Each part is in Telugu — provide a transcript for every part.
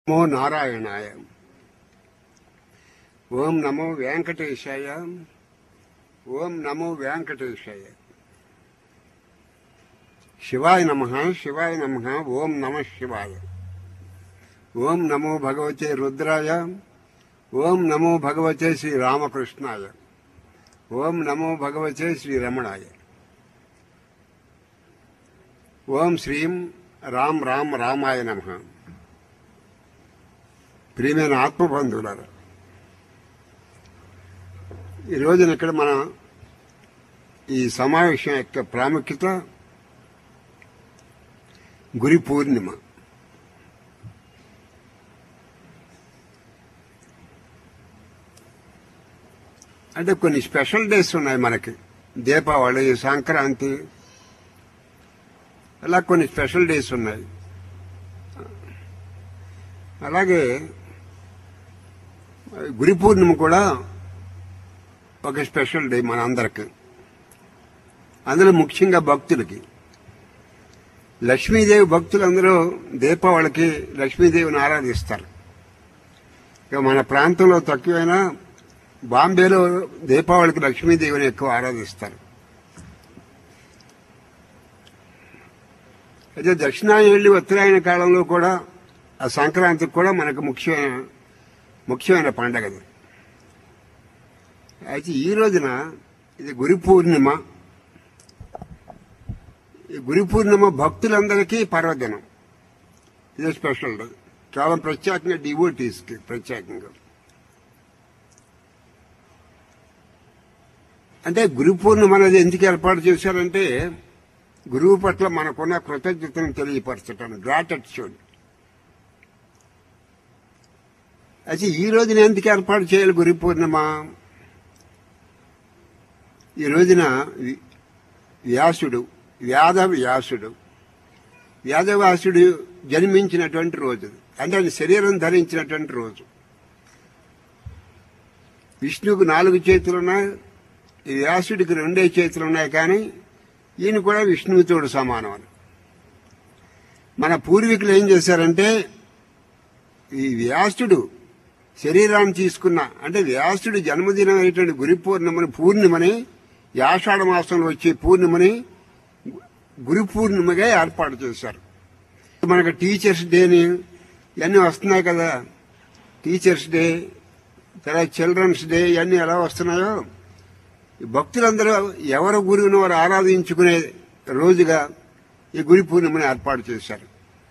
నమో నారాయణాయ ఓం నమో వెంకటేశాయ ఓం నమో వెంకటేశాయ శివాయ నమ శివాయ నమ ఓం నమ శివాయ ఓం నమో భగవతే రుద్రాయ ఓం నమో భగవతే శ్రీ రామకృష్ణాయ ఓం నమో భగవతే శ్రీ రమణాయ ఓం శ్రీం రామ్ రామ్ రామాయ నమ ప్రియమైన ఆత్మబంధువులారా ఈ రోజున ఇక్కడ మన ఈ సమావేశం యొక్క ప్రాముఖ్యత గురి పూర్ణిమ అంటే కొన్ని స్పెషల్ డేస్ ఉన్నాయి మనకి దీపావళి సంక్రాంతి అలా కొన్ని స్పెషల్ డేస్ ఉన్నాయి అలాగే గురి పూర్ణిమ కూడా ఒక స్పెషల్ డే మన అందరికి అందులో ముఖ్యంగా భక్తులకి లక్ష్మీదేవి భక్తులందరూ దీపావళికి లక్ష్మీదేవిని ఆరాధిస్తారు ఇక మన ప్రాంతంలో తక్కువైనా బాంబేలో దీపావళికి లక్ష్మీదేవిని ఎక్కువ ఆరాధిస్తారు అయితే దక్షిణాయన వెళ్ళి ఉత్తరాయణ కాలంలో కూడా ఆ సంక్రాంతికి కూడా మనకు ముఖ్యమైన ముఖ్యమైన పండగ అది అయితే ఈ రోజున ఇది గురి పూర్ణిమ ఈ గురి పూర్ణిమ భక్తులందరికీ పర్వదినం ఇది స్పెషల్ డే కేవలం ప్రత్యేకంగా డివోటీస్కి ప్రత్యేకంగా అంటే గురు పూర్ణిమ అనేది ఎందుకు ఏర్పాటు చేశారంటే గురువు పట్ల మనకున్న కృతజ్ఞతను తెలియపరచటం గ్రాటిట్యూడ్ అయితే ఈ రోజున ఎందుకు ఏర్పాటు చేయాలి గురి పూర్ణిమ ఈ రోజున వి- వ్యాసుడు వ్యాధ వ్యాసుడు వ్యాధవ్యాసుడు జన్మించినటువంటి రోజు అంటే ఆయన శరీరం ధరించినటువంటి రోజు విష్ణువుకు నాలుగు చేతులు ఉన్నాయి ఈ వ్యాసుడికి రెండే చేతులు ఉన్నాయి కానీ ఈయన కూడా విష్ణువుతోడు సమానం అని మన పూర్వీకులు ఏం చేశారంటే ఈ వ్యాసుడు శరీరాన్ని తీసుకున్న అంటే వ్యాసుడి జన్మదినం అయినటువంటి గురి పూర్ణిమని పూర్ణిమని ఈ ఆషాఢ మాసంలో వచ్చే పూర్ణిమని గురి పూర్ణిమగా ఏర్పాటు చేశారు మనకు టీచర్స్ డేని ఇవన్నీ వస్తున్నాయి కదా టీచర్స్ డే తర్వాత చిల్డ్రన్స్ డే ఇవన్నీ ఎలా వస్తున్నాయో ఈ భక్తులందరూ ఎవరి గురువుని వారు ఆరాధించుకునే రోజుగా ఈ గురి పూర్ణిమని ఏర్పాటు చేశారు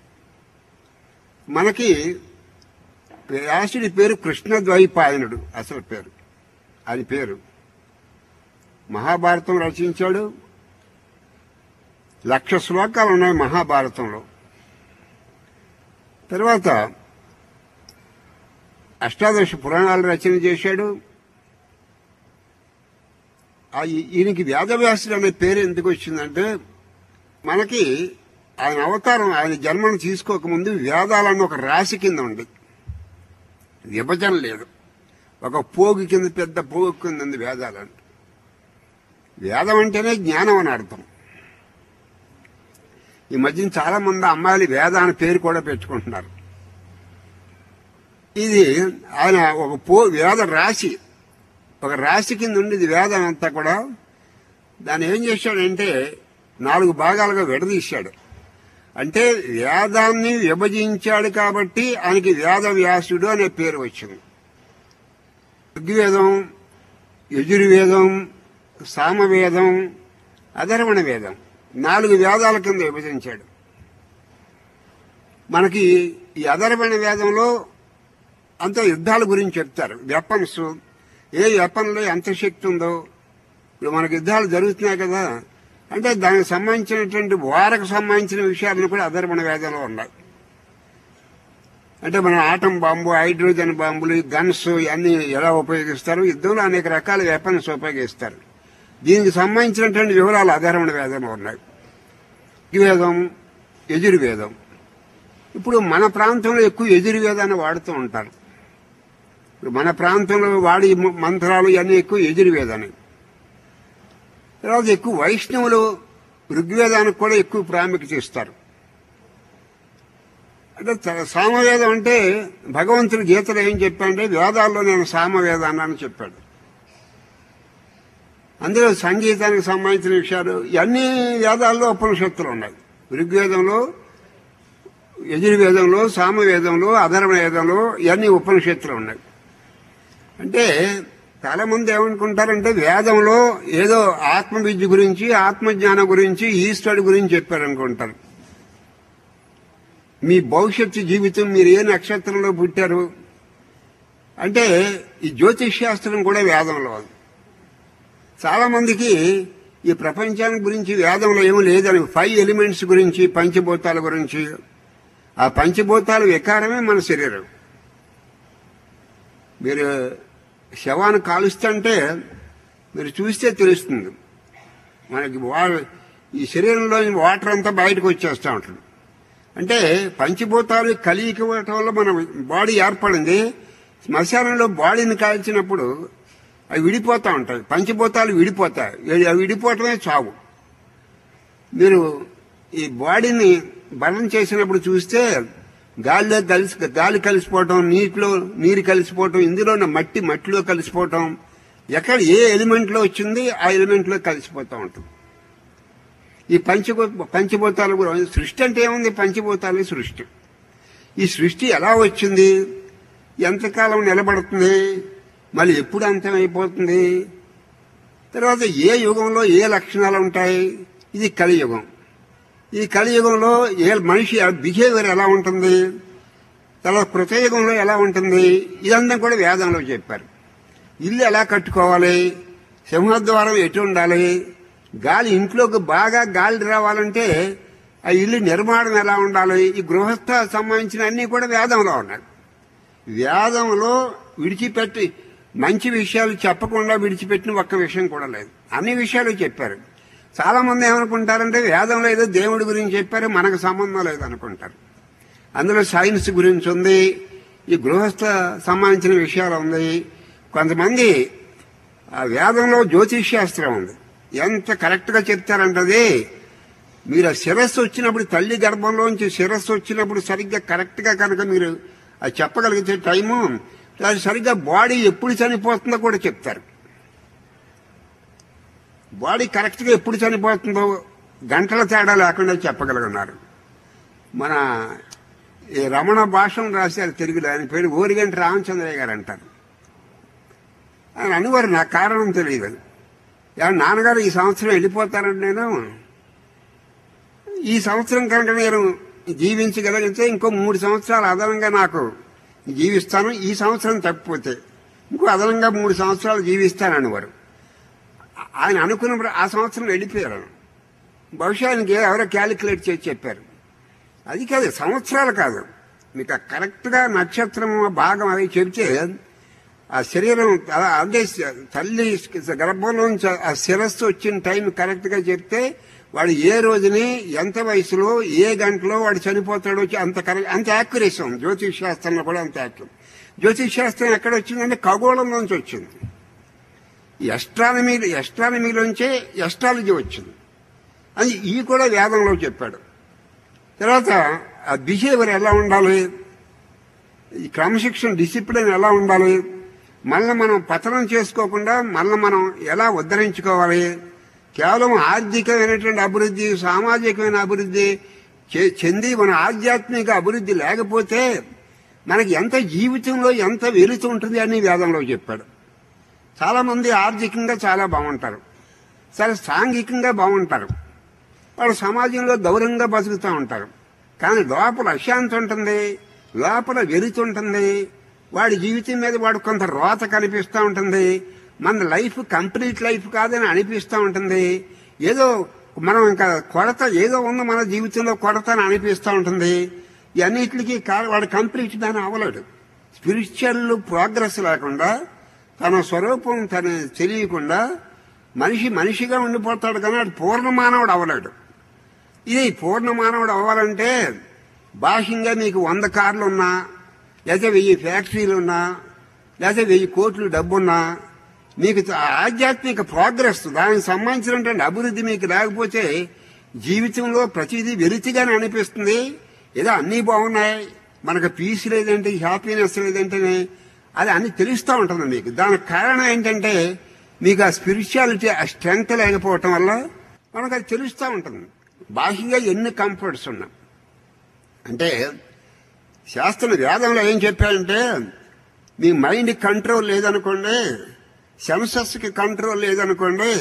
మనకి వ్యాసుడి పేరు కృష్ణద్వైపాయనుడు అసలు పేరు అది పేరు మహాభారతం రచించాడు లక్ష శ్లోకాలు ఉన్నాయి మహాభారతంలో తర్వాత అష్టాదశ పురాణాలు రచన చేశాడు ఆ ఈ- ఈయనకి వేదవ్యాసుడు అనే పేరు ఎందుకు వచ్చిందంటే మనకి ఆయన అవతారం ఆయన జన్మను తీసుకోకముందు వేదాలను ఒక రాశి కింద ఉంది విభజన లేదు ఒక పోగు కింద పెద్ద పోగు కింద ఉంది వేదాలంటే వేదం అంటేనే జ్ఞానం అని అర్థం ఈ మధ్యన చాలా మంది అమ్మాయిలు వేద అని పేరు కూడా పెట్టుకుంటున్నారు ఇది ఆయన ఒక పో వేద రాశి ఒక రాశి కింద ఉండేది వేదం అంతా కూడా దాన్ని ఏం చేశాడంటే నాలుగు భాగాలుగా విడదీశాడు అంటే వేదాన్ని విభజించాడు కాబట్టి ఆయనకి వేద వ్యాసుడు అనే పేరు వచ్చింది ఋగ్వేదం యజుర్వేదం సామవేదం అధర్వణ వేదం నాలుగు వేదాల కింద విభజించాడు మనకి ఈ అధర్వణ వేదంలో అంత యుద్ధాల గురించి చెప్తారు వెపన్స్ ఏ వెపన్లో ఎంత శక్తి ఉందో ఇప్పుడు మనకి యుద్ధాలు జరుగుతున్నాయి కదా అంటే దానికి సంబంధించినటువంటి వారకు సంబంధించిన విషయాలను కూడా అధర్మణ వేదంలో ఉన్నాయి అంటే మన ఆటం బాంబు హైడ్రోజన్ బాంబులు గన్స్ ఇవన్నీ ఎలా ఉపయోగిస్తారు యుద్ధంలో అనేక రకాల వెపన్స్ ఉపయోగిస్తారు దీనికి సంబంధించినటువంటి వివరాలు అధర్మణ వేదంలో ఉన్నాయి ఋగ్వేదం యజుర్వేదం ఇప్పుడు మన ప్రాంతంలో ఎక్కువ యజుర్వేదాన్ని వాడుతూ ఉంటారు ఇప్పుడు మన ప్రాంతంలో వాడి మ- మంత్రాలు ఇవన్నీ ఎక్కువ యజుర్వేదాన్ని తర్వాత ఎక్కువ వైష్ణవులు ఋగ్వేదానికి కూడా ఎక్కువ ప్రాముఖ్యత ఇస్తారు అంటే చ- సామవేదం అంటే భగవంతుడి గీతలో ఏం చెప్పాడంటే వేదాల్లో నేను సామవేదాన్ని అని చెప్పాడు అందులో సంగీతానికి సంబంధించిన విషయాలు ఇవన్నీ వేదాల్లో ఉపనిషత్తులు ఉన్నాయి ఋగ్వేదంలో యజుర్వేదంలో సామవేదంలో అధర్వవేదంలో ఇవన్నీ ఉపనిషత్తులు ఉన్నాయి అంటే చాలా మంది ఏమనుకుంటారంటే వేదంలో ఏదో ఆత్మవిద్య గురించి ఆత్మజ్ఞానం గురించి ఈశ్వరుడి గురించి చెప్పారనుకుంటారు మీ భవిష్యత్తు జీవితం మీరు ఏ నక్షత్రంలో పుట్టారు అంటే ఈ జ్యోతిష్ శాస్త్రం కూడా వేదంలో ఉంది చాలా మందికి ఈ ప్రపంచానికి గురించి వేదంలో ఏమీ లేదని ఫైవ్ ఎలిమెంట్స్ గురించి పంచభూతాల గురించి ఆ పంచభూతాల వికారమే మన శరీరం మీరు శవాన్ని కాలుస్తుంటే మీరు చూస్తే తెలుస్తుంది మనకి వా ఈ శరీరంలో వాటర్ అంతా బయటకు వచ్చేస్తూ ఉంటుంది అంటే పంచభూతాలు కలియిక ఇవ్వటం వల్ల మన బాడీ ఏర్పడింది శ్మశానంలో బాడీని కాల్చినప్పుడు అవి విడిపోతూ ఉంటాయి పంచభూతాలు విడిపోతాయి ఇవి- అవి విడిపోవటమే చావు మీరు ఈ బాడీని బలం చేసినప్పుడు చూస్తే గాలిలో కలిసి గాలి కలిసిపోవటం నీటిలో నీరు కలిసిపోవటం ఇందులో ఉన్న మట్టి మట్టిలో కలిసిపోవటం ఎక్కడ ఏ ఎలిమెంట్లో వచ్చింది ఆ ఎలిమెంట్లో కలిసిపోతూ ఉంటుంది ఈ పంచభూ పంచభూతాలు కూడా సృష్టి అంటే ఏముంది పంచభూతాలే సృష్టి ఈ సృష్టి ఎలా వచ్చింది ఎంతకాలం నిలబడుతుంది మళ్ళీ ఎప్పుడు అంతమైపోతుంది తర్వాత ఏ యుగంలో ఏ లక్షణాలు ఉంటాయి ఇది కలియుగం ఈ కలియుగంలో ఏ మనిషి బిహేవియర్ ఎలా ఉంటుంది తర్వాత కృతయుగంలో ఎలా ఉంటుంది ఇదంతా కూడా వేదంలో చెప్పారు ఇల్లు ఎలా కట్టుకోవాలి సింహద్వారం ఎటు ఉండాలి గాలి ఇంట్లోకి బాగా గాలి రావాలంటే ఆ ఇల్లు నిర్మాణం ఎలా ఉండాలి ఈ గృహస్థ సంబంధించిన అన్ని కూడా వేదంలో ఉన్నాయి వేదంలో విడిచిపెట్టి మంచి విషయాలు చెప్పకుండా విడిచిపెట్టిన ఒక్క విషయం కూడా లేదు అన్ని విషయాలు చెప్పారు చాలా మంది ఏమనుకుంటారంటే వేదంలో ఏదో దేవుడి గురించి చెప్పారు మనకు సంబంధం లేదు అనుకుంటారు అందులో సైన్స్ గురించి ఉంది ఈ గృహస్థ సంబంధించిన విషయాలు ఉంది కొంతమంది ఆ వేదంలో జ్యోతిష్ శాస్త్రం ఉంది ఎంత కరెక్ట్గా చెప్తారంటది మీరు ఆ శిరస్సు వచ్చినప్పుడు తల్లి గర్భంలోంచి శిరస్సు వచ్చినప్పుడు సరిగ్గా కరెక్ట్గా కనుక మీరు అది చెప్పగలిగితే టైము అది సరిగ్గా బాడీ ఎప్పుడు చనిపోతుందో కూడా చెప్తారు బాడీ కరెక్ట్గా ఎప్పుడు చనిపోతుందో గంటల తేడా లేకుండా చెప్పగలుగున్నారు మన ఈ రమణ భాషను రాశారు తెలుగులో ఆయన పేరు ఓరిగంటి రామచంద్రయ్య గారు అంటారు ఆయన అనువారు నాకు కారణం తెలియదు ఎవరు నాన్నగారు ఈ సంవత్సరం వెళ్ళిపోతారంటే నేను ఈ సంవత్సరం కనుక నేను జీవించగలిగితే ఇంకో మూడు సంవత్సరాలు అదనంగా నాకు జీవిస్తాను ఈ సంవత్సరం తప్పిపోతే ఇంకో అదనంగా మూడు సంవత్సరాలు జీవిస్తానని వారు ఆయన అనుకున్నప్పుడు ఆ సంవత్సరం వెళ్ళిపోయారు బహుశా ఆయనకి ఎవరో క్యాలిక్యులేట్ చేసి చెప్పారు అది కాదు సంవత్సరాలు కాదు మీకు ఆ కరెక్ట్గా నక్షత్రం భాగం అవి చెబితే ఆ శరీరం అలా అంటే తల్లి గర్భంలోంచి ఆ శిరస్సు వచ్చిన టైం కరెక్ట్గా చెప్తే వాడు ఏ రోజుని ఎంత వయసులో ఏ గంటలో వాడు చనిపోతాడో అంత కరెక్ట్ అంత యాక్యురేషన్ ఉంది జ్యోతిష్ శాస్త్రంలో కూడా అంత యాక్యురేట్ జ్యోతిష్ శాస్త్రం ఎక్కడ వచ్చిందంటే ఖగోళంలోంచి వచ్చింది ఎస్ట్రానమీ ఎస్ట్రానమీలోంచే ఎస్ట్రాలజీ వచ్చింది అది ఈ కూడా వేదంలో చెప్పాడు తర్వాత ఆ బిహేవియర్ ఎలా ఉండాలి ఈ క్రమశిక్షణ డిసిప్లిన్ ఎలా ఉండాలి మళ్ళీ మనం పతనం చేసుకోకుండా మళ్ళీ మనం ఎలా ఉద్ధరించుకోవాలి కేవలం ఆర్థికమైనటువంటి అభివృద్ధి సామాజికమైన అభివృద్ధి చె- చెంది మన ఆధ్యాత్మిక అభివృద్ధి లేకపోతే మనకి ఎంత జీవితంలో ఎంత వెలుతు ఉంటుంది అని వేదంలో చెప్పాడు చాలా మంది ఆర్థికంగా చాలా బాగుంటారు చాలా సాంఘికంగా బాగుంటారు వాళ్ళు సమాజంలో గౌరవంగా బతుకుతూ ఉంటారు కానీ లోపల అశాంతి ఉంటుంది లోపల వెలుతుంటుంది వాడి జీవితం మీద వాడు కొంత రోత కనిపిస్తూ ఉంటుంది మన లైఫ్ కంప్లీట్ లైఫ్ కాదని అనిపిస్తూ ఉంటుంది ఏదో మనం ఇంకా కొరత ఏదో ఉంది మన జీవితంలో కొరత అని అనిపిస్తూ ఉంటుంది ఇవన్నిటికి వాడు కంప్లీట్ దాన్ని అవ్వలేడు స్పిరిచువల్ ప్రోగ్రెస్ లేకుండా తన స్వరూపం తన తెలియకుండా మనిషి మనిషిగా ఉండిపోతాడు కానీ వాడు పూర్ణ మానవుడు అవ్వలేడు ఇది పూర్ణ మానవుడు అవ్వాలంటే బాహ్యంగా మీకు వంద కార్లు ఉన్నా లేకపోతే వెయ్యి ఫ్యాక్టరీలు ఉన్నా లేకపోతే వెయ్యి కోట్లు డబ్బున్నా మీకు ఆధ్యాత్మిక ప్రోగ్రెస్ దానికి సంబంధించినటువంటి అభివృద్ధి మీకు లేకపోతే జీవితంలో ప్రతిదీ వెలితిగానే అనిపిస్తుంది ఏదో అన్నీ బాగున్నాయి మనకు పీస్ లేదంటే హ్యాపీనెస్ లేదంటే అది అన్ని తెలుస్తూ ఉంటుంది మీకు దానికి కారణం ఏంటంటే మీకు ఆ స్పిరిచువాలిటీ ఆ స్ట్రెంగ్త్ లేకపోవటం వల్ల మనకు అది తెలుస్తూ ఉంటుంది బాహ్యంగా ఎన్ని కంఫర్ట్స్ ఉన్నా అంటే శాస్త్రం వేదంలో ఏం చెప్పారంటే మీ మైండ్ కంట్రోల్ లేదనుకోండి సెన్సస్కి కంట్రోల్ లేదనుకోండి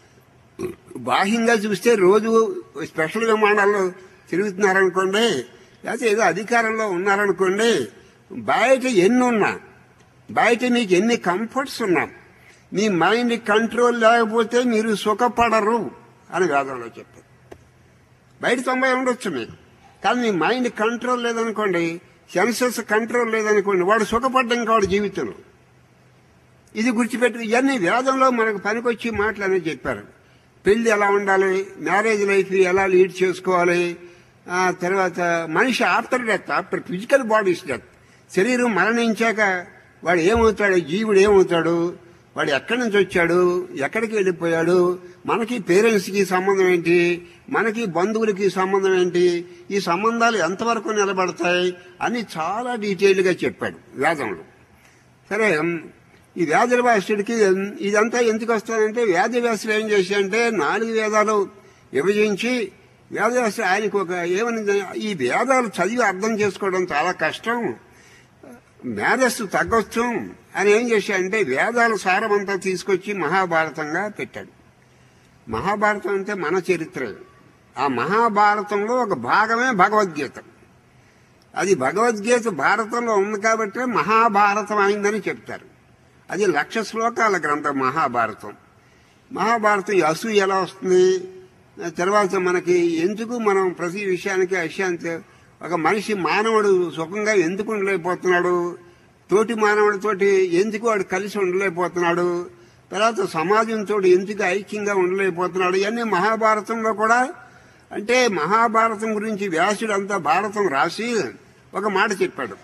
బాహ్యంగా చూస్తే రోజు స్పెషల్ విమానాల్లో తిరుగుతున్నారనుకోండి లేకపోతే ఏదో అధికారంలో ఉన్నారనుకోండి బయట ఎన్ని ఉన్నా బయట మీకు ఎన్ని కంఫర్ట్స్ ఉన్నా మీ మైండ్ కంట్రోల్ లేకపోతే మీరు సుఖపడరు అని వేదంలో చెప్పారు బయట తొంభై ఉండొచ్చు మీకు కానీ మీ మైండ్ కంట్రోల్ లేదనుకోండి సెన్సెస్ కంట్రోల్ లేదనుకోండి వాడు సుఖపడ్డం కాడు జీవితంలో ఇది గుర్తుపెట్టి ఇవన్నీ వేదంలో మనకు పనికొచ్చి మాటలు అనేది చెప్పారు పెళ్లి ఎలా ఉండాలి మ్యారేజ్ లైఫ్ ఎలా లీడ్ చేసుకోవాలి ఆ తర్వాత మనిషి after death after physical bodies death శరీరం మరణించాక వాడు ఏమవుతాడు జీవుడు ఏమవుతాడు వాడు ఎక్కడి నుంచి వచ్చాడు ఎక్కడికి వెళ్ళిపోయాడు మనకి పేరెంట్స్కి సంబంధం ఏంటి మనకి బంధువులకి సంబంధం ఏంటి ఈ సంబంధాలు ఎంతవరకు నిలబడతాయి అని చాలా డీటెయిల్గా చెప్పాడు వేదంలో సరే ఈ వ్యాధుల వ్యాసుడికి ఇదంతా ఎందుకు వస్తుందంటే వ్యాధి వ్యాసుడు ఏం చేశాడంటే నాలుగు వేదాలు విభజించి వేదవ్యాసుడు ఆయనకు ఒక ఏమని ఈ వేదాలు చదివి అర్థం చేసుకోవడం చాలా కష్టం మేధస్సు తగ్గొచ్చు అని ఏం చేశాడంటే వేదాల సారమంతా తీసుకొచ్చి మహాభారతంగా పెట్టాడు మహాభారతం అంటే మన చరిత్ర ఆ మహాభారతంలో ఒక భాగమే భగవద్గీత అది భగవద్గీత భారతంలో ఉంది కాబట్టి మహాభారతం అయిందని చెప్తారు అది లక్ష శ్లోకాల గ్రంథం మహాభారతం మహాభారతం ఈ అసూయ ఎలా వస్తుంది తర్వాత మనకి ఎందుకు మనం ప్రతి విషయానికి అశాంతి ఒక మనిషి మానవుడు సుఖంగా ఎందుకు ఉండలేకపోతున్నాడు తోటి మానవుడితోటి ఎందుకు వాడు కలిసి ఉండలేకపోతున్నాడు తర్వాత సమాజంతో ఎందుకు ఐక్యంగా ఉండలేకపోతున్నాడు ఇవన్నీ మహాభారతంలో కూడా అంటే మహాభారతం గురించి వ్యాసుడు అంతా భారతం రాసి ఒక మాట చెప్పాడు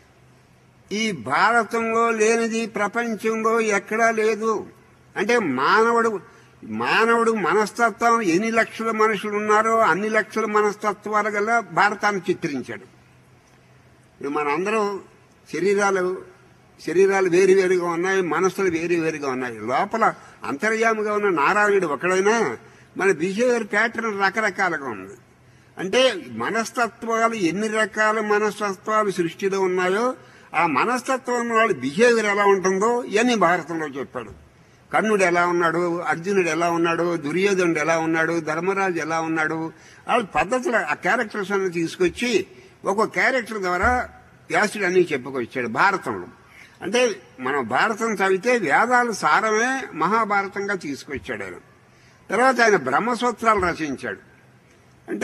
ఈ భారతంలో లేనిది ప్రపంచంలో ఎక్కడా లేదు అంటే మానవుడు మానవుడు మనస్తత్వం ఎన్ని లక్షల మనుషులు ఉన్నారో అన్ని లక్షల మనస్తత్వాల గల భారతాన్ని చిత్రించాడు ఇప్పుడు మనందరం శరీరాలు శరీరాలు వేరు వేరుగా ఉన్నాయి మనస్సులు వేరు వేరుగా ఉన్నాయి లోపల అంతర్యామిగా ఉన్న నారాయణుడు ఒకడైనా మన బిహేవియర్ ప్యాటర్న్ రకరకాలుగా ఉంది అంటే మనస్తత్వాలు ఎన్ని రకాల మనస్తత్వాలు సృష్టిలో ఉన్నాయో ఆ మనస్తత్వం ఉన్న వాళ్ళ బిహేవియర్ ఎలా ఉంటుందో ఇవన్నీ భారతంలో చెప్పాడు కర్ణుడు ఎలా ఉన్నాడు అర్జునుడు ఎలా ఉన్నాడు దుర్యోధనుడు ఎలా ఉన్నాడు ధర్మరాజు ఎలా ఉన్నాడు వాళ్ళ పద్ధతులు ఆ క్యారెక్టర్స్ అన్ని తీసుకొచ్చి ఒక క్యారెక్టర్ ద్వారా వ్యాసుడు అన్ని చెప్పుకొచ్చాడు భారతంలో అంటే మనం భారతం చదివితే వేదాలు సారమే మహాభారతంగా తీసుకొచ్చాడు ఆయన తర్వాత ఆయన బ్రహ్మసూత్రాలు రచించాడు అంటే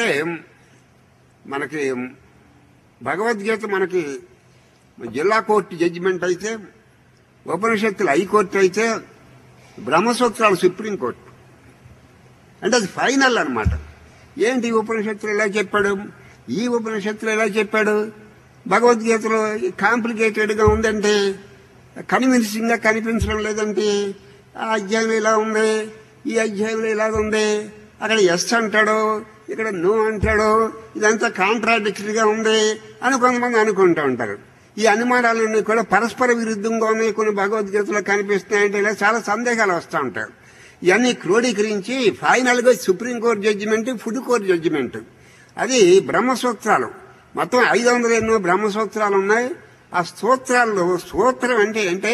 మనకి భగవద్గీత మనకి జిల్లా కోర్టు జడ్జిమెంట్ అయితే ఉపనిషత్తులు హైకోర్టు అయితే బ్రహ్మసూత్రాలు సుప్రీంకోర్టు అంటే అది ఫైనల్ అన్నమాట ఏంటి ఈ ఉపనిషత్తులు ఎలా చెప్పాడు ఈ ఉపనిషత్తులు ఎలా చెప్పాడు భగవద్గీతలో కాంప్లికేటెడ్గా ఉందంటే కన్విన్సింగ్ గా కనిపించడం లేదంటే ఆ అధ్యాయం ఇలా ఉంది ఈ అధ్యాయంలో ఇలా ఉంది అక్కడ ఎస్ అంటాడు ఇక్కడ నో అంటాడు ఇదంతా కాంట్రాడిక్టరీగా ఉంది అని కొంతమంది అనుకుంటూ ఉంటారు ఈ అనుమానాలన్నీ కూడా పరస్పర విరుద్ధంగా ఉన్నాయి కొన్ని భగవద్గీతలో కనిపిస్తున్నాయంటే ఇలా చాలా సందేహాలు వస్తూ ఉంటాయి ఇవన్నీ క్రోడీకరించి ఫైనల్ గా Supreme Court judgment food court judgment అది బ్రహ్మసూత్రాలు మొత్తం ఐదు వందల ఎన్నో బ్రహ్మసూత్రాలు ఉన్నాయి ఆ స్తోత్రాల్లో స్తోత్రం అంటే అంటే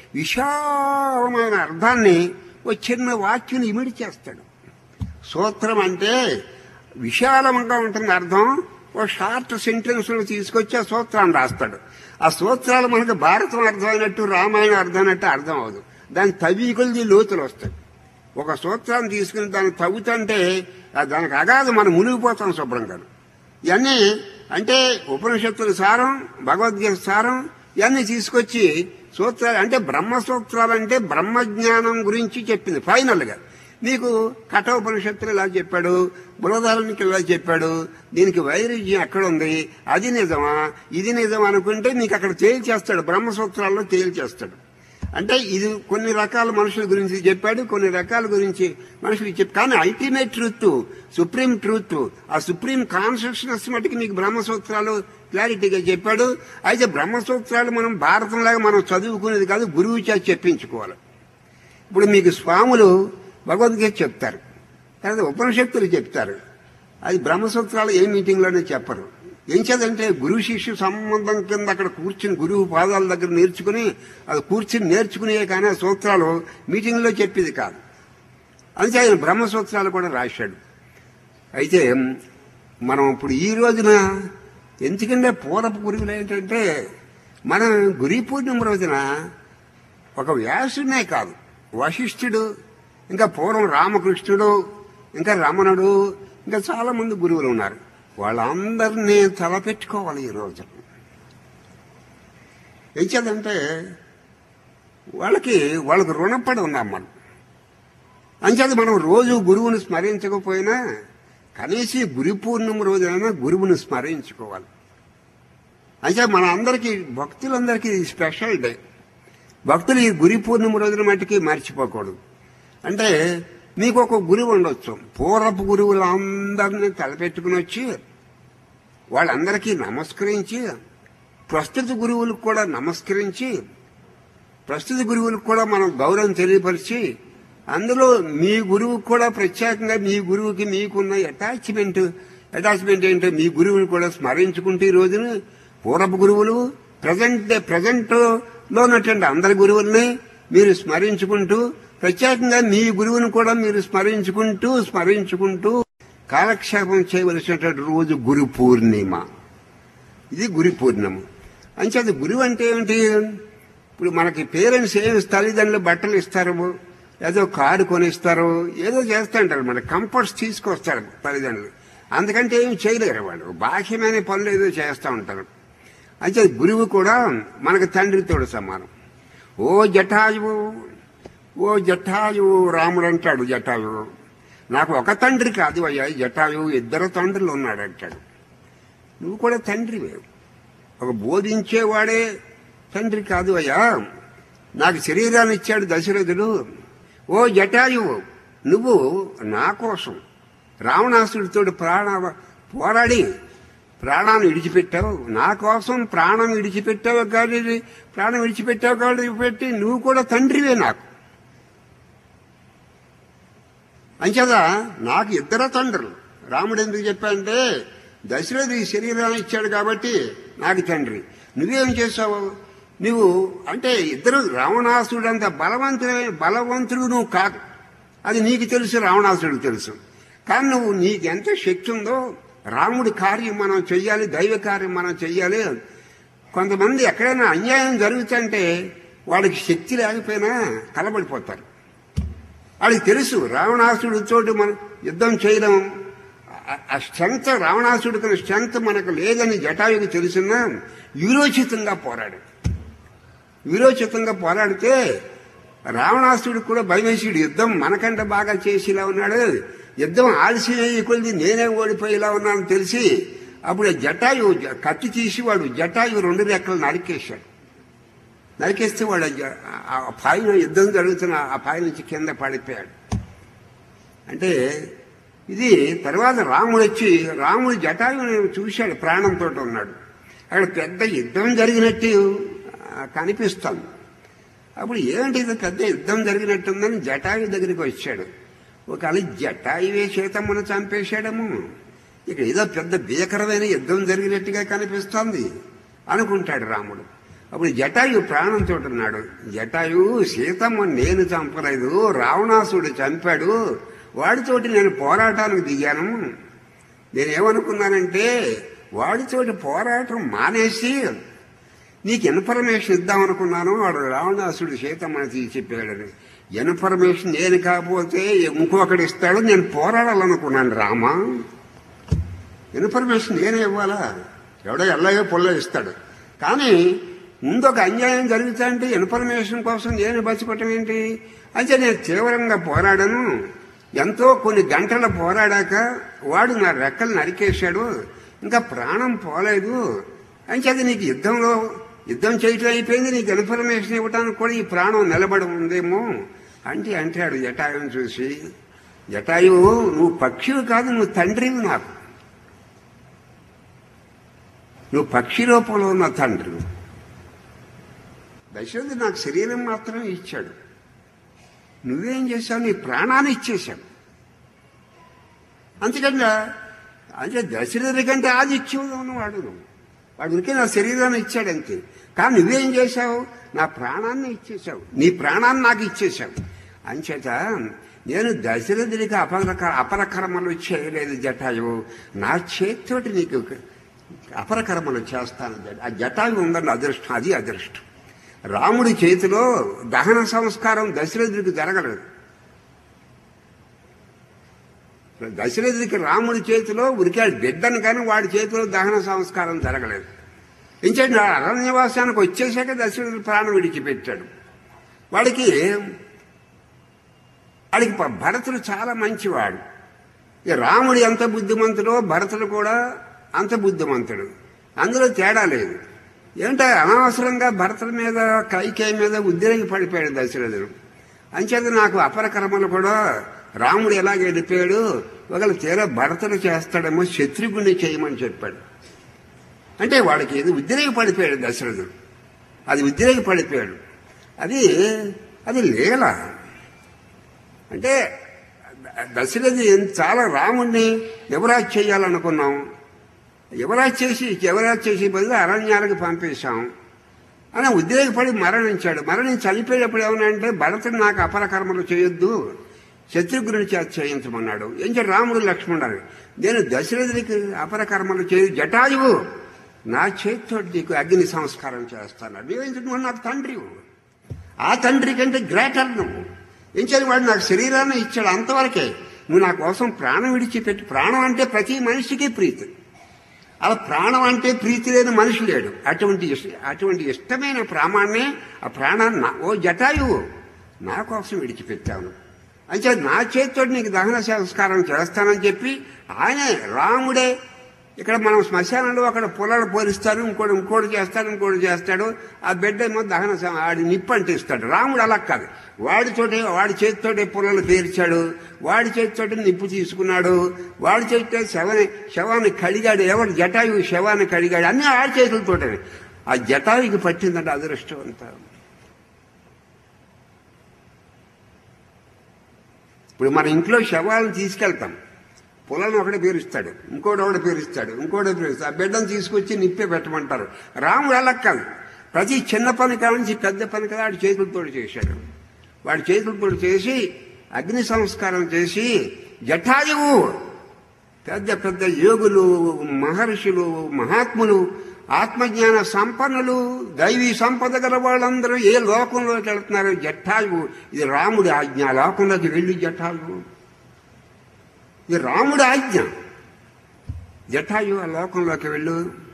విశాలమైన అర్థాన్ని ఓ చిన్న వాక్యం ఇమిడి చేస్తాడు సూత్రం అంటే విశాలంగా ఉంటుంది అర్థం ఓ షార్ట్ సెంటెన్స్ తీసుకొచ్చి ఆ సూత్రాన్ని రాస్తాడు ఆ సూత్రాలు మనకు భారతం అర్థమైనట్టు రామాయణం అర్థమైనట్టు అర్థం అవదు దాని తవీకులది లోతులు వస్తాయి ఒక సూత్రాన్ని తీసుకుని దాన్ని తవ్వుతుంటే ఆ దానికి అగాధం మనం మునిగిపోతాం శుభ్రంగా ఇవన్నీ అంటే ఉపనిషత్తుల సారం భగవద్గీత సారం ఇవన్నీ తీసుకొచ్చి సూత్రాలు అంటే బ్రహ్మ సూత్రాలు అంటే బ్రహ్మజ్ఞానం గురించి చెప్పింది ఫైనల్ గా నీకు కఠోపనిషత్తులు ఇలా చెప్పాడు బృహదారునికి ఇలా చెప్పాడు దీనికి వైరుధ్యం ఎక్కడ ఉంది అది నిజమా ఇది నిజం అనుకుంటే నీకు అక్కడ తేల్చేస్తాడు బ్రహ్మసూత్రాల్లో తేల్చేస్తాడు అంటే ఇది కొన్ని రకాల మనుషుల గురించి చెప్పాడు కొన్ని రకాల గురించి మనుషులు చెప్పి కానీ అల్టిమేట్ ట్రూత్ సుప్రీం ట్రూత్ ఆ సుప్రీం కాన్షియస్నెస్ మటుకు మీకు బ్రహ్మసూత్రాలు క్లారిటీగా చెప్పాడు అయితే బ్రహ్మసూత్రాలు మనం భారతంలాగా మనం చదువుకునేది కాదు గురువు చేత చెప్పించుకోవాలి ఇప్పుడు మీకు స్వాములు భగవద్గీత చెప్తారు తర్వాత ఉపనిషత్తులు చెప్తారు అది బ్రహ్మసూత్రాలు ఏ మీటింగ్లోనే చెప్పరు ఏం చేదంటే గురువు శిష్యు సంబంధం కింద అక్కడ కూర్చుని గురువు పాదాల దగ్గర నేర్చుకుని అది కూర్చుని నేర్చుకునే కానీ ఆ సూత్రాలు మీటింగ్లో చెప్పేది కాదు అందుకే ఆయన బ్రహ్మసూత్రాలు కూడా రాశాడు అయితే మనం ఇప్పుడు ఈ రోజున ఎందుకంటే పూర్వపు గురువులు ఏంటంటే మనం గురి పూర్ణిమ రోజున ఒక వ్యాసునే కాదు వశిష్ఠుడు ఇంకా పూర్వం రామకృష్ణుడు ఇంకా రమణుడు ఇంకా చాలా మంది గురువులు ఉన్నారు వాళ్ళందరినీ తలపెట్టుకోవాలి ఈ రోజు ఏం చేద్దంటే వాళ్ళకి వాళ్ళకి రుణపడి ఉన్నాం మనం అంచేది మనం రోజు గురువుని స్మరించకపోయినా కనీసం గురి పూర్ణిమ రోజైనా గురువుని స్మరించుకోవాలి అంటే మన అందరికీ భక్తులందరికీ ఇది స్పెషల్ డే భక్తులు ఈ గురి పూర్ణిమ రోజున మట్టికి మర్చిపోకూడదు అంటే మీకు ఒక గురువు ఉండొచ్చు పూర్వపు గురువులందరినీ తలపెట్టుకుని వచ్చి వాళ్ళందరికీ నమస్కరించి ప్రస్తుత గురువులకు కూడా నమస్కరించి ప్రస్తుత గురువులకు కూడా మనం గౌరవం తెలియపరిచి అందులో మీ గురువుకు కూడా ప్రత్యేకంగా మీ గురువుకి మీకున్న అటాచ్మెంట్ అటాచ్మెంట్ ఏంటో మీ గురువుని కూడా స్మరించుకుంటూ ఈ రోజున పూర్వపు గురువులు ప్రజెంట్ ప్రజెంట్ లో ఉన్నటువంటి అందరి గురువుల్ని మీరు స్మరించుకుంటూ ప్రత్యేకంగా మీ గురువుని కూడా మీరు స్మరించుకుంటూ స్మరించుకుంటూ కాలక్షేపం చేయవలసినటువంటి రోజు గురు పూర్ణిమ ఇది గురి పూర్ణిమ అంచేది గురువు అంటే ఏమిటి ఇప్పుడు మనకి పేరెంట్స్ ఏమి తల్లిదండ్రులు బట్టలు ఇస్తారు ఏదో కారు కొనిస్తారు ఏదో చేస్తుంటారు మన కంఫర్ట్స్ తీసుకొస్తారు తల్లిదండ్రులు అందుకంటే ఏమి చేయలేరు వాళ్ళు బాహ్యమైన పనులు ఏదో చేస్తూ ఉంటారు అయితే గురువు కూడా మనకు తండ్రితోడు సమానం ఓ జటాయువు ఓ జటాయువు రాముడు అంటాడు జటాయువు నాకు ఒక తండ్రి కాదు అయ్యా ఈ జటాయువు ఇద్దరు తండ్రులు ఉన్నాడు అంటాడు నువ్వు కూడా తండ్రివే ఒక బోధించేవాడే తండ్రి కాదు అయ్యా నాకు శరీరాన్ని ఇచ్చాడు దశరథుడు ఓ జటాయువు నువ్వు నా కోసం రావణాసుడితో ప్రాణ పోరాడి ప్రాణాన్ని విడిచిపెట్టావు నా కోసం ప్రాణం విడిచిపెట్టావు కానీ ప్రాణం విడిచిపెట్టావు కానీ పెట్టి నువ్వు కూడా తండ్రివే నాకు అంచేత నాకు ఇద్దరు తండ్రులు రాముడు ఎందుకు చెప్పాడంటే దశరథుడు ఈ శరీరాన్ని ఇచ్చాడు కాబట్టి నాకు తండ్రి నువ్వేం చేసావు నువ్వు అంటే ఇద్దరు రావణాసుడు అంత బలవంతుడైన బలవంతుడు నువ్వు కాదు అది నీకు తెలుసు రావణాసుడికి తెలుసు కానీ నువ్వు నీకు ఎంత శక్తి ఉందో రాముడి కార్యం మనం చెయ్యాలి దైవ కార్యం మనం చెయ్యాలి కొంతమంది ఎక్కడైనా అన్యాయం జరుగుతుంటే వాళ్ళకి శక్తి లేకపోయినా కలబడిపోతారు వాళ్ళకి తెలుసు రావణాసుడితో మనం యుద్ధం చేయడం ఆ- ఆ స్ట్రెంగ్త్ రావణాసుడికి స్ట్రెంగ్త్ మనకు లేదని జటాయుకి తెలిసినా వీరోచితంగా పోరాడు వీరోచితంగా పోరాడితే రావణాసుడికి కూడా భయమేసుడు యుద్ధం మనకంటే బాగా చేసేలా ఉన్నాడు యుద్ధం ఆలస్యం అయ్యి కొలిది నేనే ఓడిపోయేలా ఉన్నానని తెలిసి అప్పుడు జటాయు జ- కత్తి తీసి వాడు జటాయు రెండు రెక్కలు నరికేశాడు నరికేస్తే వాడు ఆ జ- ఆ పాయిన యుద్ధం జరుగుతున్న ఆ పాయి నుంచి కింద పడిపోయాడు అంటే ఇది తర్వాత రాముడు వచ్చి రాముడు జటాయుని చూశాడు ప్రాణంతో ఉన్నాడు అక్కడ పెద్ద యుద్ధం జరిగినట్టు ఆ, కనిపిస్తుంది అప్పుడు ఏంటి ఇది పెద్ద యుద్ధం జరిగినట్టుందని జటాయు దగ్గరికి వచ్చాడు ఒకవేళ జటాయువే సీతమ్మను చంపేశాడము ఇక ఏదో పెద్ద భీకరమైన యుద్ధం జరిగినట్టుగా కనిపిస్తోంది అనుకుంటాడు రాముడు అప్పుడు జటాయు ప్రాణంతో ఉన్నాడు జటాయు సీతమ్మ నేను చంపలేదు రావణాసుడు చంపాడు వాడితోటి నేను పోరాటానికి దిగాను నేనేమనుకున్నానంటే వాడితోటి పోరాటం మానేసి నీకు ఇన్ఫర్మేషన్ ఇద్దామనుకున్నాను వాడు రావణాసుడు సీతమ్మని తీసి చెప్పాడని ఇన్ఫర్మేషన్ నేను కాకపోతే ఇంకొకటి ఇస్తాడు నేను పోరాడాలనుకున్నాను రామా ఇన్ఫర్మేషన్ నేనే ఇవ్వాలా ఎవడో ఎల్లయో పొల్లో ఇస్తాడు కానీ ముందు ఒక అన్యాయం జరుగుతా అంటే ఇన్ఫర్మేషన్ కోసం నేను బతికొట్టం ఏంటి అంటే నేను తీవ్రంగా పోరాడాను ఎంతో కొన్ని గంటలు పోరాడాక వాడు నా రెక్కలు నరికేశాడు ఇంకా ప్రాణం పోలేదు అంచేది నీకు యుద్ధంలో యుద్ధం చేయటం అయిపోయింది నీకు ఇన్ఫర్మేషన్ ఇవ్వడానికి కూడా ఈ ప్రాణం నిలబడి ఉందేమో అంటే అంటాడు జటాయుని చూసి జటాయువు నువ్వు పక్షివి కాదు నువ్వు తండ్రివి నాకు నువ్వు పక్షి రూపంలో ఉన్న తండ్రి దశరథి నాకు శరీరం మాత్రమే ఇచ్చాడు నువ్వేం చేశావు నీ ప్రాణాన్ని ఇచ్చేశావు అంతేకాకుండా అంటే దశరథుడి కంటే ఆదిత్యం ఉన్నవాడు నువ్వు వాడు ఉనికి నా శరీరాన్ని ఇచ్చాడు అంతే కానీ నువ్వేం చేశావు నా ప్రాణాన్ని ఇచ్చేశావు నీ ప్రాణాన్ని నాకు ఇచ్చేశావు అంచేత నేను దశరథుడికి అపరక అపరకర్మలు చేయలేదు జటాయువు నా చేతితోటి నీకు అపరకర్మలు చేస్తాను జట- ఆ జటాయు ఉందండి అదృష్టం అది అదృష్టం రాముడి చేతిలో దహన సంస్కారం దశరథుడికి జరగలేదు దశరథుడికి రాముడి చేతిలో ఉరికాడు బిడ్డను కానీ వాడి చేతిలో దహన సంస్కారం జరగలేదు ఇంకేంటి అరణ్యవాసానికి వచ్చేసాక దశరథుడు ప్రాణం విడిచిపెట్టాడు వాడికి వాడికి ప- భరతుడు చాలా మంచివాడు ఇక రాముడు ఎంత బుద్ధిమంతుడో భరతుడు కూడా అంత బుద్ధిమంతుడు అందులో తేడా లేదు ఏంటో అనవసరంగా భరతుడి మీద కైకేయి మీద ఉద్రేకి పడిపోయాడు దశరథుడు అంచేత నాకు అపరకర్మలు కూడా రాముడు ఎలాగ వెళ్ళిపోయాడు ఒకవేళ తీరా భరతుడు చేస్తాడేమో శత్రుఘ్ని చేయమని చెప్పాడు అంటే వాడికి ఏది ఉద్రేకి పడిపోయాడు దశరథుడు అది ఉద్రేకి పడిపోయాడు అది అది లీల అంటే దశరథి చాలా రాముణ్ణి యువరాజ్ చేయాలనుకున్నాం యువరాజ్ చేసి యువరాజ్ చేసి బదులు అరణ్యాలకు పంపేశాం అని ఉద్రేకపడి మరణించాడు మరణించి చనిపోయేటప్పుడు ఏమన్నా భరతుడు నాకు అపరకర్మలు చేయొద్దు శత్రుఘ్నుని చేత చేయించమన్నాడు ఏం చేయ రాముడు లక్ష్మణుడు నేను దశరథుడికి అపరకర్మలు చేయ జటాయువు నా చేతితో నీకు అగ్ని సంస్కారం చేస్తాను నువ్వేంటి నువ్వు నాకు తండ్రి ఆ తండ్రి కంటే గ్రేటర్ నువ్వు ఏం చేయాలి వాడు నాకు శరీరాన్ని ఇచ్చాడు అంతవరకే నువ్వు నా కోసం ప్రాణం విడిచిపెట్టి ప్రాణం అంటే ప్రతి మనిషికి ప్రీతి అలా ప్రాణం అంటే ప్రీతి లేని మనిషి లేడు అటువంటి ఇష్ట- అటువంటి ఇష్టమైన ప్రాణాన్ని ఆ ప్రాణాన్ని నా- ఓ జటాయువు నా కోసం విడిచిపెట్టాను అంటే నా చేతితో నీకు దహన సంస్కారం చేస్తానని చెప్పి ఆయనే రాముడే ఇక్కడ మనం శ్మశానంలో అక్కడ పొలాలు పోలిస్తారు ఇంకోటి ఇంకోటి చేస్తాడు ఇంకోటి చేస్తాడు ఆ బిడ్డ ఏమో దహన సం- ఆడి నిప్పు అంటిస్తాడు రాముడు అలా కాదు వాడితోటి వాడి చేతితోటి పొలాలు పేర్చాడు వాడి చేతితోటి నిప్పు తీసుకున్నాడు వాడి చేతితో శవాన్ని శవాన్ని కడిగాడు ఎవరు జటాయు శవాన్ని కడిగాడు అన్ని ఆడి చేతులతోటే ఆ జటాయుకి పట్టిందంటే అదృష్టం అంతా ఇప్పుడు మన ఇంట్లో శవాలను తీసుకెళ్తాం పొలాన్ని ఒకటి పేరుస్తాడు ఇంకోటి ఒకటి పేరుస్తాడు ఇంకోటి పేరుస్తాడు ఆ బిడ్డను తీసుకొచ్చి నిప్పే పెట్టమంటారు రాముడు అలా కాదు ప్రతి చిన్న పని కానించి పెద్ద పని కదా వాడి చేతులతో చేశాడు వాడి చేతులతో చేసి అగ్ని సంస్కారం చేసి జటాయువు పెద్ద పెద్ద యోగులు మహర్షులు మహాత్ములు ఆత్మజ్ఞాన సంపన్నులు దైవీ సంపద గల వాళ్ళందరూ ఏ లోకంలోకి వెళ్తున్నారు జట్టాయువు ఇది రాముడి ఆజ్ఞ ఆ లోకంలోకి వెళ్ళి జట్టాయువు ఇది రాముడి ఆజ్ఞ జటాయు ఆ లోకంలోకి వెళ్ళు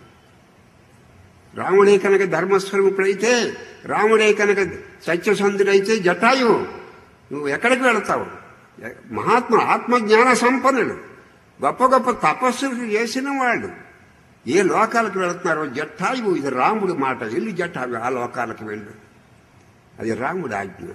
రాముడే కనుక ధర్మస్వరూపుడైతే రాముడే కనుక సత్యసంధుడైతే జటాయు నువ్వు ఎక్కడికి వెళతావు మహాత్మ ఆత్మజ్ఞాన సంపన్నుడు గొప్ప గొప్ప తపస్సులు చేసిన వాళ్ళు ఏ లోకాలకు వెళుతున్నారో జట్టాయు ఇది రాముడి మాట వెళ్ళి జట్టాయు ఆ లోకాలకు వెళ్ళు అది రాముడి ఆజ్ఞ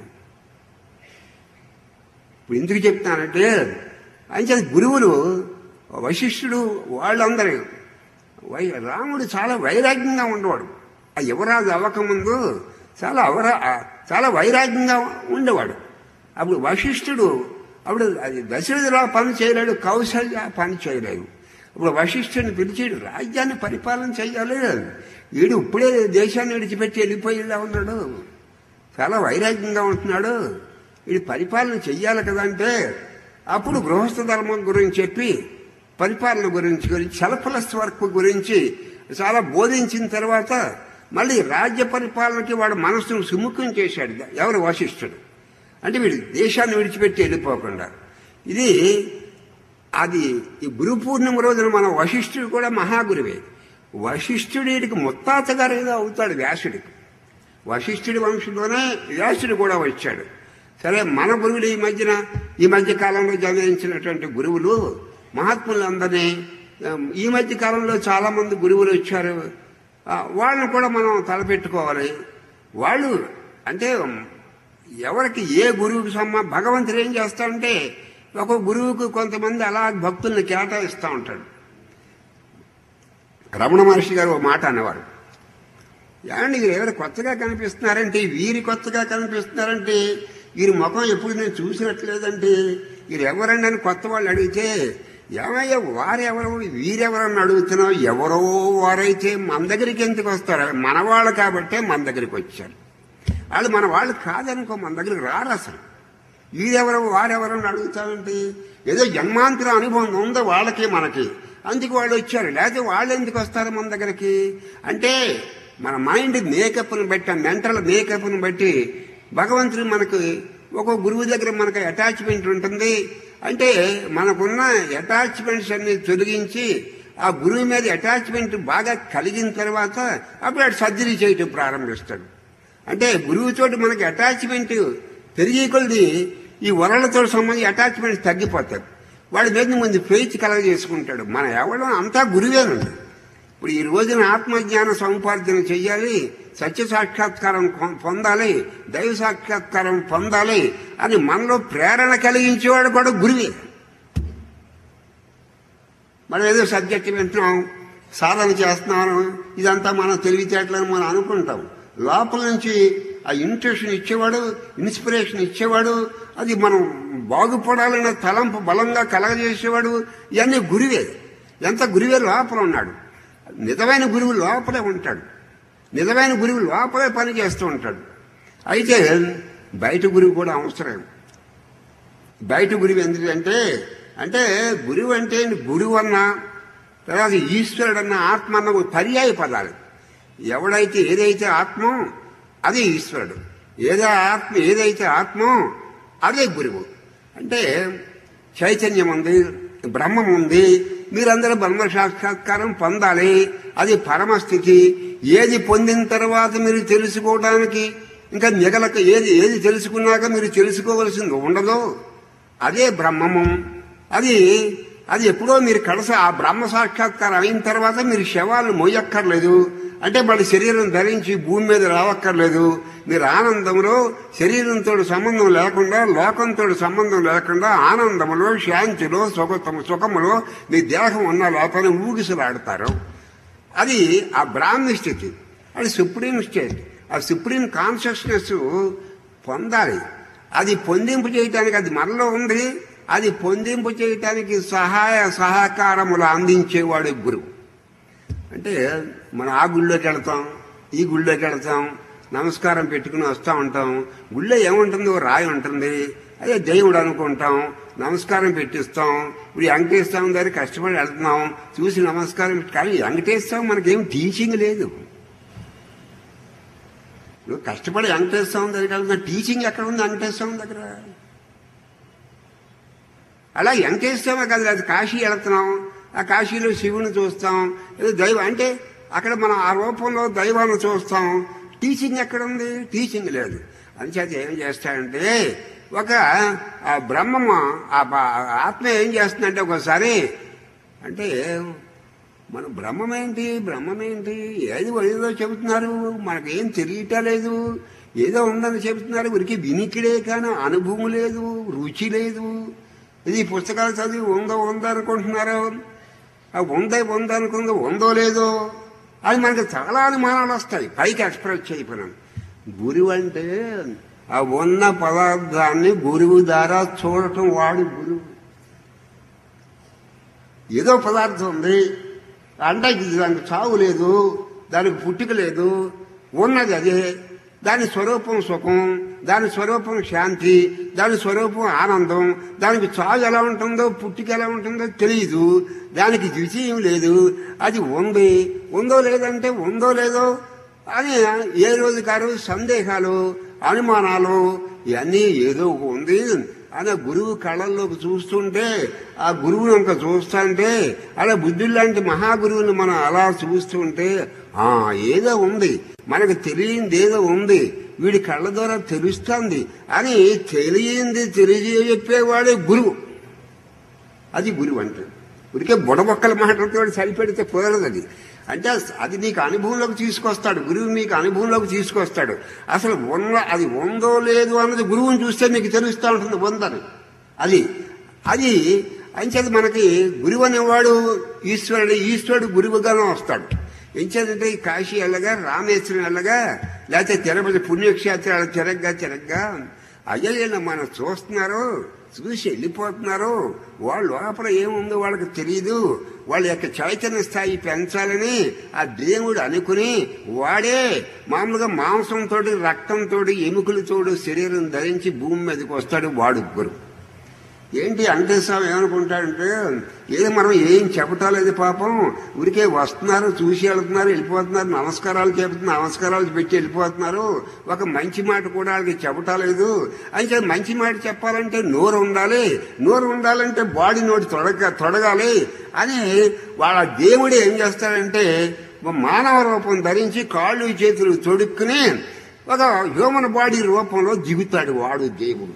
ఇప్పుడు ఎందుకు చెప్తానంటే ఆయన గురువులు వశిష్ఠుడు వాళ్ళందరూ వై రాముడు చాలా వైరాగ్యంగా ఉండేవాడు ఆ యువరాజు అవ్వకముందు చాలా అవరా చాలా వైరాగ్యంగా ఉండేవాడు అప్పుడు వశిష్ఠుడు అప్పుడు అది దశరథుడు పని చేయలేడు కౌశల్య పని చేయలేదు ఇప్పుడు వశిష్ఠుని పిలిచాడు రాజ్యాన్ని పరిపాలన చేయాలి వీడు ఇప్పుడే దేశాన్ని విడిచిపెట్టి వెళ్ళిపోయేలా ఉన్నాడు చాలా వైరాగ్యంగా ఉంటున్నాడు వీడు పరిపాలన చెయ్యాలి కదంటే అప్పుడు గృహస్థ ధర్మం గురించి చెప్పి పరిపాలన గురించి గురించి సెల్ఫ్లెస్ వర్క్ గురించి చాలా బోధించిన తర్వాత మళ్ళీ రాజ్య పరిపాలనకి వాడు మనసును సుముఖం చేశాడు ఎవరు వశిష్ఠుడు అంటే వీడు దేశాన్ని విడిచిపెట్టి వెళ్ళిపోకుండా ఇది అది ఈ గురు పూర్ణిమ రోజున మన వశిష్ఠుడు కూడా మహాగురువే వశిష్ఠుడికి ముత్తాత గారు ఏదో అవుతాడు వ్యాసుడికి వశిష్ఠుడి వంశంలోనే వ్యాసుడు కూడా వచ్చాడు సరే మన గురువులు ఈ మధ్యన ఈ మధ్య కాలంలో జన్మించినటువంటి గురువులు మహాత్ములందరినీ ఈ మధ్య కాలంలో చాలా మంది గురువులు వచ్చారు ఆ, వాళ్ళని కూడా మనం తలపెట్టుకోవాలి వాళ్ళు అంటే ఎవరికి ఏ గురువుకి సమ్మ భగవంతుడు ఏం చేస్తాడంటే ఒక గురువుకు కొంతమంది అలా భక్తుల్ని కేటాయిస్తూ ఉంటాడు రమణ మహర్షి గారు ఒక మాట అనేవారు ఏమండి వీరు ఎవరు కొత్తగా కనిపిస్తున్నారంటే వీరి కొత్తగా కనిపిస్తున్నారంటే వీరి ముఖం ఎప్పుడు నేను చూసినట్లేదంటే వీరు ఎవరండి అని కొత్త వాళ్ళు అడిగితే ఏమయ్యా వారెవరు వీరెవరని అడుగుతున్నావు ఎవరో వారైతే మన దగ్గరికి ఎందుకు వస్తారు మన వాళ్ళు కాబట్టే మన దగ్గరికి వచ్చారు వాళ్ళు మన వాళ్ళు కాదనుకో మన దగ్గరికి రారు అసలు వీరెవరు వారెవరు అని అడుగుతామంటే ఏదో జన్మాంతర అనుభవం ఉందో వాళ్ళకి మనకి అందుకు వాళ్ళు వచ్చారు లేకపోతే వాళ్ళు ఎందుకు వస్తారు మన దగ్గరికి అంటే మన మైండ్ మేకప్ని బట్టి మెంటల్ మేకప్ని బట్టి భగవంతుడు మనకి ఒక గురువు దగ్గర మనకు అటాచ్మెంట్ ఉంటుంది అంటే మనకున్న అటాచ్మెంట్స్ అన్ని తొలగించి ఆ గురువు మీద అటాచ్మెంట్ బాగా కలిగిన తర్వాత అప్పుడు అటు సర్జరీ చేయటం ప్రారంభిస్తాడు అంటే గురువుతోటి మనకి అటాచ్మెంట్ పెరిగి కొద్ది ఈ వరలతో సంబంధించి అటాచ్మెంట్స్ తగ్గిపోతాయి వాడి మీద ముందు ఫెయిత్ కలగ చేసుకుంటాడు మన ఎవడో అంతా గురువేనండి ఇప్పుడు ఈ రోజున ఆత్మజ్ఞాన సముపార్జన చెయ్యాలి సత్య సాక్షాత్కారం కొ- పొందాలి దైవ సాక్షాత్కారం పొందాలి అని మనలో ప్రేరణ కలిగించేవాడు కూడా గురువే మనం ఏదో సబ్జెక్ట్ వింటున్నాం సాధన చేస్తున్నాను ఇదంతా మనం తెలివితేటలని మనం అనుకుంటాం లోపల నుంచి ఆ ఇంట్రెషన్ ఇచ్చేవాడు ఇన్స్పిరేషన్ ఇచ్చేవాడు అది మనం బాగుపడాలన్న తలంపు బలంగా కలగజేసేవాడు ఇవన్నీ గురువే ఎంత గురువే లోపల ఉన్నాడు నిజమైన గురువు లోపలే ఉంటాడు నిజమైన గురువు లోపలే పని చేస్తూ ఉంటాడు అయితే బయట గురువు కూడా అవసరం బయట గురువు ఎందుకంటే అంటే గురువు అంటే గురువు అన్న తర్వాత ఈశ్వరుడు అన్న ఆత్మ అన్న పర్యాయ పదాలు ఎవడైతే ఏదైతే ఆత్మో అదే ఈశ్వరుడు ఏదో ఆత్మ ఏదైతే ఆత్మో అదే గురువు అంటే చైతన్యం ఉంది బ్రహ్మం ఉంది మీరందరూ బ్రహ్మ సాక్షాత్కారం పొందాలి అది పరమస్థితి ఏది పొందిన తర్వాత మీరు తెలుసుకోవడానికి ఇంకా మిగలక ఏది ఏది తెలుసుకున్నాక మీరు తెలుసుకోవలసింది ఉండదు అదే బ్రహ్మము అది అది ఎప్పుడో మీరు కడస ఆ బ్రహ్మ సాక్షాత్కారం అయిన తర్వాత మీరు శవాలను మోయక్కర్లేదు అంటే వాళ్ళ శరీరం ధరించి భూమి మీద రావక్కర్లేదు మీరు ఆనందంలో శరీరంతో సంబంధం లేకుండా లోకంతో సంబంధం లేకుండా ఆనందంలో శాంతిలో సుఖతము సుఖములో మీ దేహం ఉన్న లోపల ఊగిసలాడతారు అది ఆ బ్రాహ్మీ స్థితి అది సుప్రీం స్టేట్ ఆ సుప్రీం కాన్షియస్నెస్ పొందాలి అది పొందింపు చేయటానికి అది మనలో ఉంది అది పొందింపు చేయటానికి సహాయ సహకారములు అందించేవాడు గురువు అంటే మనం ఆ గుళ్ళోకి వెళ్తాం ఈ గుళ్ళోకి వెళ్తాం నమస్కారం పెట్టుకుని వస్తూ ఉంటాం గుళ్ళో ఏముంటుంది ఓ రాయి ఉంటుంది అదే దేవుడు అనుకుంటాం నమస్కారం పెట్టిస్తాం ఇప్పుడు ఈ వెంకటేశ్వరం దగ్గర కష్టపడి వెళ్తున్నాం చూసి నమస్కారం పెట్టి- కానీ వెంకటేశ్వరం మనకేం టీచింగ్ లేదు ఇప్పుడు కష్టపడి వెంకటేశ్వరం దగ్గరికి వెళ్తున్నా టీచింగ్ ఎక్కడ ఉంది వెంకటేశ్వరం దగ్గర అలా వెంకటేశ్వరం కాదు అది కాశీ వెళుతున్నాం ఆ కాశీలో శివుని చూస్తాం ఏదో దైవం అంటే అక్కడ మనం ఆ రూపంలో దైవాన్ని చూస్తాం టీచింగ్ ఎక్కడ ఉంది టీచింగ్ లేదు అంచేత ఏం చేస్తాడంటే ఒక ఆ బ్రహ్మము ఆ బ- ఆత్మ ఏం చేస్తుందంటే ఒకసారి అంటే మన బ్రహ్మమేంటి బ్రహ్మమేంటి ఏది ఏదో చెబుతున్నారు మనకేం తెలియటం లేదు ఏదో ఉందని చెబుతున్నారు ఉరికి వినికిడే కానీ అనుభవం లేదు రుచి లేదు ఇది పుస్తకాలు చదివి ఉందో ఉందో అనుకుంటున్నారు ఆ ఉందే ఉందో అనుకుందో ఉందో లేదో అది మనకి చాలా అనుమానాలు వస్తాయి పైకి ఎక్స్ప్రెస్ చేయకపోయినాను గురువు అంటే ఆ ఉన్న పదార్థాన్ని గురువు ద్వారా చూడటం వాడు గురువు ఏదో పదార్థం ఉంది అంటే ఇది దానికి చావు లేదు దానికి పుట్టుక లేదు ఉన్నది అదే దాని స్వరూపం సుఖం దాని స్వరూపం శాంతి దాని స్వరూపం ఆనందం దానికి చావు ఎలా ఉంటుందో పుట్టుక ఎలా ఉంటుందో తెలియదు దానికి ద్వితీయం లేదు అది ఉంది ఉందో లేదంటే ఉందో లేదో అని ఏ రోజు కారు సందేహాలు అనుమానాలు ఇవన్నీ ఏదో ఉంది అనే గురువు కళల్లోకి చూస్తుంటే ఆ గురువుని అంక చూస్తుంటే అలా బుద్ధుల్లాంటి మహాగురువుని మనం అలా చూస్తుంటే ఆ ఏదో ఉంది మనకు తెలియంది ఏదో ఉంది వీడి కళ్ళ ద్వారా తెలుస్తుంది అని తెలియంది తెలియజెప్పేవాడే గురువు అది గురువు అంటే ఉడికే బుడబొక్కల మాటలతో సరిపెడితే కుదరదు అది అంటే అది నీకు అనుభవంలోకి తీసుకొస్తాడు గురువు మీకు అనుభవంలోకి తీసుకొస్తాడు అసలు ఉన్న అది ఉందో లేదు అన్నది గురువుని చూస్తే మీకు తెలుస్తూ ఉంటుంది ఉందని అది అది అంచేది మనకి గురువు అనేవాడు ఈశ్వరుడు ఈశ్వరుడు గురువుగానే వస్తాడు ఎంచేదంటే ఈ కాశీ వెళ్ళగా రామేశ్వరం వెళ్ళగా లేకపోతే తిరుపతి పుణ్యక్షేత్రాలు తిరగ్గా తిరగ్గా అయ్యలేనా మనం చూస్తున్నారు చూసి వెళ్ళిపోతున్నారు వాళ్ళ లోపల ఏముందో వాళ్ళకి తెలియదు వాళ్ళ యొక్క చైతన్య స్థాయి పెంచాలని ఆ దేవుడు అనుకుని వాడే మామూలుగా మాంసంతో రక్తంతో ఎముకలతోడు శరీరం ధరించి భూమి మీదకి వస్తాడు వాడు గురువు ఏంటి వెంకటేశ్వరం ఏమనుకుంటాడంటే ఏదో మనం ఏం చెప్పటాలేదు పాపం ఊరికే వస్తున్నారు చూసి వెళ్తున్నారు వెళ్ళిపోతున్నారు నమస్కారాలు చెబుతున్నారు నమస్కారాలు పెట్టి వెళ్ళిపోతున్నారు ఒక మంచి మాట కూడా వాళ్ళకి చెప్పటాలేదు అయితే మంచి మాట చెప్పాలంటే నోరు ఉండాలి నోరు ఉండాలంటే బాడీ నోటి తొడగ తొడగాలి అని వాళ్ళ దేవుడు ఏం చేస్తాడంటే మానవ రూపం ధరించి కాళ్ళు చేతులు తొడుక్కుని ఒక హ్యూమన్ బాడీ రూపంలో దిగుతాడు వాడు దేవుడు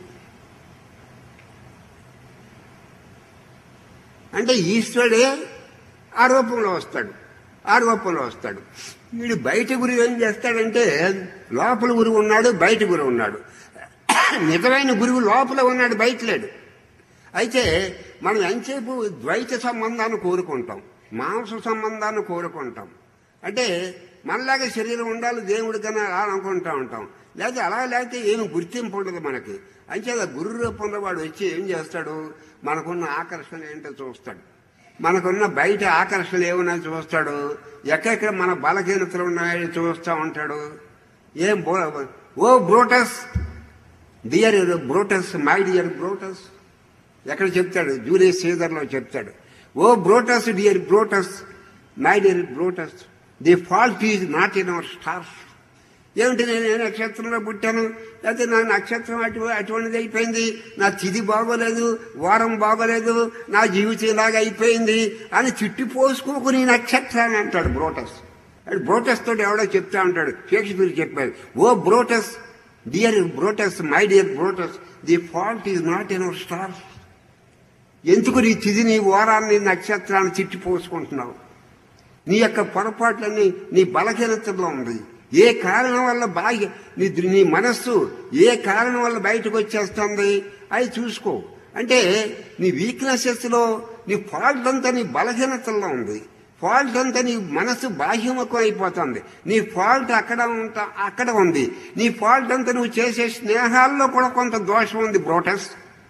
అంటే ఈశ్వరుడే ఆ రూపంలో వస్తాడు ఆ రూపంలో వస్తాడు వీడు బయట గురువు ఏం చేస్తాడంటే లోపల గురువు ఉన్నాడు బయట గురువు ఉన్నాడు నిజమైన గురువు లోపల ఉన్నాడు బయట లేడు అయితే మనం ఎంతసేపు ద్వైత సంబంధాన్ని కోరుకుంటాం మాంస సంబంధాన్ని కోరుకుంటాం అంటే మనలాగే శరీరం ఉండాలి దేవుడి కన్నా అలా అనుకుంటా ఉంటాం లేకపోతే అలా లేకపోతే ఏమి గుర్తింపు ఉండదు మనకి అంచేత గురు రూపంలో వాడు వచ్చి ఏం చేస్తాడు మనకున్న ఆకర్షణ ఏంటో చూస్తాడు మనకున్న బయట ఆకర్షణలు ఏమన్నా చూస్తాడు ఎక్కడెక్కడ మన బలహీనతలు ఉన్నాయో చూస్తూ ఉంటాడు ఏం బో O Brutus dear Brutus my dear Brutus ఎక్కడ చెప్తాడు జూలియస్ సీజర్లో చెప్తాడు O Brutus dear Brutus my dear Brutus the fault is not in our stars ఏమిటి నేను ఏ నక్షత్రంలో పుట్టాను లేకపోతే నా నక్షత్రం అటు అటువంటిది అయిపోయింది నా తిది బాగోలేదు వారం బాగోలేదు నా జీవితం ఇలాగ అయిపోయింది అని చుట్టి పోసుకోకుని నక్షత్రాన్ని అంటాడు బ్రోటస్ అది బ్రోటస్ తోటి ఎవడో చెప్తా ఉంటాడు షేక్స్పియర్ చెప్పాడు O Brutus dear Brutus my dear Brutus the fault is not in our stars ఎందుకు నీ తిదిని వారాన్ని నక్షత్రాన్ని చిట్టి పోసుకుంటున్నావు నీ యొక్క పొరపాట్లన్నీ నీ బలహీనతలో ఉంది ఏ కారణం వల్ల బాగా నీ దృ- నీ మనస్సు ఏ కారణం వల్ల బయటకు వచ్చేస్తుంది అది చూసుకో అంటే నీ వీక్నెసెస్ లో నీ ఫాల్ట్ అంతా నీ బలహీనతల్లో ఉంది ఫాల్ట్ అంతా నీ మనస్సు బాహ్యముఖం అయిపోతుంది నీ ఫాల్ట్ అక్కడ ఉంటా అక్కడ ఉంది నీ ఫాల్ట్ అంతా నువ్వు చేసే స్నేహాల్లో కూడా కొంత దోషం ఉంది Brutus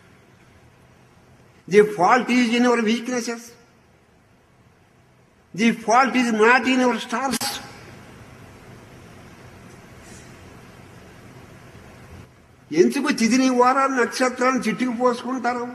the fault is in your weaknesses the fault is not in your stars ఎందుకు తిదిని వారాలు నక్షత్రాలను చిట్టుకు పోసుకుంటారు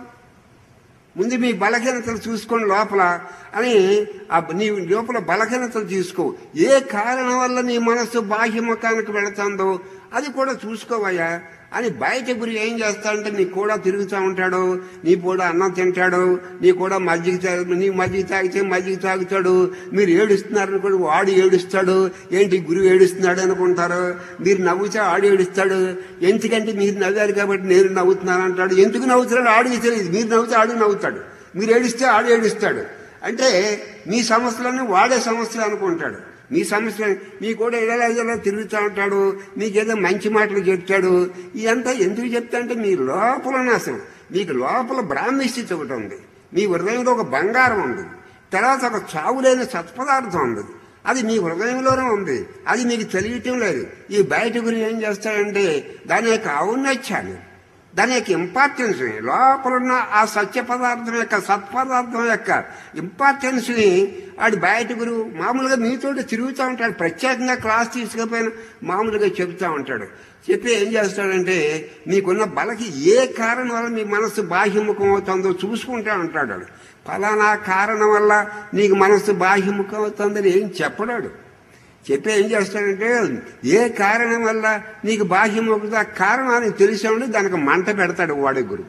ముందు మీ బలహీనతలు చూసుకోండి లోపల అని ఆ నీ లోపల బలహీనతలు చూసుకో ఏ కారణం వల్ల నీ మనస్సు బాహ్యముఖానికి వెళుతుందో అది కూడా చూసుకోవయ్యా అని బయట గురి ఏం చేస్తాడంటే నీ కూడా తిరుగుతూ ఉంటాడు నీ కూడా అన్నం తింటాడు నీ కూడా మజ్జిగ తాగు నీ మజ్జిగ తాగితే మజ్జిగ తాగుతాడు మీరు ఏడుస్తున్నారని కూడా వాడు ఏడుస్తాడు ఏంటి గురువు ఏడుస్తున్నాడు అనుకుంటారు మీరు నవ్వుతే ఆడు ఏడుస్తాడు ఎందుకంటే మీరు నవ్వారు కాబట్టి నేను నవ్వుతున్నాను అంటాడు ఎందుకు నవ్వుతున్నాడు ఆడికి తెలియదు మీరు నవ్వుతే ఆడు నవ్వుతాడు మీరు ఏడిస్తే ఆడు ఏడుస్తాడు అంటే మీ సమస్యలన్నీ వాడే సమస్యలు అనుకుంటాడు మీ సమస్య మీ కూడా ఇలా ఇలా తిరుగుతూ ఉంటాడు మీకేదో మంచి మాటలు చెప్తాడు ఇదంతా ఎందుకు చెప్తా అంటే మీ లోపల నాశనం మీకు లోపల బ్రాహ్మీ స్థితి ఒకటి ఉంది మీ హృదయంలో ఒక బంగారం ఉంది తర్వాత ఒక చావులేని సత్పదార్థం ఉంది అది మీ హృదయంలోనే ఉంది అది మీకు తెలియటం లేదు ఈ బయట గురించి ఏం చేస్తాడంటే దాని యొక్క ఔన్నత్యాన్ని దాని యొక్క ఇంపార్టెన్స్ లోపల ఉన్న ఆ సత్య పదార్థం యొక్క సత్పదార్థం యొక్క ఇంపార్టెన్స్ ని ఆడు బయట గురువు మామూలుగా మీతోటి తిరుగుతూ ఉంటాడు ప్రత్యేకంగా క్లాస్ తీసుకుపోయిన మామూలుగా చెబుతూ ఉంటాడు చెప్పి ఏం చేస్తాడంటే మీకున్న బలకి ఏ కారణం వల్ల మీ మనస్సు బాహ్యముఖం అవుతుందో చూసుకుంటా ఉంటాడు వాడు. ఫలానా కారణం వల్ల నీకు మనస్సు బాహ్యముఖం అవుతుందని ఏం చెప్పడాడు చెప్పి ఏం చేస్తాడంటే ఏ కారణం వల్ల నీకు బాహ్యం అవుతుంది ఆ కారణాన్ని తెలిసామంటే దానికి మంట పెడతాడు వాడే గురు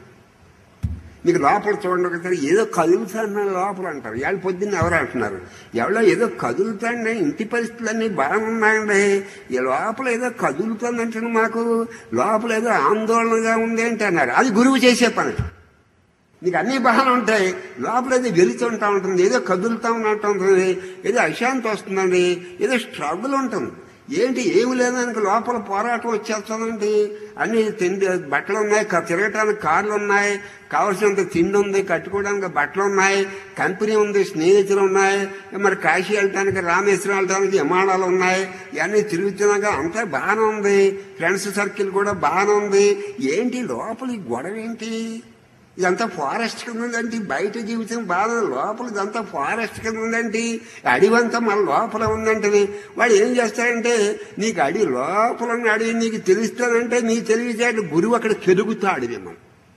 మీకు లోపల చూడండి ఒకసారి ఏదో కదులుతాను లోపల అంటారు ఇవాళ పొద్దున్న ఎవరు అంటున్నారు ఎవరో ఏదో కదులుతాండి ఇంటి పరిస్థితులన్నీ బాగున్నాయండి ఈ లోపల ఏదో కదులుతుందంటే మాకు లోపల ఏదో ఆందోళనగా ఉంది అంటే అన్నారు అది గురువు చేసే పని నీకు అన్ని బాగానే ఉంటాయి లోపల ఏదో వెలుతుంటా ఉంటుంది ఏదో కదులుతా ఉన్నట్టు ఉంటుంది ఏదో అశాంతి వస్తుందండి ఏదో స్ట్రగుల్ ఉంటుంది ఏంటి ఏమి లేదానికి లోపల పోరాటం వచ్చేస్తుందండి అన్ని తిండి బట్టలు ఉన్నాయి క- తిరగటానికి కార్లు ఉన్నాయి కావలసినంత తిండి ఉంది కట్టుకోవడానికి బట్టలు ఉన్నాయి కంపెనీ ఉంది స్నేహితులు ఉన్నాయి మరి కాశీ వెళ్ళటానికి రామేశ్వరం వెళ్ళటానికి విమానాలు ఉన్నాయి ఇవన్నీ తిరుగుతున్నాక అంతా బాగానే ఉంది ఫ్రెండ్స్ సర్కిల్ కూడా బాగానే ఉంది ఏంటి లోపల ఈ గొడవ ఏంటి ఇదంతా ఫారెస్ట్ కింద ఉందండి బయట జీవితం బాగా లోపల ఇదంతా ఫారెస్ట్ కింద ఉందండి అడివంతా మన లోపల ఉందంటే వాడు ఏం చేస్తాడంటే నీకు అడి లోపల ఉన్న అడవి నీకు తెలుస్తానంటే నీ తెలివితేట గురువు అక్కడ కెరుగుతాడు మిమ్మల్ని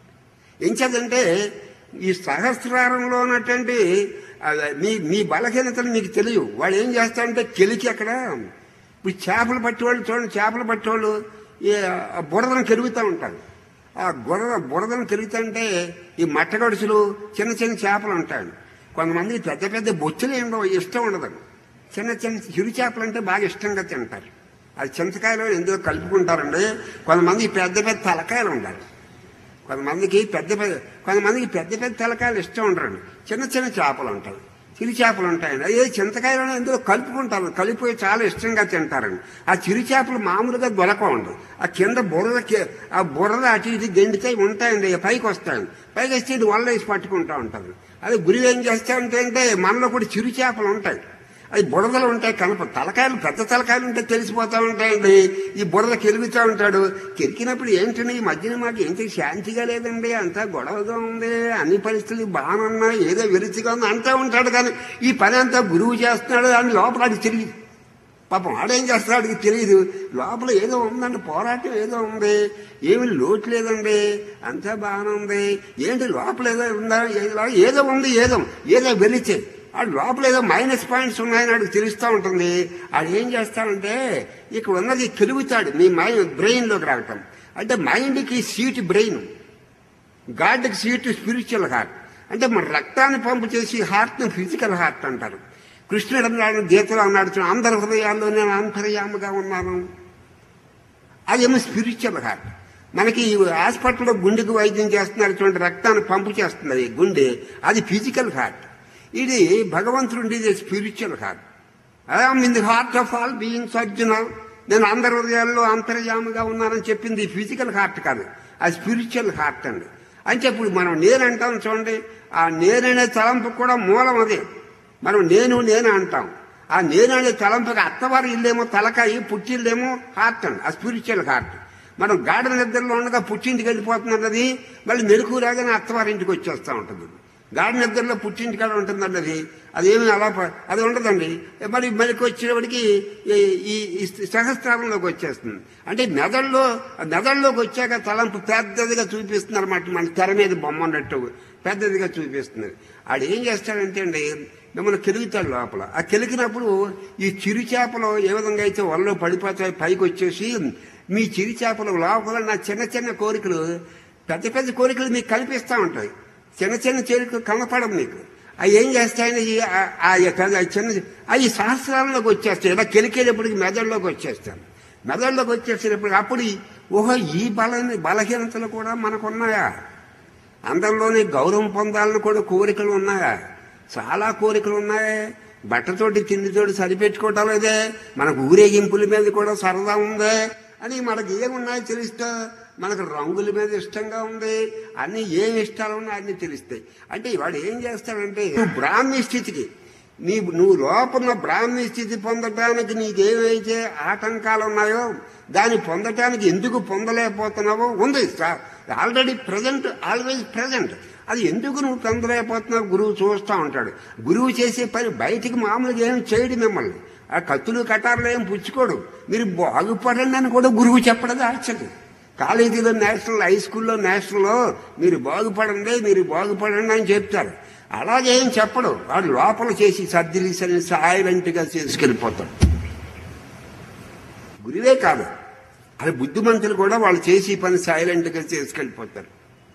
ఏం చేద్దంటే ఈ సహస్రారంలో ఉన్నటువంటి అదే మీ మీ బలహీనతలు మీకు తెలియవు వాడు ఏం చేస్తాడంటే కెలికి అక్కడ ఇప్పుడు చేపలు పట్టేవాళ్ళు చూడండి చేపలు పట్టేవాళ్ళు ఈ ఆ బురదను కెరుగుతూ ఉంటారు ఆ బురద బురదను కెరుగుతుంటే ఈ మట్టగడుసులు చిన్న చిన్న చేపలు ఉంటాయి కొంతమంది పెద్ద పెద్ద బొచ్చులు ఏంటో ఇష్టం ఉండదు చిన్న చిన్న చిరు చేపలు అంటే బాగా ఇష్టంగా తింటారు అది చింతకాయలు ఎందుకు కలుపుకుంటారండి కొంతమంది పెద్ద పెద్ద తలకాయలు ఉండాలి కొంతమందికి పెద్ద పెద్ద కొంతమందికి పెద్ద పెద్ద తలకాయలు ఇష్టం ఉండరండి చిన్న చిన్న చేపలు ఉంటాయి చిరు చేపలు ఉంటాయండి అదే చింతకాయలను ఎందులో కలుపుకుంటారు కలిపిపోయి చాలా ఇష్టంగా తింటారండి ఆ చిరు చేపలు మామూలుగా దొరకవండి ఆ కింద బురద కి- ఆ బురద అటు ఇటు గెండితే ఉంటాయండి ఇక పైకి వస్తాయండి పైకి వస్తే ఇది వల్ల వేసి పట్టుకుంటా ఉంటారు అదే గురువు ఏం చేస్తాయంటే అంటే మనలో కూడా చిరు చేపలు ఉంటాయి అది బురదలు ఉంటాయి కనప తలకాయలు పెద్ద తలకాయలు ఉంటే తెలిసిపోతా ఉంటాయండి ఈ బురద కెలుగుతూ ఉంటాడు కెరికినప్పుడు ఏంటండి ఈ మధ్యన మాకు ఏంటి శాంతిగా లేదండి అంతా గొడవగా ఉంది అన్ని పరిస్థితులు బాగున్నాయి ఏదో విరుచిగా ఉంది అంటూ ఉంటాడు కానీ ఈ పని అంతా గురువు చేస్తున్నాడు అని లోపల అది తెలియదు పాపం ఆడేం చేస్తాడు వాడికి తెలియదు లోపల ఏదో ఉందండి పోరాటం ఏదో ఉంది ఏమి లోటు లేదండి అంతా బాగానే ఉంది ఏంటి లోపల ఏదో ఉందా ఏదో ఏదో ఉంది ఏదో ఏదో వెలిచే ఆ లోపల ఏదో మైనస్ పాయింట్స్ ఉన్నాయని వాడికి తెలుస్తూ ఉంటుంది అది ఏం చేస్తాడంటే ఇక్కడ ఉన్నది తెలుగుతాడు మీ మైండ్ బ్రెయిన్లోకి రావటం అంటే మైండ్కి సీట్ బ్రెయిన్ గాడ్కి సీట్ స్పిరిచువల్ హార్ట్ అంటే మన రక్తాన్ని పంపు చేసి హార్ట్ని ఫిజికల్ హార్ట్ అంటారు కృష్ణుడు అన్నాడు గీతలో అన్నాడు "చూడు, అందరి హృదయాల్లో నేను అంతర్యాముగా ఉన్నాను అదేమో స్పిరిచువల్ హార్ట్ మనకి ఈ హాస్పిటల్లో గుండెకు వైద్యం చేస్తున్నారు చూడండి రక్తాన్ని పంపు చేస్తుంది అది గుండె అది ఫిజికల్ హార్ట్ ఇది భగవంతుడి spiritual heart I am in the heart of all beings Arjuna నేను అందరి హృదయాల్లో అంతర్యాముగా ఉన్నానని చెప్పింది ఫిజికల్ హార్ట్ కాదు అది స్పిరిచువల్ హార్ట్ అండి అంటే ఇప్పుడు మనం నేను అంటాం చూడండి ఆ నేననే తలంపు కూడా మూలం అదే మనం నేను నేను అంటాం ఆ నేను అనే తలంపుకి అత్తవారి ఇల్లేమో తలకాయి పుట్టిల్లేమో హార్ట్ అండి ఆ స్పిరిచువల్ హార్ట్ మనం గాఢ నిద్రలో ఉండగా పుట్టింటికి వెళ్ళిపోతున్నది మళ్ళీ మెరుకు రాగానే అత్తవారింటికి వచ్చేస్తూ ఉంటుంది గాఢ నిద్రలో పుట్టింటి కాడ ఉంటుందండి అది అదేమి అలా ప- అది ఉండదండి మరి మనకి వచ్చేటప్పటికి ఈ- ఈ ఈ సహస్రారంలోకి వచ్చేస్తుంది అంటే మెదడులో మెదడులోకి వచ్చాక తలంపు పెద్దదిగా చూపిస్తుంది అనమాట మన తెర మీద బొమ్మ ఉన్నట్టు పెద్దదిగా చూపిస్తుంది ఆడు ఏం చేస్తాడంటే అండి మిమ్మల్ని కెలుగుతాడు లోపల ఆ కెలికినప్పుడు ఈ చిరు చేపలు ఏ విధంగా అయితే వలలో పడిపోతాయి పైకి వచ్చేసి మీ చిరు చేపలు లోపల నా చిన్న చిన్న కోరికలు పెద్ద పెద్ద కోరికలు మీకు కనిపిస్తూ ఉంటాయి చిన్న చిన్న చేరికలు కనపడవు మీకు అవి ఏం చేస్తాయని ఈ- ఆ- ఆ యొక్క ఆ చిన్న అవి సహస్రాల్లోకి వచ్చేస్తాయి ఇలా కెలికేటప్పటికి మెదడులోకి వచ్చేస్తాను మెదడులోకి వచ్చేసేటప్పుడు అప్పుడు ఈ- ఓహో ఈ బల బలహీనతలు కూడా మనకున్నాయా అందరిలోని గౌరవం పొందాలని కూడా కోరికలు ఉన్నాయా చాలా కోరికలు ఉన్నాయి బట్టతోటి తిండితోటి సరిపెట్టుకోవటం లేదే మనకు ఊరేగింపుల మీద కూడా సరదా ఉంది అని మనకి ఏమున్నాయో తెలుస్తా మనకు రంగుల మీద ఇష్టంగా ఉంది అన్ని ఏం ఇష్టాలు ఉన్నాయో అన్ని తెలుస్తాయి అంటే వాడు ఏం చేస్తాడంటే నువ్వు బ్రాహ్మీ స్థితికి నీ నువ్వు లోపల బ్రాహ్మీ స్థితి పొందటానికి నీకేవైతే ఆటంకాలు ఉన్నాయో దాన్ని పొందటానికి ఎందుకు పొందలేకపోతున్నావో ఉంది ఆల్రెడీ ప్రజెంట్ ఆల్వేజ్ ప్రజెంట్ అది ఎందుకు నువ్వు పొందలేకపోతున్నావు గురువు చూస్తూ ఉంటాడు గురువు చేసే పని బయటికి మామూలుగా ఏం చేయడు మిమ్మల్ని ఆ కత్తులు కటారులు ఏం పుచ్చుకోడు మీరు బాగుపడండి అని కూడా గురువు చెప్పడది ఆశ్చర్యం కాలేజీలో నేషనల్ హై స్కూల్లో నేషనల్లో మీరు బాగుపడండి మీరు బాగుపడండి అని చెప్తారు అలాగే ఏం చెప్పడు వాడు లోపల చేసి సర్జరీస్ అని సైలెంట్గా చేసుకెళ్ళిపోతాడు గురువే కాదు అది బుద్ధిమంతులు కూడా వాళ్ళు చేసి పని సైలెంట్గా చేసుకెళ్ళిపోతారు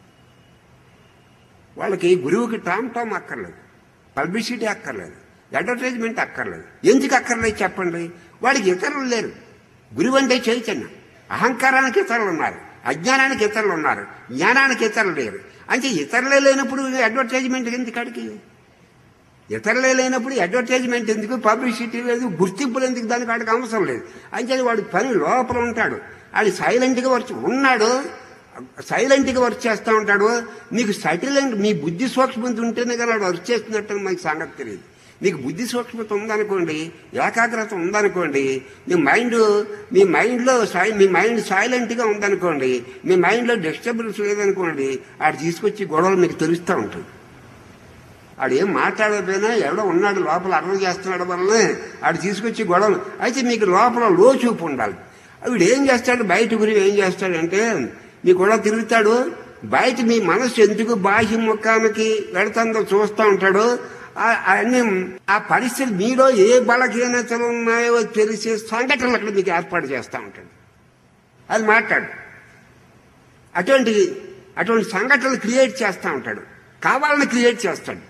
వాళ్ళకి గురువుకి టామ్ టామ్ అక్కర్లేదు పబ్లిసిటీ అక్కర్లేదు అడ్వర్టైజ్మెంట్ అక్కర్లేదు ఎందుకు అక్కర్లేదు చెప్పండి వాడికి ఇతరులు లేరు గురువు అంటే చైతన్యం అహంకారానికి ఇతరులు ఉన్నారు అజ్ఞానానికి ఇతరులు ఉన్నారు జ్ఞానానికి ఇతరులు లేరు అంటే ఇతరులే లేనప్పుడు అడ్వర్టైజ్మెంట్ ఎందుకు అడిగి ఇతరులే లేనప్పుడు అడ్వర్టైజ్మెంట్ ఎందుకు పబ్లిసిటీ లేదు గుర్తింపులు ఎందుకు దానికి వాడికి అవసరం లేదు అంతే వాడు పని లోపల ఉంటాడు వాడు సైలెంట్గా వర్క్ ఉన్నాడు సైలెంట్గా వర్క్ చేస్తూ ఉంటాడు నీకు సటిలెంట్ మీ బుద్ధి సూక్ష్మత ఉంటేనే కదా వాడు వర్క్ చేస్తున్నట్టు మనకి సంగతి తెలియదు నీకు బుద్ధి సూక్ష్మత ఉందనుకోండి ఏకాగ్రత ఉందనుకోండి మీ మైండ్ మీ మైండ్లో సై మీ మైండ్ సైలెంట్గా ఉందనుకోండి మీ మైండ్లో డిస్టర్బెన్స్ లేదనుకోండి ఆడు తీసుకొచ్చి గొడవలు మీకు తెలుస్తూ ఉంటుంది ఆడు ఏం మాట్లాడకపోయినా ఎవడో ఉన్నాడు లోపల అర్థం చేస్తున్నాడు వల్లనే ఆడు తీసుకొచ్చి గొడవలు అయితే మీకు లోపల లోచూపు ఉండాలి వీడు ఏం చేస్తాడు బయట గురి ఏం చేస్తాడంటే మీ కూడా తిరుగుతాడు బయట మీ మనసు ఎందుకు బాహ్య ముఖానికి వెళుతుందో చూస్తూ ఉంటాడు ఆ- అన్ని ఆ పరిస్థితి మీలో ఏ బలహీనతలు ఉన్నాయో తెలిసే సంఘటనలు అక్కడ మీకు ఏర్పాటు చేస్తూ ఉంటాడు అది మాట్లాడు అటువంటి అటువంటి సంఘటనలు క్రియేట్ చేస్తూ ఉంటాడు కావాలని క్రియేట్ చేస్తాడు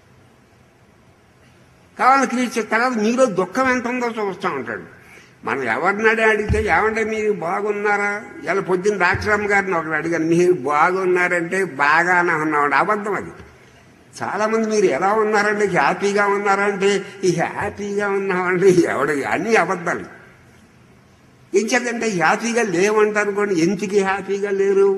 కావాలని క్రియేట్ చేసిన తర్వాత మీలో దుఃఖం ఎంత ఉందో చూస్తూ ఉంటాడు మనం ఎవరినాడే అడిగితే ఏమంటే మీరు బాగున్నారా ఇలా పొద్దున్న డాక్టరమ్మ గారిని ఒకరు అడిగాను మీరు బాగున్నారంటే బాగానే ఉన్నామండి అబద్ధం అది చాలా మంది మీరు ఎలా ఉన్నారండి హ్యాపీగా ఉన్నారంటే ఈ హ్యాపీగా ఉన్నామండి ఎవడ అన్ని అబద్ధాలు ఏం చేద్దంటే హ్యాపీగా లేవంటారు అనుకోండి ఎందుకు హ్యాపీగా లేరు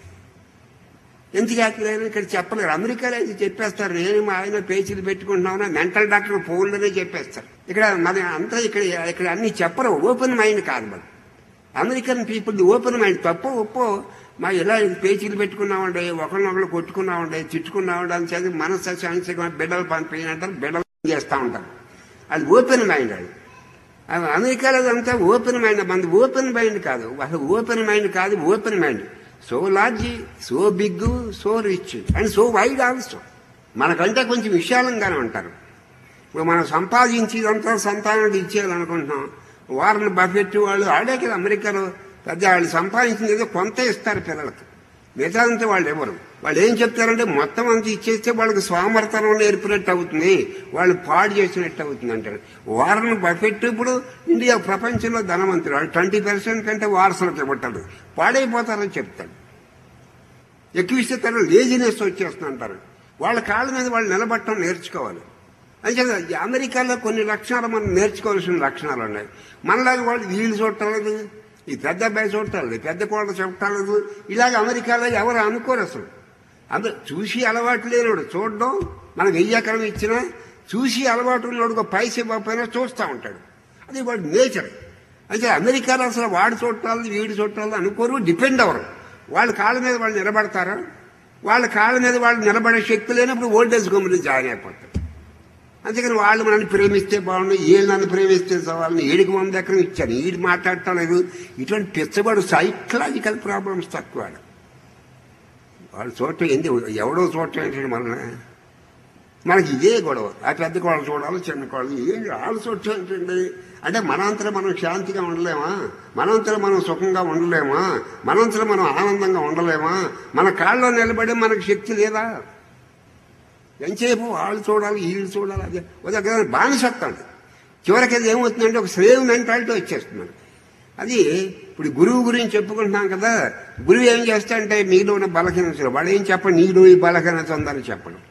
ఎందుకు హ్యాపీ లేరు ఇక్కడ చెప్పలేరు అమెరికాలో అయితే చెప్పేస్తారు నేను మా ఆయన పేచీలు పెట్టుకుంటున్నాను మెంటల్ డాక్టర్ ఫోన్లోనే చెప్పేస్తారు ఇక్కడ మన అంతా ఇక్కడ ఇక్కడ అన్ని చెప్పరు ఓపెన్ మైండ్ కాదు మరి అమెరికన్ పీపుల్ ఓపెన్ మైండ్ తప్పు ఒప్పో మా ఇలా పేచీలు పెట్టుకున్నామండి ఒకరినొకరు కొట్టుకున్నామండి తిట్టుకున్నామండి అని చెప్పి మనసు శాంతిగా బిడ్డలు పంపించారంటారు బిడ్డలు చేస్తూ ఉంటారు అది ఓపెన్ మైండ్ అది అది అమెరికాలో అంతా ఓపెన్ మైండ్ మనది ఓపెన్ మైండ్ కాదు అసలు ఓపెన్ మైండ్ కాదు open mind so large so big so rich and so wide also మనకంటే కొంచెం విశాలంగానే ఉంటారు ఇప్పుడు మనం సంపాదించేదంతా సంతానానికి ఇచ్చేయాలనుకుంటున్నాం వారిని బఫెట్ వాళ్ళు ఆడే కదా అమెరికాలో పెద్ద వాళ్ళు సంపాదించింది ఏదో కొంత ఇస్తారు పిల్లలకి మిగతాదంతా వాళ్ళు ఎవరు వాళ్ళు ఏం చెప్తారంటే మొత్తం అంతా ఇచ్చేస్తే వాళ్ళకి స్వామర్థనం నేర్పినట్టు అవుతుంది వాళ్ళు పాడు చేసినట్టు అవుతుంది అంటారు వారిని బఫెట్ ఇప్పుడు ఇండియా ప్రపంచంలో ధనవంతుడు వాళ్ళు ట్వంటీ పర్సెంట్ కంటే వారసులకు ఇవ్వటాడు పాడైపోతారని చెప్తాడు ఎక్కువ ఇస్తే తన లేజినెస్ వచ్చేస్తుంది అంటారు వాళ్ళ కాళ్ళ మీద వాళ్ళు నిలబట్టడం నేర్చుకోవాలి అంటే అమెరికాలో కొన్ని లక్షణాలు మనం నేర్చుకోవాల్సిన లక్షణాలు ఉన్నాయి మనలాగా వాళ్ళు వీళ్ళు చూడటలేదు ఈ పెద్ద అబ్బాయి చూడటలేదు పెద్ద కోళ్ళ చూడటలేదు ఇలాగ అమెరికాలో ఎవరు అనుకోరు అసలు అందరూ చూసి అలవాటు లేనివాడు చూడడం మనకు వెయ్యి ఎకరం ఇచ్చినా చూసి అలవాటు ఉన్నవాడు ఒక పైస ఇవ్వకపోయినా చూస్తూ ఉంటాడు అది వాడి నేచర్ అయితే అమెరికాలో అసలు వాడు చూడాలి వీడు చూడాలి అనుకోరు డిపెండ్ అవ్వరు వాళ్ళ కాళ్ళ మీద వాళ్ళు నిలబడతారా వాళ్ళ కాళ్ళ మీద వాళ్ళు నిలబడే శక్తి లేనప్పుడు ఓల్డేజ్ హోమ్లో జాయిన్ అయిపోతారు అందుకని వాళ్ళు మనల్ని ప్రేమిస్తే బాగుండు వీళ్ళు నన్ను ప్రేమిస్తే వాళ్ళని ఏడికి మంది దగ్గర ఇచ్చాను ఈడు మాట్లాడటం లేదు ఇటువంటి పిచ్చబడు సైకలాజికల్ ప్రాబ్లమ్స్ తక్కువ వాడు వాళ్ళు చూడటం ఏంది ఎవడో చూడటం ఏంటంటే మన మనకి ఇదే గొడవ ఆ పెద్ద కోళ్ళు చూడాలి చిన్న కోళ్ళు ఏం వాళ్ళు చూడటం ఏంటండి అంటే మనంతరం మనం శాంతిగా ఉండలేమా మనంతరం మనం సుఖంగా ఉండలేమా మనంతరం మనం ఆనందంగా ఉండలేమా మన కాళ్ళలో నిలబడి మనకు శక్తి లేదా ఎంతసేపు వాళ్ళు చూడాలి వీళ్ళు చూడాలి అదే ఒక దగ్గర బానిసత్వం చివరికి అది ఏమవుతుందంటే ఒక స్లేవ్ మెంటాలిటీ వచ్చేస్తున్నాడు అది ఇప్పుడు గురువు గురించి చెప్పుకుంటున్నాం కదా గురువు ఏం చేస్తాడంటే మీలో ఉన్న బలహీనతలు వాడు ఏం చెప్పడు నీలో ఈ బలహీనత ఉందని చెప్పడు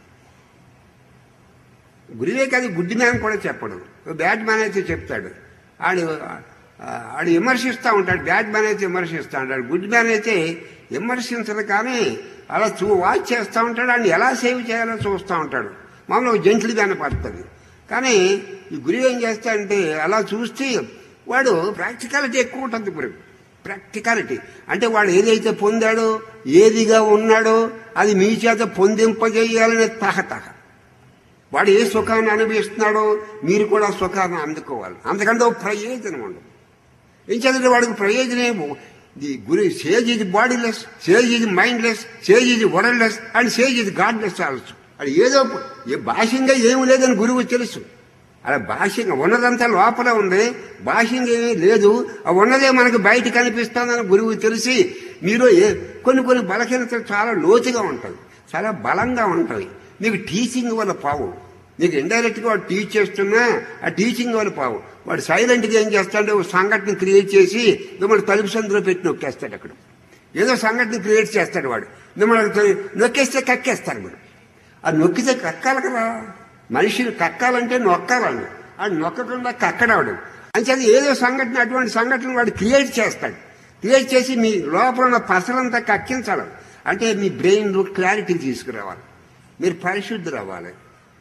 గురువే కాదు గుడ్డి మ్యాన్ కూడా చెప్పడు బ్యాట్ మ్యాన్ అయితే చెప్తాడు ఆడు ఆడు విమర్శిస్తూ ఉంటాడు బ్యాట్ మ్యాన్ అయితే విమర్శిస్తూ ఉంటాడు గుడ్ మ్యాన్ అయితే విమర్శించడు కానీ అలా చూ వాచ్ చేస్తూ ఉంటాడు ఆయన ఎలా సేవ్ చేయాలో చూస్తూ ఉంటాడు మామూలు జంట్లు దాన్ని పడుతుంది కానీ ఈ గురువు ఏం చేస్తాడంటే అలా చూస్తే వాడు ప్రాక్టికాలిటీ ఎక్కువ ఉంటుంది గురువు ప్రాక్టికాలిటీ అంటే వాడు ఏదైతే పొందాడో ఏదిగా ఉన్నాడో అది మీ చేత పొందింపజేయాలనే తహతహ వాడు ఏ సుఖాన్ని అనుభవిస్తున్నాడో మీరు కూడా సుఖాన్ని అందుకోవాలి అందుకంటే ఒక ప్రయోజనం ఉండదు ఏం చదివితే వాడికి ప్రయోజనం ఏమో ది గురి సేజ్ ఇది బాడీలెస్ సేజ్ ఇది మైండ్లెస్ సేజ్ ఇది వరల్డ్లెస్ అండ్ సేజ్ ఇది గాడ్లెస్ ఆల్సో అది ఏదో ఏ భాష్యంగా ఏమి లేదని గురువు తెలుసు అలా భాష్యంగా ఉన్నదంతా లోపల ఉంది భాష్యంగా ఏమీ లేదు ఆ ఉన్నదే మనకు బయట కనిపిస్తుందని గురువు తెలిసి మీరు ఏ కొన్ని కొన్ని బలహీనతలు చాలా లోతుగా ఉంటాయి చాలా బలంగా ఉంటాయి మీకు టీచింగ్ వల్ల పావు నీకు ఇండైరెక్ట్గా వాడు టీచ్ చేస్తున్నా ఆ టీచింగ్ వల్ల పావు వాడు సైలెంట్గా ఏం చేస్తాడు ఒక సంఘటన క్రియేట్ చేసి మిమ్మల్ని తలుపు సందులో పెట్టి నొక్కేస్తాడు అక్కడ ఏదో సంఘటన క్రియేట్ చేస్తాడు వాడు మిమ్మల్ని నొక్కేస్తే కక్కేస్తాడు మీరు ఆ నొక్కితే కక్కాలి కదా మనిషిని కక్కాలంటే నొక్కాలండి అది నొక్కకుండా కక్కడవడు అంచేది ఏదో సంఘటన అటువంటి సంఘటన వాడు క్రియేట్ చేస్తాడు క్రియేట్ చేసి మీ లోపల ఉన్న పసలంతా కక్కించాలి అంటే మీ బ్రెయిన్ క్లారిటీ తీసుకురావాలి మీరు పరిశుద్ధులు అవ్వాలి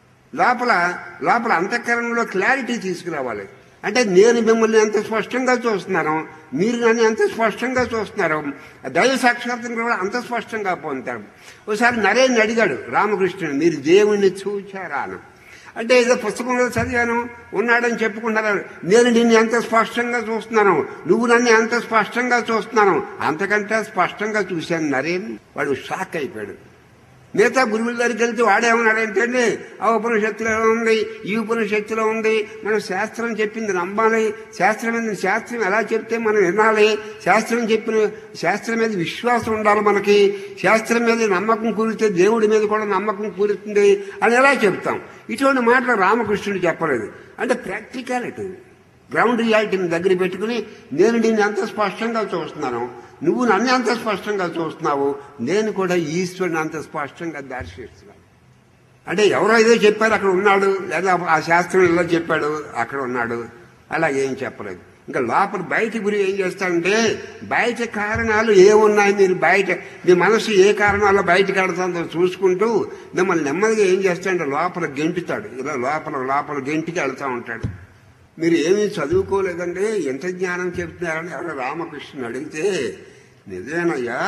లోపల లోపల అంతఃకరణలో క్లారిటీ తీసుకురావాలి అంటే నేను మిమ్మల్ని ఎంత స్పష్టంగా చూస్తున్నాను మీరు నన్ను ఎంత స్పష్టంగా చూస్తున్నారు దైవ సాక్షాత్రం కూడా అంత స్పష్టంగా పొందుతారు ఒకసారి నరేన్ అడిగాడు రామకృష్ణుడు మీరు దేవుణ్ణి చూచారా అని అంటే ఏదో పుస్తకంలో చదివాను ఉన్నాడని చెప్పుకుంటున్నారు నేను నిన్ను ఎంత స్పష్టంగా చూస్తున్నాను నువ్వు నన్ను ఎంత స్పష్టంగా చూస్తున్నాను అంతకంటే స్పష్టంగా చూశాను నరేన్ వాడు షాక్ అయిపోయాడు మిగతా గురువుల దగ్గరికి వెళ్తే వాడేమన్నాడంటే ఆ ఉపనిషత్తులో ఉంది ఈ ఉపనిషత్తులో ఉంది మనం శాస్త్రం చెప్పింది నమ్మాలి శాస్త్రం మీద శాస్త్రం ఎలా చెప్తే మనం వినాలి శాస్త్రం చెప్పిన శాస్త్రం మీద విశ్వాసం ఉండాలి మనకి శాస్త్రం మీద నమ్మకం కూరితే దేవుడి మీద కూడా నమ్మకం కూరుతుంది అని ఎలా చెప్తాం ఇటువంటి మాటలు రామకృష్ణుడు చెప్పలేదు అంటే ప్రాక్టికాలిటీ గ్రౌండ్ రియాలిటీని దగ్గర పెట్టుకుని నేను నిన్ను ఎంత స్పష్టంగా చూస్తున్నాను నువ్వు నన్ను ఎంత స్పష్టంగా చూస్తున్నావు నేను కూడా ఈశ్వరుని అంత స్పష్టంగా దర్శిస్తున్నాను అంటే ఎవరో ఏదో చెప్పారు అక్కడ ఉన్నాడు లేదా ఆ శాస్త్రం ఇలా చెప్పాడు అక్కడ ఉన్నాడు అలా ఏం చెప్పలేదు ఇంకా లోపల బయట గురి ఏం చేస్తాడంటే బయట కారణాలు ఏమున్నాయి మీరు బయట మీ మనసు ఏ కారణాల్లో బయటకు వెళ్తుందో చూసుకుంటూ మిమ్మల్ని నెమ్మదిగా ఏం చేస్తాడంటే లోపల గెంటుతాడు ఇలా లోపల లోపల గెంటికి వెళ్తూ ఉంటాడు మీరు ఏమీ చదువుకోలేదండి ఎంత జ్ఞానం చెప్తున్నారని ఎవరో రామకృష్ణుని అడిగితే నిజమేనయ్యా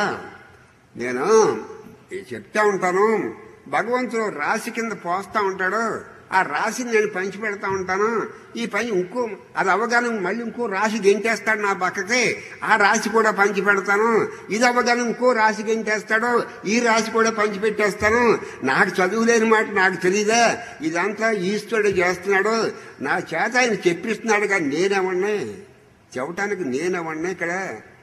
నేను ఇది చెప్తా ఉంటాను భగవంతుడు రాశి కింద పోస్తా ఉంటాడు ఆ రాశిని నేను పంచి పెడతా ఉంటాను ఈ పని ఇంకో అది అవగానే మళ్ళీ ఇంకో రాశి గెంటేస్తాడు నా పక్కకి ఆ రాశి కూడా పంచి పెడతాను ఇది అవగానే ఇంకో రాశి గెంటేస్తాడు ఈ రాశి కూడా పంచి పెట్టేస్తాను నాకు చదువు లేని మాట నాకు తెలియదా ఇదంతా ఈశ్వరుడు చేస్తున్నాడు నా చేత ఆయన చెప్పిస్తున్నాడు కానీ నేనేమన్నా చెప్పటానికి నేనేమన్నా ఇక్కడ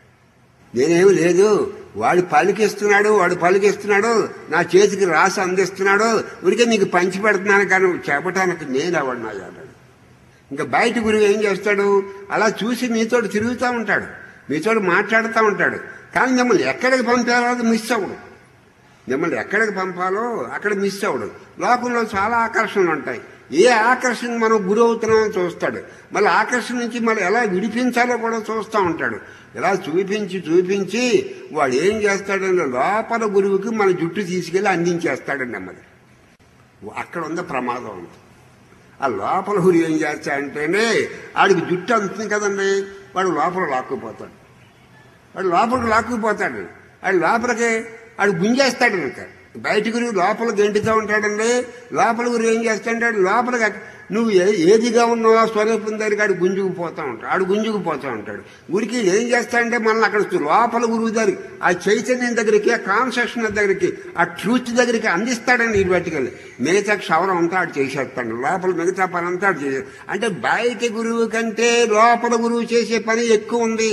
నేనేమి లేదు వాడు పలికిస్తున్నాడు వాడు పలికిస్తున్నాడు నా చేతికి రాసి అందిస్తున్నాడు ఉడికే నీకు పంచి పెడుతున్నాను కానీ చెప్పటానికి నేను ఎవడినా అన్నాడు ఇంకా బయట గురువు ఏం చేస్తాడు అలా చూసి మీతో తిరుగుతూ ఉంటాడు మీతో మాట్లాడుతూ ఉంటాడు కానీ మిమ్మల్ని ఎక్కడికి పంపాలో అది మిస్ అవ్వడు మిమ్మల్ని ఎక్కడికి పంపాలో అక్కడ మిస్ అవ్వడు లోకంలో చాలా ఆకర్షణలు ఉంటాయి ఏ ఆకర్షణ మనం గురి అవుతున్నామో చూస్తాడు మళ్ళీ ఆకర్షణ నుంచి మళ్ళీ ఎలా విడిపించాలో కూడా చూస్తూ ఉంటాడు ఇలా చూపించి చూపించి వాడు ఏం చేస్తాడంటే లోపల గురువుకి మన జుట్టు తీసుకెళ్ళి అందించేస్తాడండి నెమ్మది అక్కడ ఉంది ప్రమాదం ఉంది ఆ లోపల గురి ఏం చేస్తాడంటేనే ఆడికి జుట్టు అందుతుంది కదండి వాడు లోపల లాక్కుపోతాడు వాడు లోపలికి లాక్కుపోతాడు వాడు లోపలికి వాడు గుంజేస్తాడు ఇంకా బయట గురి లోపల గెంటుతూ ఉంటాడండి లోపల గురి ఏం చేస్తాడు లోపలికి నువ్వు ఏ ఏదిగా ఉన్నావో ఆ స్వరూపం దగ్గరికి ఆడు గుంజుకుపోతూ ఉంటాడు ఆడు గుంజుకుపోతూ ఉంటాడు గురికి ఏం చేస్తాడంటే మనల్ని అక్కడ లోపల గురువు దగ్గరికి ఆ చైతన్యం దగ్గరికి ఆ కాన్సెషన్ దగ్గరికి ఆ ట్రూత్ దగ్గరికి అందిస్తాడండి ఈ బయటికెళ్ళి మిగతా క్షవరం అంతా ఆడు చేసేస్తాడు లోపల మిగతా పని అంతా ఆడు చేసే అంటే బయట గురువు కంటే లోపల గురువు చేసే పని ఎక్కువ ఉంది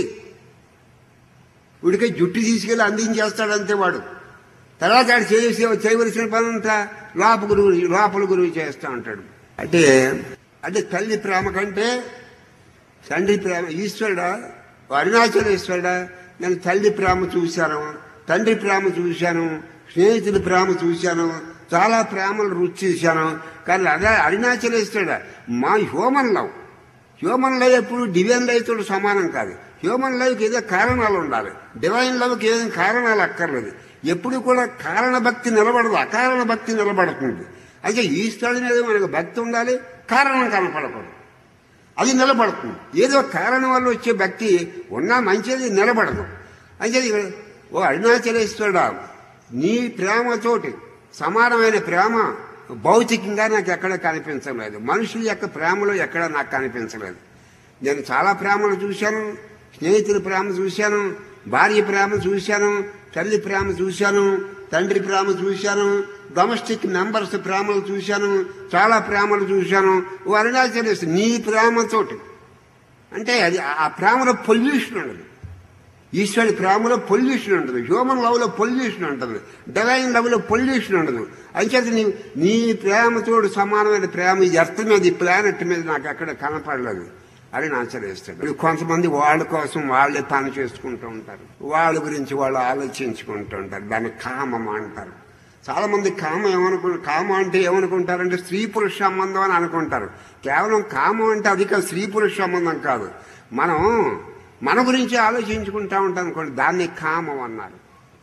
ఉడికే జుట్టు తీసుకెళ్ళి అందించేస్తాడంతే వాడు తర్వాత ఆడు చేసి చేయవలసిన పని అంతా లోప గురువు లోపల గురువు చేస్తూ ఉంటాడు అంటే అంటే తల్లి ప్రేమ కంటే తండ్రి ప్రేమ ఈశ్వరుడా అరుణాచలేశ్వరుడా నేను తల్లి ప్రేమ చూశాను తండ్రి ప్రేమ చూశాను స్నేహితుల ప్రేమ చూశాను చాలా ప్రేమలు రుచి చూశాను కానీ అదే అరుణాచలేశ్వరుడా మా హ్యూమన్ లవ్ హ్యూమన్ లైఫ్ ఎప్పుడు డివైన్ లైఫ్ తోటి సమానం కాదు హ్యూమన్ లైఫ్కి ఏదో కారణాలు ఉండాలి డివైన్ లవ్కి ఏదో కారణాలు అక్కర్లేదు ఎప్పుడు కూడా కారణ భక్తి నిలబడదు అకారణ భక్తి నిలబడుతుంది అయితే ఈశ్వరుడి మీద మనకు భక్తి ఉండాలి కారణం కనపడకూడదు అది నిలబడుతుంది ఏదో కారణం వల్ల వచ్చే భక్తి ఉన్నా మంచిది నిలబడదు అయితే ఓ అరుణాచలేశ్వరుడా నీ ప్రేమతోటి సమానమైన ప్రేమ భౌతికంగా నాకు ఎక్కడ కనిపించలేదు మనుషుల యొక్క ప్రేమలో ఎక్కడ నాకు కనిపించలేదు నేను చాలా ప్రేమలు చూశాను స్నేహితుల ప్రేమ చూశాను భార్య ప్రేమ చూశాను తల్లి ప్రేమ చూశాను తండ్రి ప్రేమ చూశాను డొమెస్టిక్ మెంబర్స్ ప్రేమలు చూశాను చాలా ప్రేమలు చూశాను ఓ అరుణాచలేశ్వరు నీ ప్రేమతోటి అంటే అది ఆ ప్రేమలో పొల్యూషన్ ఉండదు ఈశ్వరి ప్రేమలో పొల్యూషన్ ఉండదు హ్యూమన్ లవ్లో పొల్యూషన్ ఉండదు డివైన్ లవ్లో పొల్యూషన్ ఉండదు అంచేత నీ నీ ప్రేమతోడు సమానమైన ప్రేమ ఈ ఎర్త్ మీద ఈ ప్లానెట్ మీద నాకు ఎక్కడ కనపడలేదు అని ఆచరిస్తాడు కొంతమంది వాళ్ళ కోసం వాళ్ళే పని చేసుకుంటూ ఉంటారు వాళ్ళ గురించి వాళ్ళు ఆలోచించుకుంటూ ఉంటారు దాన్ని కామం అంటారు చాలా మంది కామం ఏమనుకు కామం అంటే ఏమనుకుంటారంటే స్త్రీ పురుష సంబంధం అని అనుకుంటారు కేవలం కామం అంటే అది కాదు స్త్రీ పురుష సంబంధం కాదు మనం మన గురించి ఆలోచించుకుంటా ఉంటాం అనుకోండి దాన్ని కామం అన్నారు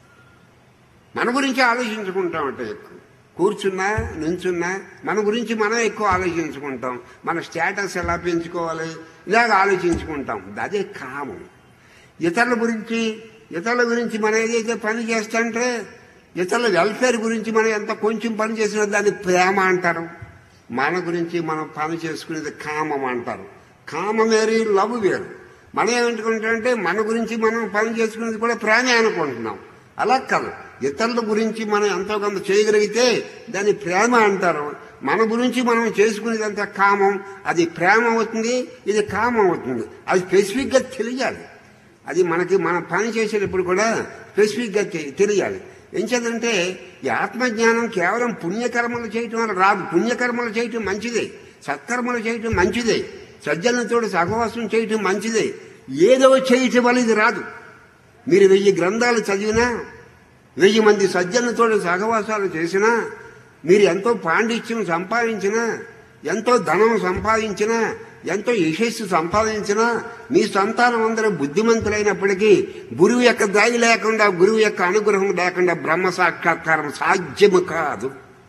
మన గురించి ఆలోచించుకుంటా ఉంటాం ఎక్కువ కూర్చున్నా నుంచున్నా మన గురించి మనం ఎక్కువ ఆలోచించుకుంటాం మన స్టేటస్ ఎలా పెంచుకోవాలి ఇలాగ ఆలోచించుకుంటాం అదే కామం ఇతరుల గురించి ఇతరుల గురించి మనం ఏదైతే పని చేస్తుంటే ఇతరుల వెల్ఫేర్ గురించి మనం ఎంత కొంచెం పని చేసినా దాన్ని ప్రేమ అంటారు మన గురించి మనం పని చేసుకునేది కామం అంటారు కామం వేరు లవ్ వేరు మనం ఏమనుకుంటామంటే మన గురించి మనం పని చేసుకునేది కూడా ప్రేమే అనుకుంటున్నాం అలా కాదు ఇతరుల గురించి మనం ఎంతో కొంత చేయగలిగితే దాన్ని ప్రేమ అంటారు మన గురించి మనం చేసుకునేదంతా కామం అది ప్రేమ అవుతుంది ఇది కామం అవుతుంది అది స్పెసిఫిక్గా తెలియాలి అది మనకి మన పని చేసేటప్పుడు కూడా స్పెసిఫిక్గా తె- తెలియాలి ఏం చేద్దంటే ఈ ఆత్మజ్ఞానం కేవలం పుణ్యకర్మలు చేయటం వల్ల రాదు పుణ్యకర్మలు చేయటం మంచిదే సత్కర్మలు చేయటం మంచిదే సజ్జలతో సహవాసం చేయటం మంచిదే ఏదో చేయటం వల్ల ఇది రాదు మీరు వెయ్యి గ్రంథాలు చదివినా వెయ్యి మంది సజ్జనులతో సహవాసాలు చేసినా మీరు ఎంతో పాండిత్యం సంపాదించినా ఎంతో ధనం సంపాదించినా ఎంతో యశస్సు సంపాదించినా మీ సంతానం అందరూ బుద్ధిమంతులైనప్పటికీ గురువు యొక్క దయ లేకుండా గురువు యొక్క అనుగ్రహం లేకుండా బ్రహ్మ సాక్షాత్కారం సాధ్యము కాదు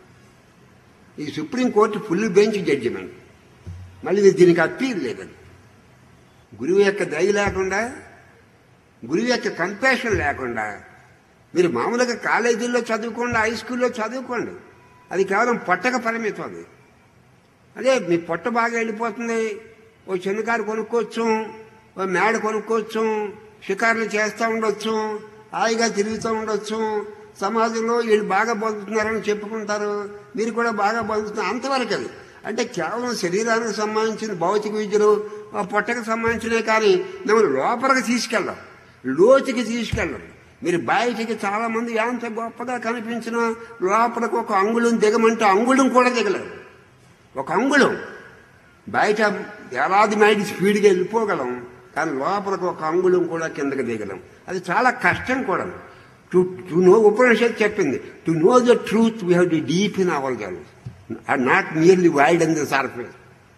ఈ సుప్రీంకోర్టు ఫుల్ బెంచ్ జడ్జిమెంట్ మళ్ళీ దీనికి అప్పీల్ లేదండి గురువు యొక్క దయ లేకుండా గురువు యొక్క కంపాషన్ లేకుండా మీరు మామూలుగా కాలేజీల్లో చదువుకోండి హై స్కూల్లో చదువుకోండి అది కేవలం పొట్టక పరిమితం అది అదే మీ పొట్ట బాగా వెళ్ళిపోతుంది ఓ చిన్న కారు కొనుక్కోవచ్చు ఓ మేడ కొనుక్కోవచ్చు షికారులు చేస్తూ ఉండొచ్చు హాయిగా తిరుగుతూ ఉండొచ్చు సమాజంలో వీళ్ళు బాగా బతుకుతున్నారని చెప్పుకుంటారు మీరు కూడా బాగా బతుకుతున్నారు అంతవరకు అది అంటే కేవలం శరీరానికి సంబంధించిన భౌతిక విద్యలు ఆ పొట్టకు సంబంధించినవి కానీ మిమ్మల్ని లోపలికి తీసుకెళ్ళం లోతుకి తీసుకెళ్ళం మీరు బయటికి చాలా మంది ఎంత గొప్పగా కనిపించినా లోపలికి ఒక అంగుళం దిగమంటే అంగుళం కూడా దిగలేరు ఒక అంగుళం బయట ఏలాది మైలు స్పీడ్గా వెళ్ళిపోగలం కానీ లోపలికి ఒక అంగుళం కూడా కిందకి దిగలం అది చాలా కష్టం కూడా టు టు నో ఉపనిషత్ చెప్పింది to know the truth we have to deep in our goal and not nearly wide on the surface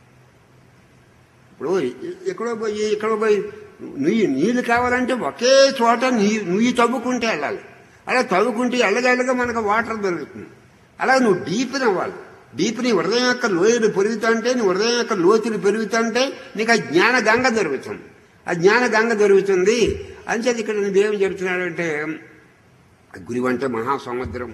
ఇప్పుడు ఎక్కడో పోయి ఎక్కడో పోయి నుయ్యి నీళ్లు కావాలంటే ఒకే చోట నీ నుయ్యి తవ్వుకుంటే వెళ్ళాలి అలా తవ్వుకుంటే ఎల్లగెల్లగా మనకు వాటర్ దొరుకుతుంది అలా నువ్వు డీప్ని అవ్వాలి డీప్ నీ హృదయం యొక్క లోయలు పెరుగుతుంటే నీ హృదయం యొక్క లోతులు పెరుగుతుంటే నీకు ఆ జ్ఞాన గంగ దొరుకుతుంది ఆ జ్ఞాన గంగ దొరుకుతుంది అంచేది ఇక్కడ నువ్వేం చెప్తున్నాడంటే గురువు అంటే మహాసముద్రం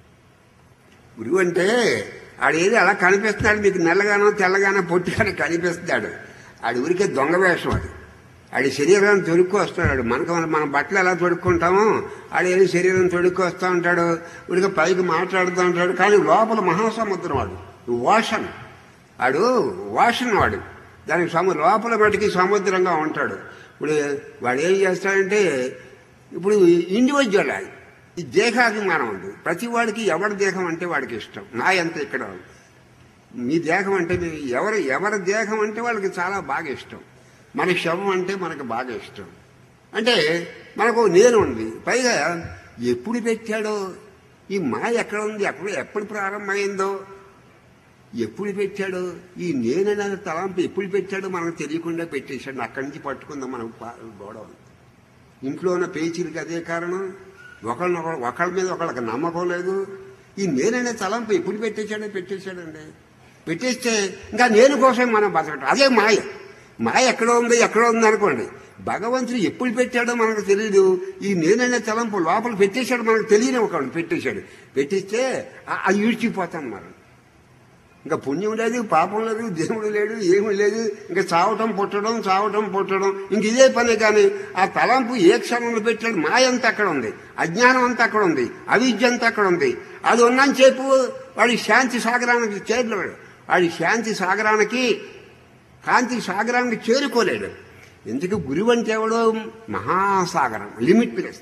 గురువు అంటే ఆడేది అలా కనిపిస్తున్నాడు మీకు నల్లగానో తెల్లగానో పొట్టిగానో కనిపిస్తున్నాడు ఆడి ఊరికే దొంగ వేషం అది ఆడి శరీరాన్ని తొడుక్కు వస్తున్నాడు మనకు మన బట్టలు ఎలా తొడుక్కుంటామో ఆడేది శరీరం తొడుక్కు వస్తూ ఉంటాడు ఊరికే పైకి మాట్లాడుతూ ఉంటాడు కానీ లోపల మహాసముద్రం వాడు వాషన్ ఆడు వాషన్ వాడు దానికి సము లోపల మటుకి సముద్రంగా ఉంటాడు ఇప్పుడు వాడు ఏం చేస్తాడంటే ఇప్పుడు ఇండివిజువల్ అది ఈ దేహాభిమానం ఉంది ప్రతి వాడికి ఎవరి దేహం అంటే వాడికి ఇష్టం నా ఎంత ఇక్కడ మీ దేహం అంటే మీ ఎవరు ఎవరి దేహం అంటే వాళ్ళకి చాలా బాగా ఇష్టం మన శవం అంటే మనకు బాగా ఇష్టం అంటే మనకు నేను ఉంది పైగా ఎప్పుడు పెట్టాడో ఈ మాయ ఎక్కడ ఉంది ఎప్పుడు ఎప్పుడు ప్రారంభమైందో ఎప్పుడు పెట్టాడో ఈ నేననే తలంపు ఎప్పుడు పెట్టాడో మనకు తెలియకుండా పెట్టేశాడు అక్కడి నుంచి పట్టుకుందాం మనకు పా- గొడవ ఇంట్లో ఉన్న పేచీలకి అదే కారణం ఒకళ్ళని ఒకళ్ళ ఒకళ్ళ మీద ఒకళ్ళకి నమ్మకం లేదు ఈ నేననే తలంపు ఎప్పుడు పెట్టేశాడో పెట్టేశాడండి పెట్టేస్తే ఇంకా నేను కోసం మనం బతకటం అదే మాయ మాయ ఎక్కడ ఉంది ఎక్కడ ఉంది అనుకోండి భగవంతుడు ఎప్పుడు పెట్టాడో మనకు తెలియదు ఈ నేననే తలంపు లోపల పెట్టేశాడు మనకు తెలియని ఒకళ్ళు పెట్టేశాడు పెట్టిస్తే ఆ- అది ఈడ్చిపోతాం మనం ఇంకా పుణ్యం లేదు పాపం లేదు దేవుడు లేడు ఏమీ లేదు ఇంకా చావటం పుట్టడం చావటం పుట్టడం ఇంక ఇదే పని కానీ ఆ తలంపు ఏ క్షణంలో పెట్టాడు మాయ అంతా అక్కడ ఉంది అజ్ఞానం అంతా అక్కడ ఉంది అవిద్య అంతా అక్కడ ఉంది అది ఉన్నని చెప్పు వాడి శాంతి సాగరానికి చేరలేడు వాడి శాంతి సాగరానికి కాంతి సాగరానికి చేరుకోలేడు ఎందుకు గురువు అంటే ఎవడో మహాసాగరం limitless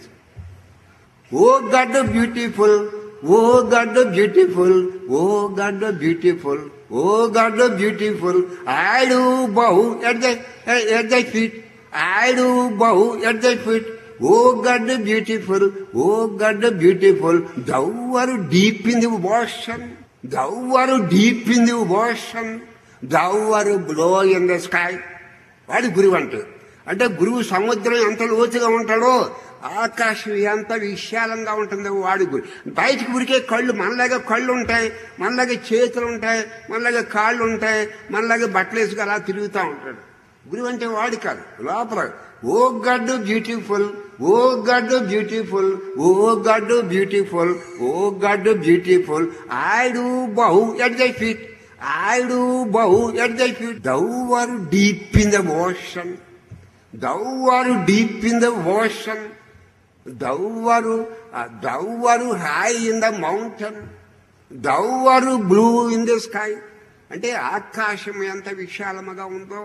O God beautiful O God beautiful O God beautiful O God beautiful I do bow at the at the feet I do bow at the feet O God beautiful O God beautiful thou art deep in the ocean thou art deep in the ocean thou art blue in the sky వాడి గురువు అంటే అంటే గురువు సముద్రం ఎంత లోతుగా ఉంటాడో ఆకాశం ఎంత విశాలంగా ఉంటుందో వాడి గురి బయటికి ఉరికే కళ్ళు మనలాగా కళ్ళు ఉంటాయి మనలాగా చేతులు ఉంటాయి మనలాగా కాళ్ళు ఉంటాయి మనలాగా బట్టలు వేసుకు అలా తిరుగుతూ ఉంటాడు గురువు అంటే వాడి కాదు లోపల ఓ God beautiful O God beautiful O God beautiful O God beautiful I do bow at thy feet I do bow at thy feet thou art deep in the ocean thou art deep in the ocean thou art thou art high in the mountain thou art blue in the sky అంటే ఆకాశం ఎంత విశాలముగా ఉందో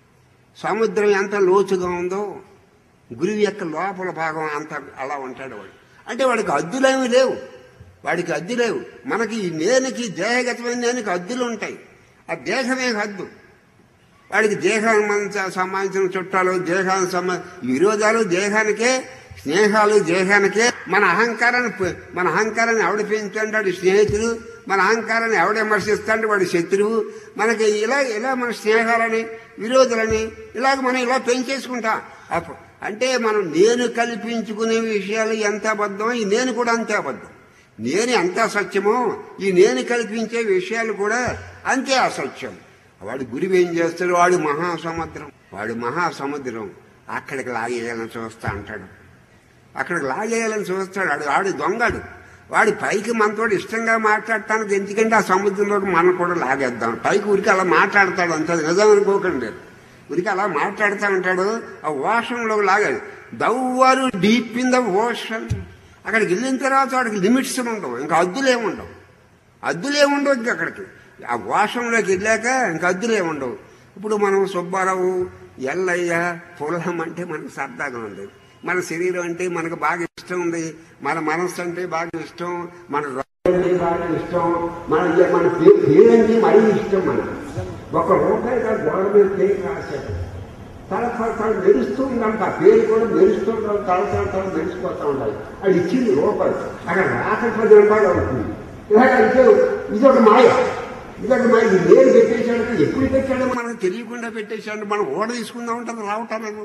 సముద్రం ఎంత లోతుగా ఉందో గురువు యొక్క లోపల భాగం అంత అలా ఉంటాడు వాడు అంటే వాడికి అద్దులేమి లేవు వాడికి అద్దు లేవు మనకి ఈ నేనుకి దేహగతమైన నేనుకి అద్దులు ఉంటాయి ఆ దేహమే హద్దు వాడికి దేహానికి సంబంధించిన చుట్టాలు దేహానికి సంబంధించిన విరోధాలు దేహానికే స్నేహాలు దేహానికే మన అహంకారాన్ని ప- మన అహంకారాన్ని ఎవడు పెంచుతుంటాడు స్నేహితుడు మన అహంకారాన్ని ఎవడు విమర్శిస్తాడు వాడు శత్రువు మనకి ఇలా ఇలా మన స్నేహాలని విరోధులని ఇలాగ మనం ఇలా పెంచేసుకుంటాం అప్పు- అంటే మనం నేను కల్పించుకునే విషయాలు ఎంత అబద్ధమో ఈ నేను కూడా అంతే అబద్ధం నేను ఎంత సత్యమో ఈ నేను కల్పించే విషయాలు కూడా అంతే అసత్యం వాడు గురువు ఏం చేస్తాడు వాడు మహాసముద్రం వాడు మహాసముద్రం అక్కడికి లాగేయాలని చూస్తా అంటాడు అక్కడికి లాగేయాలని చూస్తాడు వాడు వాడు దొంగడు వాడి పైకి మనతోటి ఇష్టంగా మాట్లాడటానికి ఎందుకంటే ఆ సముద్రంలోకి మనం కూడా లాగేద్దాం పైకి ఉరికి అలా మాట్లాడతాడు అంతే అది నిజం అనుకోకండి ఉరికి అలా మాట్లాడుతూ ఉంటాడు ఆ ఓషన్లో లాగాడు దవ్వారు డీప్ ఇన్ ద ఓషన్ అక్కడికి వెళ్ళిన తర్వాత వాడికి లిమిట్స్ ఉండవు ఇంకా అద్దులే ఉండవు అద్దులే ఉండవు ఇంకా అక్కడికి ఆ వాషంలోకి వెళ్ళాక ఇంకా అద్దులే ఉండవు ఇప్పుడు మనం సుబ్బారావు ఎల్లయ్య పులహం అంటే మనకు సరదాగా ఉంది మన శరీరం అంటే మనకు బాగా ఇష్టం ఉంది మన మనస్సు అంటే బాగా ఇష్టం మన రంగు అంటే బాగా ఇష్టం మన మన పేరు పేరు అంటే మరీ ఇష్టం మనకు ఒక రూపాయి కాదు గోడ మీద పేరు రాశాడు తల తల తల మెరుస్తూ ఉందంట ఆ పేరు కూడా మెరుస్తూ ఉంటాం తల తల తల మెరిసిపోతూ ఉండాలి అది ఇచ్చింది రూపాయి అక్కడ రాక పది రూపాయలు అవుతుంది ఇలాగ అంటే ఇదొక మాయ ఇదొక మాయ ఇది నేను పెట్టేశాడు ఎప్పుడు పెట్టాడో మనకు తెలియకుండా పెట్టేశాడు మనం ఓడ తీసుకుందాం ఉంటుంది రావటం లేదు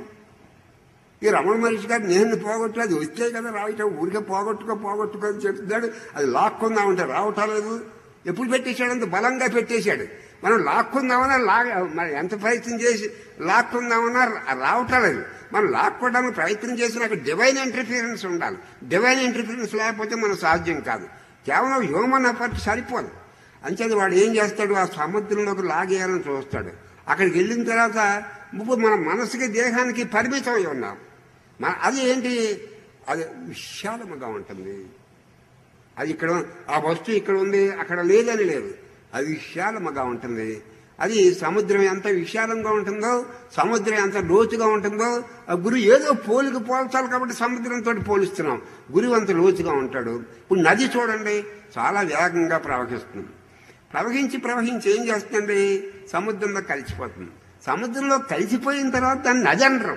ఈ రమణ మహర్షి గారు నేను పోగొట్టు అది వచ్చే కదా రావటం ఊరికే పోగొట్టుకో పోగొట్టుకో అని చెప్తున్నాడు అది లాక్కుందామంటే రావటం లేదు ఎప్పుడు పెట్టేశాడు అంత బలంగా పెట్టేశాడు మనం లాక్కుందామన్నా లాగ మరి ఎంత ప్రయత్నం చేసి లాక్కుందామన్నా రా- రావటం లేదు మనం లాక్కోవడానికి ప్రయత్నం చేసినా అక్కడ డివైన్ ఇంటర్ఫీరెన్స్ ఉండాలి డివైన్ ఇంటర్ఫీరెన్స్ లేకపోతే మన సాధ్యం కాదు కేవలం హ్యూమన్ ఎఫర్ట్ సరిపోదు అంచేది వాడు ఏం చేస్తాడు ఆ సముద్రంలోకి లాగేయాలని చూస్తాడు అక్కడికి వెళ్ళిన తర్వాత ఇప్పుడు మన మనసుకి దేహానికి పరిమితం అయి ఉన్నాం మన అది ఏంటి అది విశాలముగా ఉంటుంది అది ఇక్కడ ఆ వస్తువు ఇక్కడ ఉంది అక్కడ లేదని లేదు అది విశాలముగా ఉంటుంది అది సముద్రం ఎంత విశాలంగా ఉంటుందో సముద్రం ఎంత లోతుగా ఉంటుందో ఆ గురువు ఏదో పోలికి పోల్చాలి కాబట్టి సముద్రంతో పోలిస్తున్నాం గురువు అంత లోతుగా ఉంటాడు ఇప్పుడు నది చూడండి చాలా వేగంగా ప్రవహిస్తుంది ప్రవహించి ప్రవహించి ఏం చేస్తుంది సముద్రంలో కలిసిపోతుంది సముద్రంలో కలిసిపోయిన తర్వాత దాన్ని నది అనరు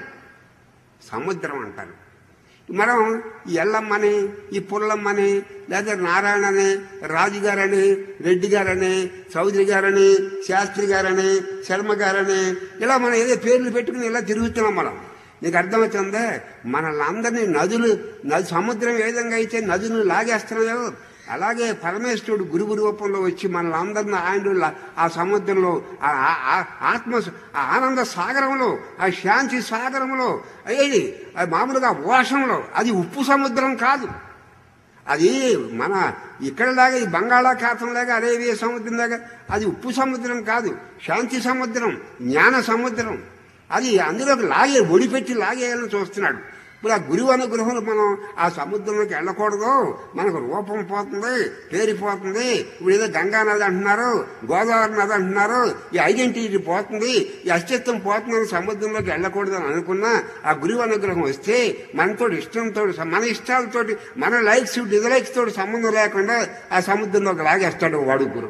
సముద్రం అంటారు మనం ఈ ఎల్లమ్మని ఈ పుల్లమ్మని లేదా నారాయణని రాజుగారని రెడ్డి గారని చౌదరి గారని శాస్త్రి గారని శర్మ గారని ఇలా మనం ఏదో పేర్లు పెట్టుకుని ఇలా తిరుగుతున్నాం మనం నీకు అర్థమవుతుందా మనల్ని అందరినీ నదులు నది సముద్రం ఏ విధంగా అయితే నదులు లాగేస్తున్నాయో అలాగే పరమేశ్వరుడు గురువు రూపంలో వచ్చి మనల్ని అందరిని ఆయన లా- ఆ సముద్రంలో ఆ ఆ- ఆ ఆత్మ ఆ ఆనంద సాగరంలో ఆ శాంతి సాగరంలో అయ్యేది అది మామూలుగా ఓషంలో అది ఉప్పు సముద్రం కాదు అది మన ఇక్కడలాగా ఈ బంగాళాఖాతం లాగా అరేబియా సముద్రం లాగా అది ఉప్పు సముద్రం కాదు శాంతి సముద్రం జ్ఞాన సముద్రం అది అందులోకి లాగే ఒడిపెట్టి లాగేయాలని చూస్తున్నాడు ఇప్పుడు ఆ గురువు అనుగ్రహంలో మనం ఆ సముద్రంలోకి వెళ్ళకూడదు మనకు రూపం పోతుంది పేరిపోతుంది ఇప్పుడు ఏదో గంగా నది అంటున్నారు గోదావరి నది అంటున్నారు ఈ ఐడెంటిటీ పోతుంది ఈ అస్తిత్వం పోతుందని సముద్రంలోకి వెళ్ళకూడదు అని అనుకున్నా ఆ గురువు అనుగ్రహం వస్తే మనతో ఇష్టంతో మన ఇష్టాలతోటి మన లైక్స్ డిజలైక్స్ తోటి సంబంధం లేకుండా ఆ సముద్రంలోకి లాగేస్తాడు వాడు గురువు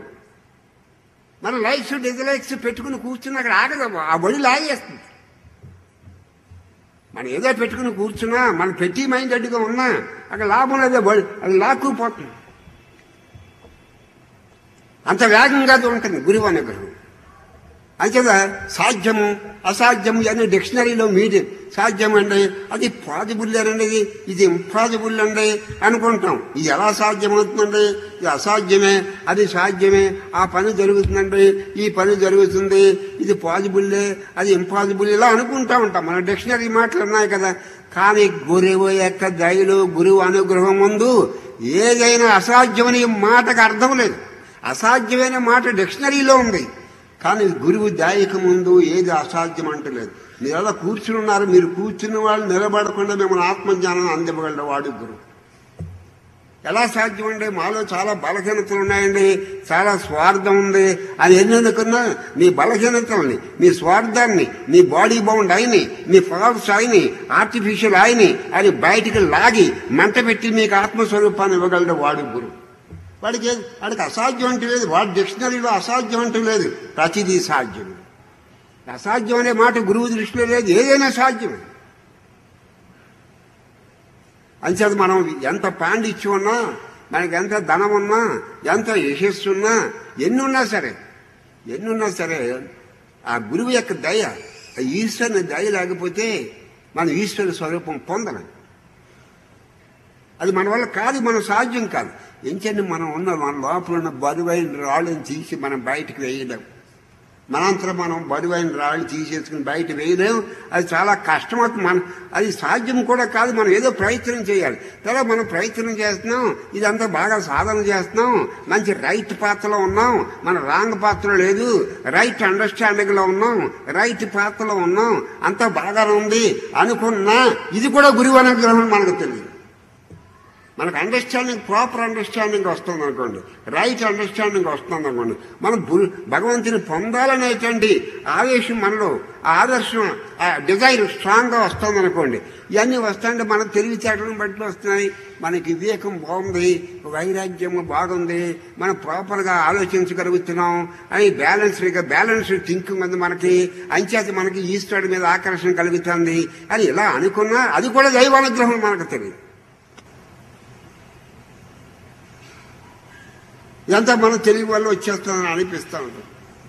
మన లైక్స్ డిజలైక్స్ పెట్టుకుని కూర్చుని అక్కడ ఆగదు ఆ బడి లాగేస్తుంది మనం ఏదో పెట్టుకుని కూర్చున్నా మనం పెట్టి మైండ్ అడ్డుగా ఉన్నా అక్కడ లాభం లేదో బడి- అది లాక్కుపోతుంది అంత వేగంగా అది ఉంటుంది గురువు అనుగ్రహం అంచేత సాధ్యము అసాధ్యము అనే డిక్షనరీలో మీది సాధ్యం అండి అది పాజిబుల్ అనేది ఇది ఇంపాజిబుల్ అండి అనుకుంటాం ఇది ఎలా సాధ్యమవుతుందండి ఇది అసాధ్యమే అది సాధ్యమే ఆ పని జరుగుతుందండి ఈ పని జరుగుతుంది ఇది పాజిబుల్లే అది ఇంపాజిబుల్ ఇలా అనుకుంటా ఉంటాం మన డిక్షనరీ మాటలు ఉన్నాయి కదా కానీ గురువు యొక్క దయలు గురువు అనుగ్రహం ముందు ఏదైనా అసాధ్యమని మాటకు అర్థం లేదు అసాధ్యమైన మాట డిక్షనరీలో ఉంది కానీ గురువు దాయక ముందు ఏది అసాధ్యం అంటలేదు మీరు ఎలా కూర్చుని ఉన్నారు మీరు కూర్చున్న వాళ్ళు నిలబడకుండా మిమ్మల్ని ఆత్మజ్ఞానం అందివ్వగలడు వాడు గురువు ఎలా సాధ్యం అండి మాలో చాలా బలహీనతలు ఉన్నాయండి చాలా స్వార్థం ఉంది అని ఎన్ని అనుకున్నా మీ బలహీనతల్ని మీ స్వార్థాన్ని మీ బాడీ బౌండ్ అయిని మీ ఫాల్స్ అయిని ఆర్టిఫిషియల్ అయిని అది బయటికి లాగి మంట పెట్టి మీకు ఆత్మస్వరూపాన్ని ఇవ్వగలడు వాడు గురువు వాడికి ఏది- వాడికి అసాధ్యం అంటూ లేదు వాడి డిక్షనరీలో అసాధ్యం అంటూ లేదు ప్రతిదీ సాధ్యం అసాధ్యం అనే మాట గురువు దృష్టిలో లేదు ఏదైనా సాధ్యమే అంచేత మనం ఎంత పాండిత్యం ఉన్నా మనకి ఎంత ధనం ఉన్నా ఎంత యశస్సు ఉన్నా ఎన్ని ఉన్నా సరే ఎన్ని ఉన్నా సరే ఆ గురువు యొక్క దయ ఆ ఈశ్వరుని దయ లేకపోతే మనం ఈశ్వర స్వరూపం పొందలేం అది మన వల్ల కాదు మన సాధ్యం కాదు ఎంచండి మనం ఉన్న మన లోపల ఉన్న బరువైన రాళ్ళని తీసి మనం బయటకు వేయలేం మనంతరం మనం బరువైన రాళ్ళు తీసేసుకుని బయట వేయలేం అది చాలా కష్టమవుతుంది మన అది సాధ్యం కూడా కాదు మనం ఏదో ప్రయత్నం చేయాలి తర్వాత మనం ప్రయత్నం చేస్తున్నాం ఇదంతా బాగా సాధన చేస్తున్నాం మంచి రైట్ పాత్రలో ఉన్నాం మన రాంగ్ పాత్ర లేదు రైట్ అండర్స్టాండింగ్ లో ఉన్నాం రైట్ పాత్రలో ఉన్నాం అంతా బాగానే ఉంది అనుకున్నా ఇది కూడా గురువు అనుగ్రహం మనకు తెలియదు మనకు అండర్స్టాండింగ్ ప్రాపర్ అండర్స్టాండింగ్ వస్తుంది అనుకోండి రైట్ అండర్స్టాండింగ్ వస్తుంది అనుకోండి మనం గు- భగవంతుని పొందాలనేటువంటి ఆవేశం మనలో ఆ ఆదర్శం ఆ డిజైర్ స్ట్రాంగ్ గా వస్తుంది అనుకోండి ఇవన్నీ వస్తాయంటే మన తెలివితేటలను బట్టి వస్తున్నాయి మనకి వివేకం బాగుంది వైరాగ్యము బాగుంది మనం ప్రాపర్ గా ఆలోచించగలుగుతున్నాం అని బ్యాలెన్స్ బ్యాలెన్స్ థింకింగ్ ఉంది మనకి అంచేత మనకి ఈశ్వరుడి మీద ఆకర్షణ కలుగుతుంది అని ఇలా అనుకున్నా అది కూడా దైవానుగ్రహం మనకు తెలియదు ఇదంతా మనం తెలివి వల్ల వచ్చేస్తుందని అనిపిస్తూ ఉంటుంది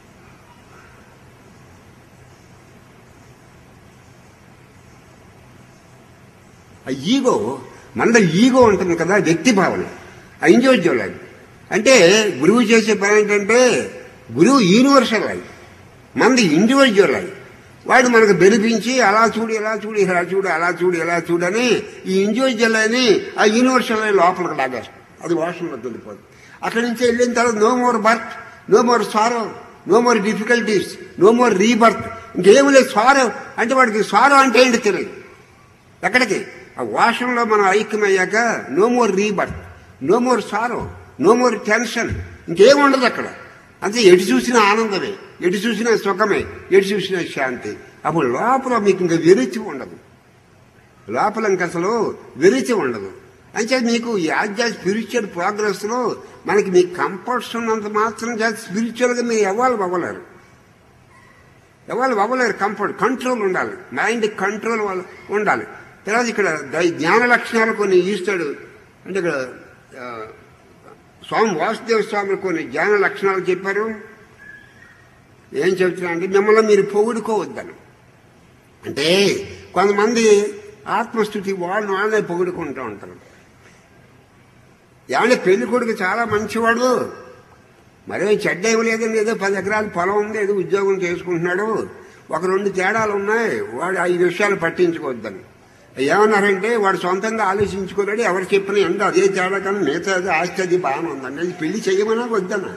ఆ ఈగో మనలో ఈగో ఉంటుంది కదా వ్యక్తి భావన ఆ ఇండివిజువల్ అది అంటే గురువు చేసే పని ఏంటంటే గురువు యూనివర్సల్ అది మనది ఇండివిజువల్ అది వాడు మనకు బెనిపించి అలా చూడు ఇలా చూడు ఇలా చూడు అలా చూడు ఇలా చూడని ఈ ఇండివిజువల్ అని ఆ యూనివర్సల్ అని లోపలికి లాగేస్తాం అది వాషంలో వెళ్ళిపోతుంది అక్కడి నుంచి వెళ్ళిన తర్వాత no more birth no more sorrow no more difficulties no more rebirth ఇంకేం లేదు సారో అంటే వాడికి సారో అంటే ఏంటి తెలియదు ఎక్కడికి ఆ వాషంలో మనం ఐక్యమయ్యాక no more rebirth no more sorrow no more tension ఇంకేం ఉండదు అక్కడ అంతే ఎటు చూసినా ఆనందమే ఎటు చూసినా సుఖమే ఎటు చూసినా శాంతి అప్పుడు లోపల మీకు ఇంకా విరుచి ఉండదు లోపల ఇంక అసలు విరుచి ఉండదు అంటే మీకు ఈ ఆధ్యాత్మిక స్పిరిచువల్ ప్రోగ్రెస్ లో మనకి మీ కంఫర్ట్స్ ఉన్నంత మాత్రం చేసి స్పిరిచువల్ గా మీరు ఎవ్వాలి అవ్వలేరు ఎవరు అవ్వలేరు కంఫర్ట్ కంట్రోల్ ఉండాలి మైండ్ కంట్రోల్ వల్ల ఉండాలి తర్వాత ఇక్కడ దై- జ్ఞాన లక్షణాలు కొన్ని ఇస్తాడు అంటే ఇక్కడ ఆ, స్వామి వాసుదేవ స్వామి కొన్ని జ్ఞాన లక్షణాలు చెప్పారు ఏం చెప్తున్నా అంటే మిమ్మల్ని మీరు పొగుడుకోవద్దని అంటే కొంతమంది ఆత్మస్థుతి వాళ్ళని వాళ్ళే పొగుడుకుంటూ ఉంటారు ఏమంటే పెళ్లి కొడుకు చాలా మంచివాడు మరే చెడ్డ ఏమి లేదండి ఏదో పది ఎకరాల పొలం ఉంది ఏదో ఉద్యోగం చేసుకుంటున్నాడు ఒక రెండు తేడాలు ఉన్నాయి వాడు ఐదు విషయాలు పట్టించుకోవద్దని ఏమన్నారంటే వాడు సొంతంగా ఆలోచించుకోలేడు ఎవరు చెప్పినా ఎంత అదే తేడా కానీ మిగతా అది ఆస్తి అది బాగానే ఉందండి అది పెళ్లి చేయమనా వద్దనా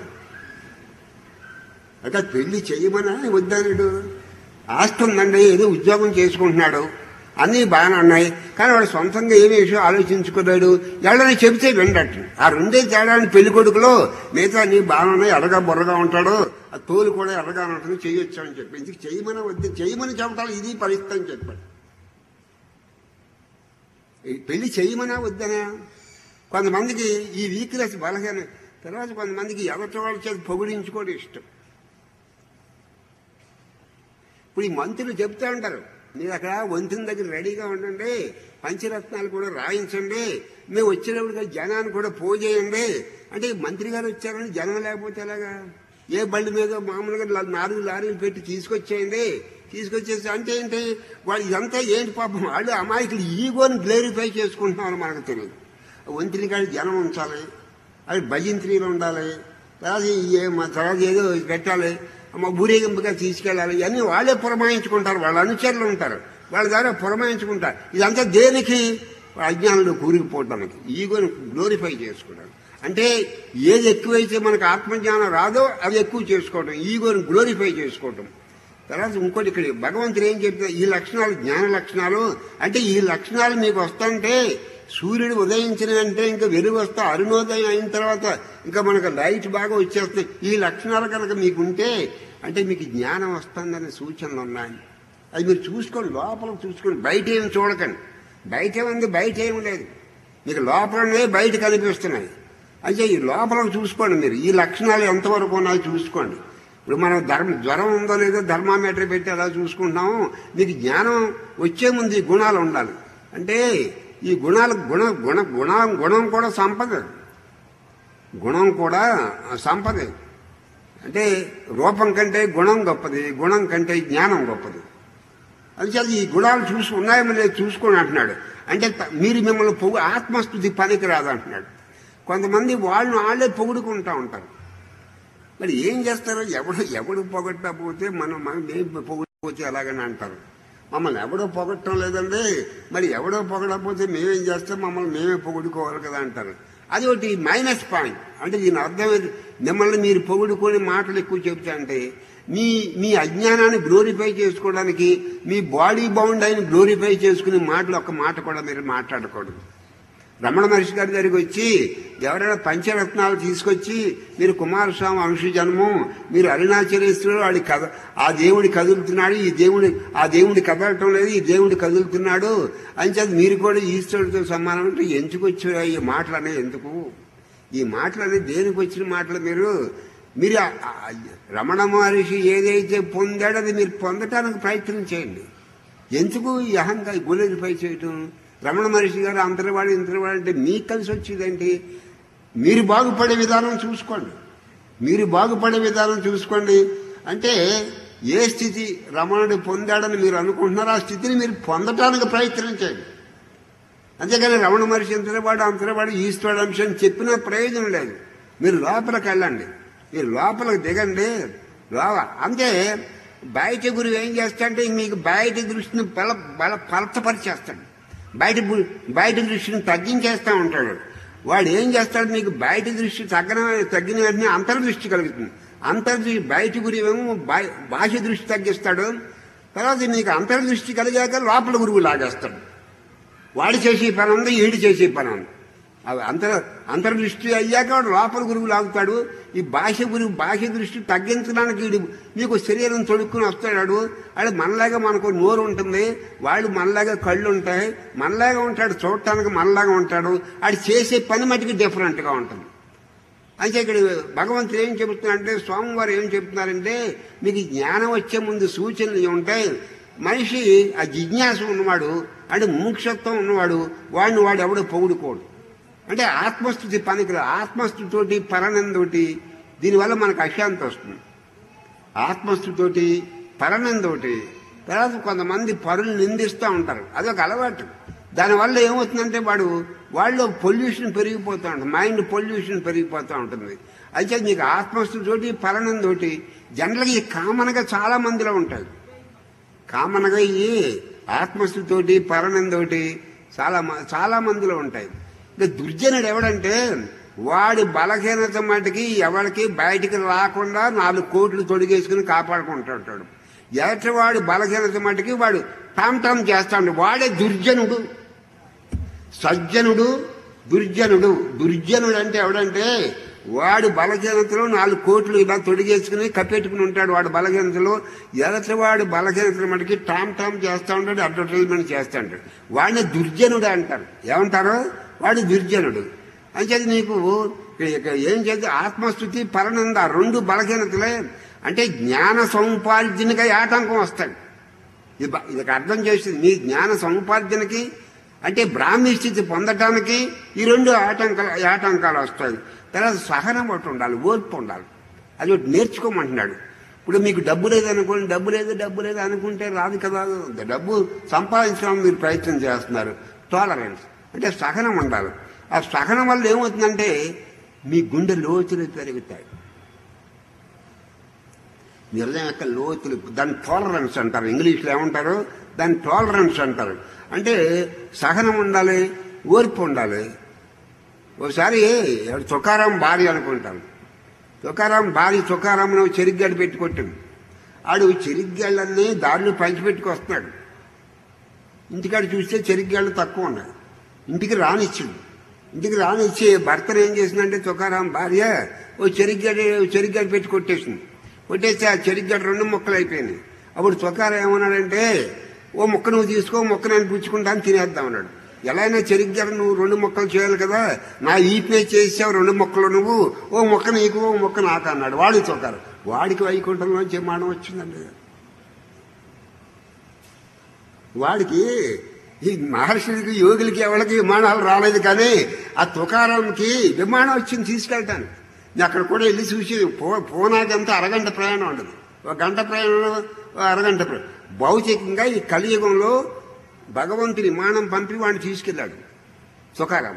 అంటే పెళ్లి చేయమనా వద్దనుడు ఆస్తి ఉందండి ఏదో ఉద్యోగం చేసుకుంటున్నాడు అన్నీ బాగానే ఉన్నాయి కానీ వాడు సొంతంగా ఏమి విషయం ఆలోచించుకోలేడు ఎవరైనా చెబితే వినడట్టు ఆ రెండే తేడాని పెళ్లి కొడుకులో మిగతా అన్ని బాగానే ఉన్నాయి ఎడగా బుర్రగా ఉంటాడు ఆ తోలు కూడా ఎడగా ఉంటుంది చేయొచ్చు అని చెప్పి ఇందుకు చేయమని వద్దు చేయమని చెప్పటాలు ఇది పరిస్థితి అని చెప్పాడు ఈ పెళ్లి చేయమనా వద్దనా కొంతమందికి ఈ వీక్నెస్ బలహీన తర్వాత కొంతమందికి ఎవరి వాళ్ళ చేత పొగిడించుకోవడం ఇష్టం ఇప్పుడు ఈ మంత్రులు చెప్తా ఉంటారు మీరు అక్కడ వంతుని దగ్గర రెడీగా ఉండండి పంచరత్నాలు కూడా రాయించండి మేము వచ్చినప్పుడు జనాన్ని కూడా పోజేయండి అంటే ఈ మంత్రి గారు వచ్చారని జనం లేకపోతే ఎలాగా ఏ బండి మీద మామూలుగా లా- నాలుగు లారీలు పెట్టి తీసుకొచ్చేయండి తీసుకొచ్చేసి అంటే ఏంటి వాళ్ళు ఇదంతా ఏంటి పాపం వాళ్ళు అమాయకులు ఈగోని గ్లేరిఫై చేసుకుంటున్నామని మనకు తెలియదు వంతిని కాడి జనం ఉంచాలి అది భజంత్రీలు ఉండాలి తర్వాత ఏ మా తర్వాత ఏదో పెట్టాలి మా ఊరేగింపుగా తీసుకెళ్ళాలి ఇవన్నీ వాళ్ళే పురమాయించుకుంటారు వాళ్ళ అనుచరులు ఉంటారు వాళ్ళ ద్వారా పురమాయించుకుంటారు ఇదంతా దేనికి అజ్ఞానంలో కూరుకుపోవడానికి ఈగోని గ్లోరిఫై చేసుకోవడం అంటే ఏది ఎక్కువైతే మనకు ఆత్మజ్ఞానం రాదో అది ఎక్కువ చేసుకోవడం ఈగోని గ్లోరిఫై చేసుకోవడం తర్వాత ఇంకోటి ఇక్కడ భగవంతుడు ఏం చెప్తారు ఈ లక్షణాలు జ్ఞాన లక్షణాలు అంటే ఈ లక్షణాలు మీకు వస్తుంటే సూర్యుడు ఉదయించిన అంటే ఇంకా వెలుగు వస్తా అరుణోదయం అయిన తర్వాత ఇంకా మనకు లైట్ బాగా వచ్చేస్తాయి ఈ లక్షణాలు కనుక మీకు ఉంటే అంటే మీకు జ్ఞానం వస్తుందనే సూచనలు ఉన్నాయి అది మీరు చూసుకోండి లోపల చూసుకోండి బయట ఏమి చూడకండి బయట ఏముంది బయట ఏమి లేదు మీకు లోపలనే బయట కనిపిస్తున్నాయి అయితే ఈ లోపల చూసుకోండి మీరు ఈ లక్షణాలు ఎంతవరకు ఉన్నాయో చూసుకోండి ఇప్పుడు మనం ధర్మ జ్వరం ఉందో లేదో థర్మామీటర్ పెట్టి అలా చూసుకుంటున్నాము మీకు జ్ఞానం వచ్చే ముందు ఈ గుణాలు ఉండాలి అంటే ఈ గుణాలు గుణ గుణ గుణం గుణం కూడా సంపద గుణం కూడా సంపద అంటే రూపం కంటే గుణం గొప్పది గుణం కంటే జ్ఞానం గొప్పది అందుచేత ఈ గుణాలు చూసి ఉన్నాయో లేదు చూసుకొని అంటున్నాడు అంటే త- మీరు మిమ్మల్ని పొగు ఆత్మస్థుతి పనికి రాదంటున్నాడు కొంతమంది వాళ్ళని వాళ్ళే పొగుడుకుంటా ఉంటారు మరి ఏం చేస్తారు ఎవడు ఎవడు పొగట్టకపోతే మనం మనం ఏం పొగట్టకపోతే ఎలాగని అంటారు మమ్మల్ని ఎవడో పొగట్టడం లేదండి మరి ఎవడో పొగడకపోతే మేమేం చేస్తాం మమ్మల్ని మేమే పొగుడుకోవాలి కదా అంటారు అది ఒకటి మైనస్ పాయింట్ అంటే దీని అర్థం ఏంటి? మిమ్మల్ని మీరు పొగుడుకొని మాటలు ఎక్కువ చెప్తా అంటే మీ మీ అజ్ఞానాన్ని గ్లోరిఫై చేసుకోవడానికి మీ బాడీ బౌండ్ అయిన గ్లోరిఫై చేసుకునే మాటలు ఒక మాట కూడా మీరు మాట్లాడకూడదు రమణ మహర్షి గారి దగ్గరికి వచ్చి ఎవరైనా పంచరత్నాలు తీసుకొచ్చి మీరు కుమారస్వామి అంశ జన్మం మీరు అరుణాచలేశ్వరుడు వాడి కథ ఆ దేవుడి కదులుతున్నాడు ఈ దేవుడి ఆ దేవుడి కదలటం లేదు ఈ దేవుడి కదులుతున్నాడు అని చేత మీరు కూడా ఈశ్వరుడితో సమానం అంటే ఎందుకు వచ్చారు ఈ మాటలు అనేవి ఎందుకు ఈ మాటలు అనేది దేనికి వచ్చిన మాటలు మీరు మీరు ఆ- ఆ రమణ మహర్షి ఏదైతే పొందాడో అది మీరు పొందటానికి ప్రయత్నం చేయండి ఎందుకు ఈ అహంకార గులేరిపై చేయటం రమణ మహర్షి గారు అంతరవాడు ఇంతరవాడు అంటే మీకు కలిసి వచ్చేదేంటి మీరు బాగుపడే విధానం చూసుకోండి మీరు బాగుపడే విధానం చూసుకోండి అంటే ఏ స్థితి రమణుడు పొందాడని మీరు అనుకుంటున్నారో ఆ స్థితిని మీరు పొందటానికి ప్రయత్నం చేయండి అంతేగాని రమణ మహర్షి అంతరవాడు అంతరవాడు ఈశ్వరుడు అంశం చెప్పిన ప్రయోజనం లేదు మీరు లోపలికి వెళ్ళండి మీరు లోపలికి దిగండి లోవ అంతే బయట గురువు ఏం చేస్తాడంటే మీకు బయట దృష్టిని బల బల పలచపరిచేస్తాడు బయట గు- బయట దృష్టిని తగ్గించేస్తూ ఉంటాడు వాడు ఏం చేస్తాడు మీకు బయట దృష్టి తగ్గిన తగ్గిన వెంటనే అంతర్దృష్టి కలుగుతుంది అంతర్దృష్టి బయట గురువేమో బా- బాహ్య దృష్టి తగ్గిస్తాడు తర్వాత మీకు అంతర్దృష్టి కలిగాక లోపల గురువు లాగేస్తాడు వాడు చేసే పని ఉంది ఈడు చేసే పని ఉంది అవి అంతర్ అంతర్దృష్టి అయ్యాక వాడు లోపల గురువు లాగుతాడు ఈ బాహ్య గురువు బాహ్య దృష్టి తగ్గించడానికి వీడు మీకు శరీరం తొడుక్కుని వస్తాడు వాడు మనలాగా మనకు నోరు ఉంటుంది వాళ్ళు మనలాగా కళ్ళు ఉంటాయి మనలాగా ఉంటాడు చూడటానికి మనలాగా ఉంటాడు వాడు చేసే పని మటుకు డిఫరెంట్గా ఉంటుంది అయితే ఇక్కడ భగవంతుడు ఏం చెబుతున్నారంటే స్వామివారు ఏం చెప్తున్నారంటే మీకు జ్ఞానం వచ్చే ముందు సూచనలు ఉంటాయి మనిషి ఆ జిజ్ఞాస ఉన్నవాడు అంటే ముముక్షత్వం ఉన్నవాడు వాడిని వాడు ఎవడో పొగుడుకోడు అంటే ఆత్మస్థుతి పనికిరా ఆత్మస్థుతితోటి పరనందోటి దీనివల్ల మనకు అశాంతి వస్తుంది ఆత్మస్థుతోటి పరనందోటి తర్వాత కొంతమంది పరులు నిందిస్తూ ఉంటారు అదొక అలవాటు దానివల్ల ఏమవుతుందంటే వాడు వాళ్ళు పొల్యూషన్ పెరిగిపోతూ ఉంటుంది మైండ్ పొల్యూషన్ పెరిగిపోతూ ఉంటుంది అయితే నీకు ఆత్మస్థుతోటి పరనందోటి జనరల్గా ఈ కామన్గా చాలా మందిలో ఉంటాయి కామన్గా ఈ ఆత్మస్థుతోటి పరనందోటి చాలా మ- చాలా మందిలో ఉంటాయి ఇంకా దుర్జనుడు ఎవడంటే వాడి బలహీనత మటుకి ఎవరికి బయటికి రాకుండా నాలుగు కోట్లు తొడిగేసుకుని కాపాడుకుంటూ ఉంటాడు ఎదటివాడి బలహీనత మటుకి వాడు టామ్ టామ్ చేస్తాడు వాడే దుర్జనుడు సజ్జనుడు దుర్జనుడు దుర్జనుడు అంటే ఎవడంటే వాడు బలహీనతలో నాలుగు కోట్లు ఇలా తొడిగేసుకుని కప్పెట్టుకుని ఉంటాడు వాడు బలహీనతలో ఎదటి వాడు బలహీనతల మటుకి టామ్ టామ్ చేస్తూ ఉంటాడు అడ్వర్టైజ్మెంట్ చేస్తూ ఉంటాడు వాడిని దుర్జనుడు అంటారు ఏమంటారు వాడు దుర్జనుడు అంచేది నీకు ఇక్కడ ఇక్కడ ఏం చేస్తే ఆత్మస్థుతి పరనంద రెండు బలహీనతలే అంటే జ్ఞాన సముపార్జనకై ఆటంకం వస్తాయి ఇది బ- ఇది అర్థం చేసింది మీ జ్ఞాన సముపార్జనకి అంటే బ్రాహ్మీ స్థితి పొందటానికి ఈ రెండు ఆటంకాలు ఆటంకాలు వస్తాయి తర్వాత సహనం ఒకటి ఉండాలి ఓర్పు ఉండాలి అది ఒకటి నేర్చుకోమంటున్నాడు ఇప్పుడు మీకు డబ్బు లేదనుకోండి డబ్బు లేదు డబ్బు లేదు అనుకుంటే రాదు కదా డబ్బు సంపాదించడానికి మీరు ప్రయత్నం చేస్తున్నారు టాలరెన్స్ అంటే సహనం ఉండాలి ఆ సహనం వల్ల ఏమవుతుందంటే మీ గుండె లోతులు పెరుగుతాయి నిర్ణయం యొక్క లోతులు దాన్ని టాలరెన్స్ అంటారు ఇంగ్లీష్లో ఏమంటారు దాన్ని టాలరెన్స్ అంటారు అంటే సహనం ఉండాలి ఓర్పు ఉండాలి ఒకసారి ఎవడు తుకారాం భార్య అనుకుంటాను తుకారాం భార్య తుకారాంను చెరిగ్గాడు పెట్టి కొట్టింది ఆడు చెరిగ్గాళ్ళన్నీ దారిలో పంచిపెట్టుకొస్తున్నాడు ఇంటికాడ చూస్తే చెరిగ్గాళ్ళు తక్కువ ఉన్నాయి ఇంటికి రానిచ్చిండు ఇంటికి రానిచ్చి భర్తను ఏం చేసిందంటే తుకారాం భార్య ఓ చెరిగ్గాడు చెరిగ్గాడు పెట్టి కొట్టేసింది కొట్టేస్తే ఆ చెరిగ్గాడు రెండు ముక్కలు అయిపోయినాయి అప్పుడు తుకారం ఏమన్నాడంటే ఓ ముక్క నువ్వు తీసుకో ముక్క నేను పుచ్చుకుంటాను తినేద్దాం అన్నాడు ఎలా అయినా చెరిగ్గాడు నువ్వు రెండు మొక్కలు చేయాలి కదా నా ఈపే చేసావు రెండు మొక్కలు నువ్వు ఓ మొక్క నీకు ఓ మొక్క నాకు అన్నాడు వాడి తుకారం వాడికి వైకుంఠంలోంచి మానం వచ్చిందండి వాడికి ఈ మహర్షులకి యోగులకి ఎవరికి విమానాలు రాలేదు కానీ ఆ తుకారాంకి విమానం వచ్చింది తీసుకెళ్తాను నేను అక్కడ కూడా వెళ్ళి చూసి పో పోనాకంతా అరగంట ప్రయాణం ఉండదు ఒక గంట ప్రయాణం ఒక అరగంట ప్రయాణం భౌతికంగా ఈ కలియుగంలో భగవంతుని విమానం పంపి వాడిని తీసుకెళ్ళాడు తుకారాం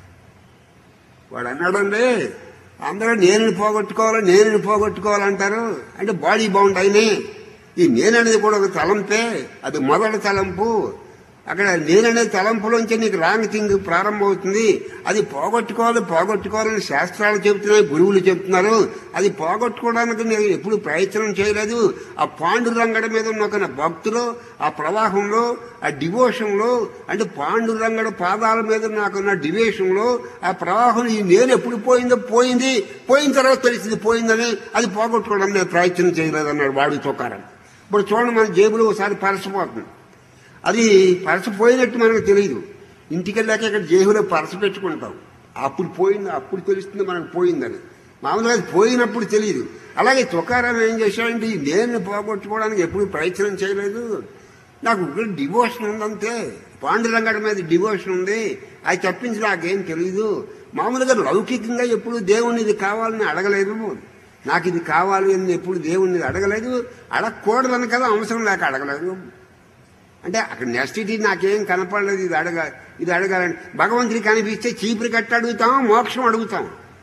వాడు అన్నాడండి అందరూ నేను పోగొట్టుకోవాలి నేను పోగొట్టుకోవాలంటారు అంటే బాడీ బౌండ్ అయినే ఈ నేననేది కూడా ఒక తలంపే అది మొదటి తలంపు అక్కడ నేననే తలంపులోంచి నీకు రాంగ్ థింగ్ ప్రారంభమవుతుంది అది పోగొట్టుకోవాలి పోగొట్టుకోవాలని శాస్త్రాలు చెబుతున్నాయి గురువులు చెప్తున్నారు అది పోగొట్టుకోవడానికి నేను ఎప్పుడు ప్రయత్నం చేయలేదు ఆ పాండురంగడ మీద ఉన్న ఒక భక్తులు ఆ ప్రవాహంలో ఆ డివోషన్లో అంటే పాండురంగడ పాదాల మీద నాకున్న డివేషన్లో ఆ ప్రవాహం ఈ నేను ఎప్పుడు పోయిందో పోయింది పోయిన తర్వాత తెలిసింది పోయిందని అది పోగొట్టుకోవడానికి నేను ప్రయత్నం చేయలేదన్నాడు వాడి తొక్కారం ఇప్పుడు చూడండి మన జేబులో ఒకసారి పరసపోతుంది అది పరస పోయినట్టు మనకు తెలియదు ఇంటికి వెళ్ళాక ఇక్కడ జేబులో పరస పెట్టుకుంటాం అప్పుడు పోయింది అప్పుడు తెలుస్తుంది మనకు పోయిందని మామూలుగా అది పోయినప్పుడు తెలియదు అలాగే తుకారాం ఏం చేశాడంటే ఈ నేను పోగొట్టుకోవడానికి ఎప్పుడు ప్రయత్నం చేయలేదు నాకు డివోషన్ ఉందంతే పాండురంగడి మీద డివోషన్ ఉంది అది తప్పించి నాకేం తెలియదు మామూలుగా లౌకికంగా ఎప్పుడు దేవుణ్ణి ఇది కావాలని అడగలేదు నాకు ఇది కావాలి అని ఎప్పుడు దేవుణ్ణి అడగలేదు అడగకూడదని కదా అవసరం లేక అడగలేదు అంటే అక్కడ నెక్స్ట్ నాకేం కనపడలేదు ఇది అడగ ఇది అడగాలని భగవంతుడి కనిపిస్తే చీపురు కట్టి అడుగుతాం మోక్షం అడుగుతాం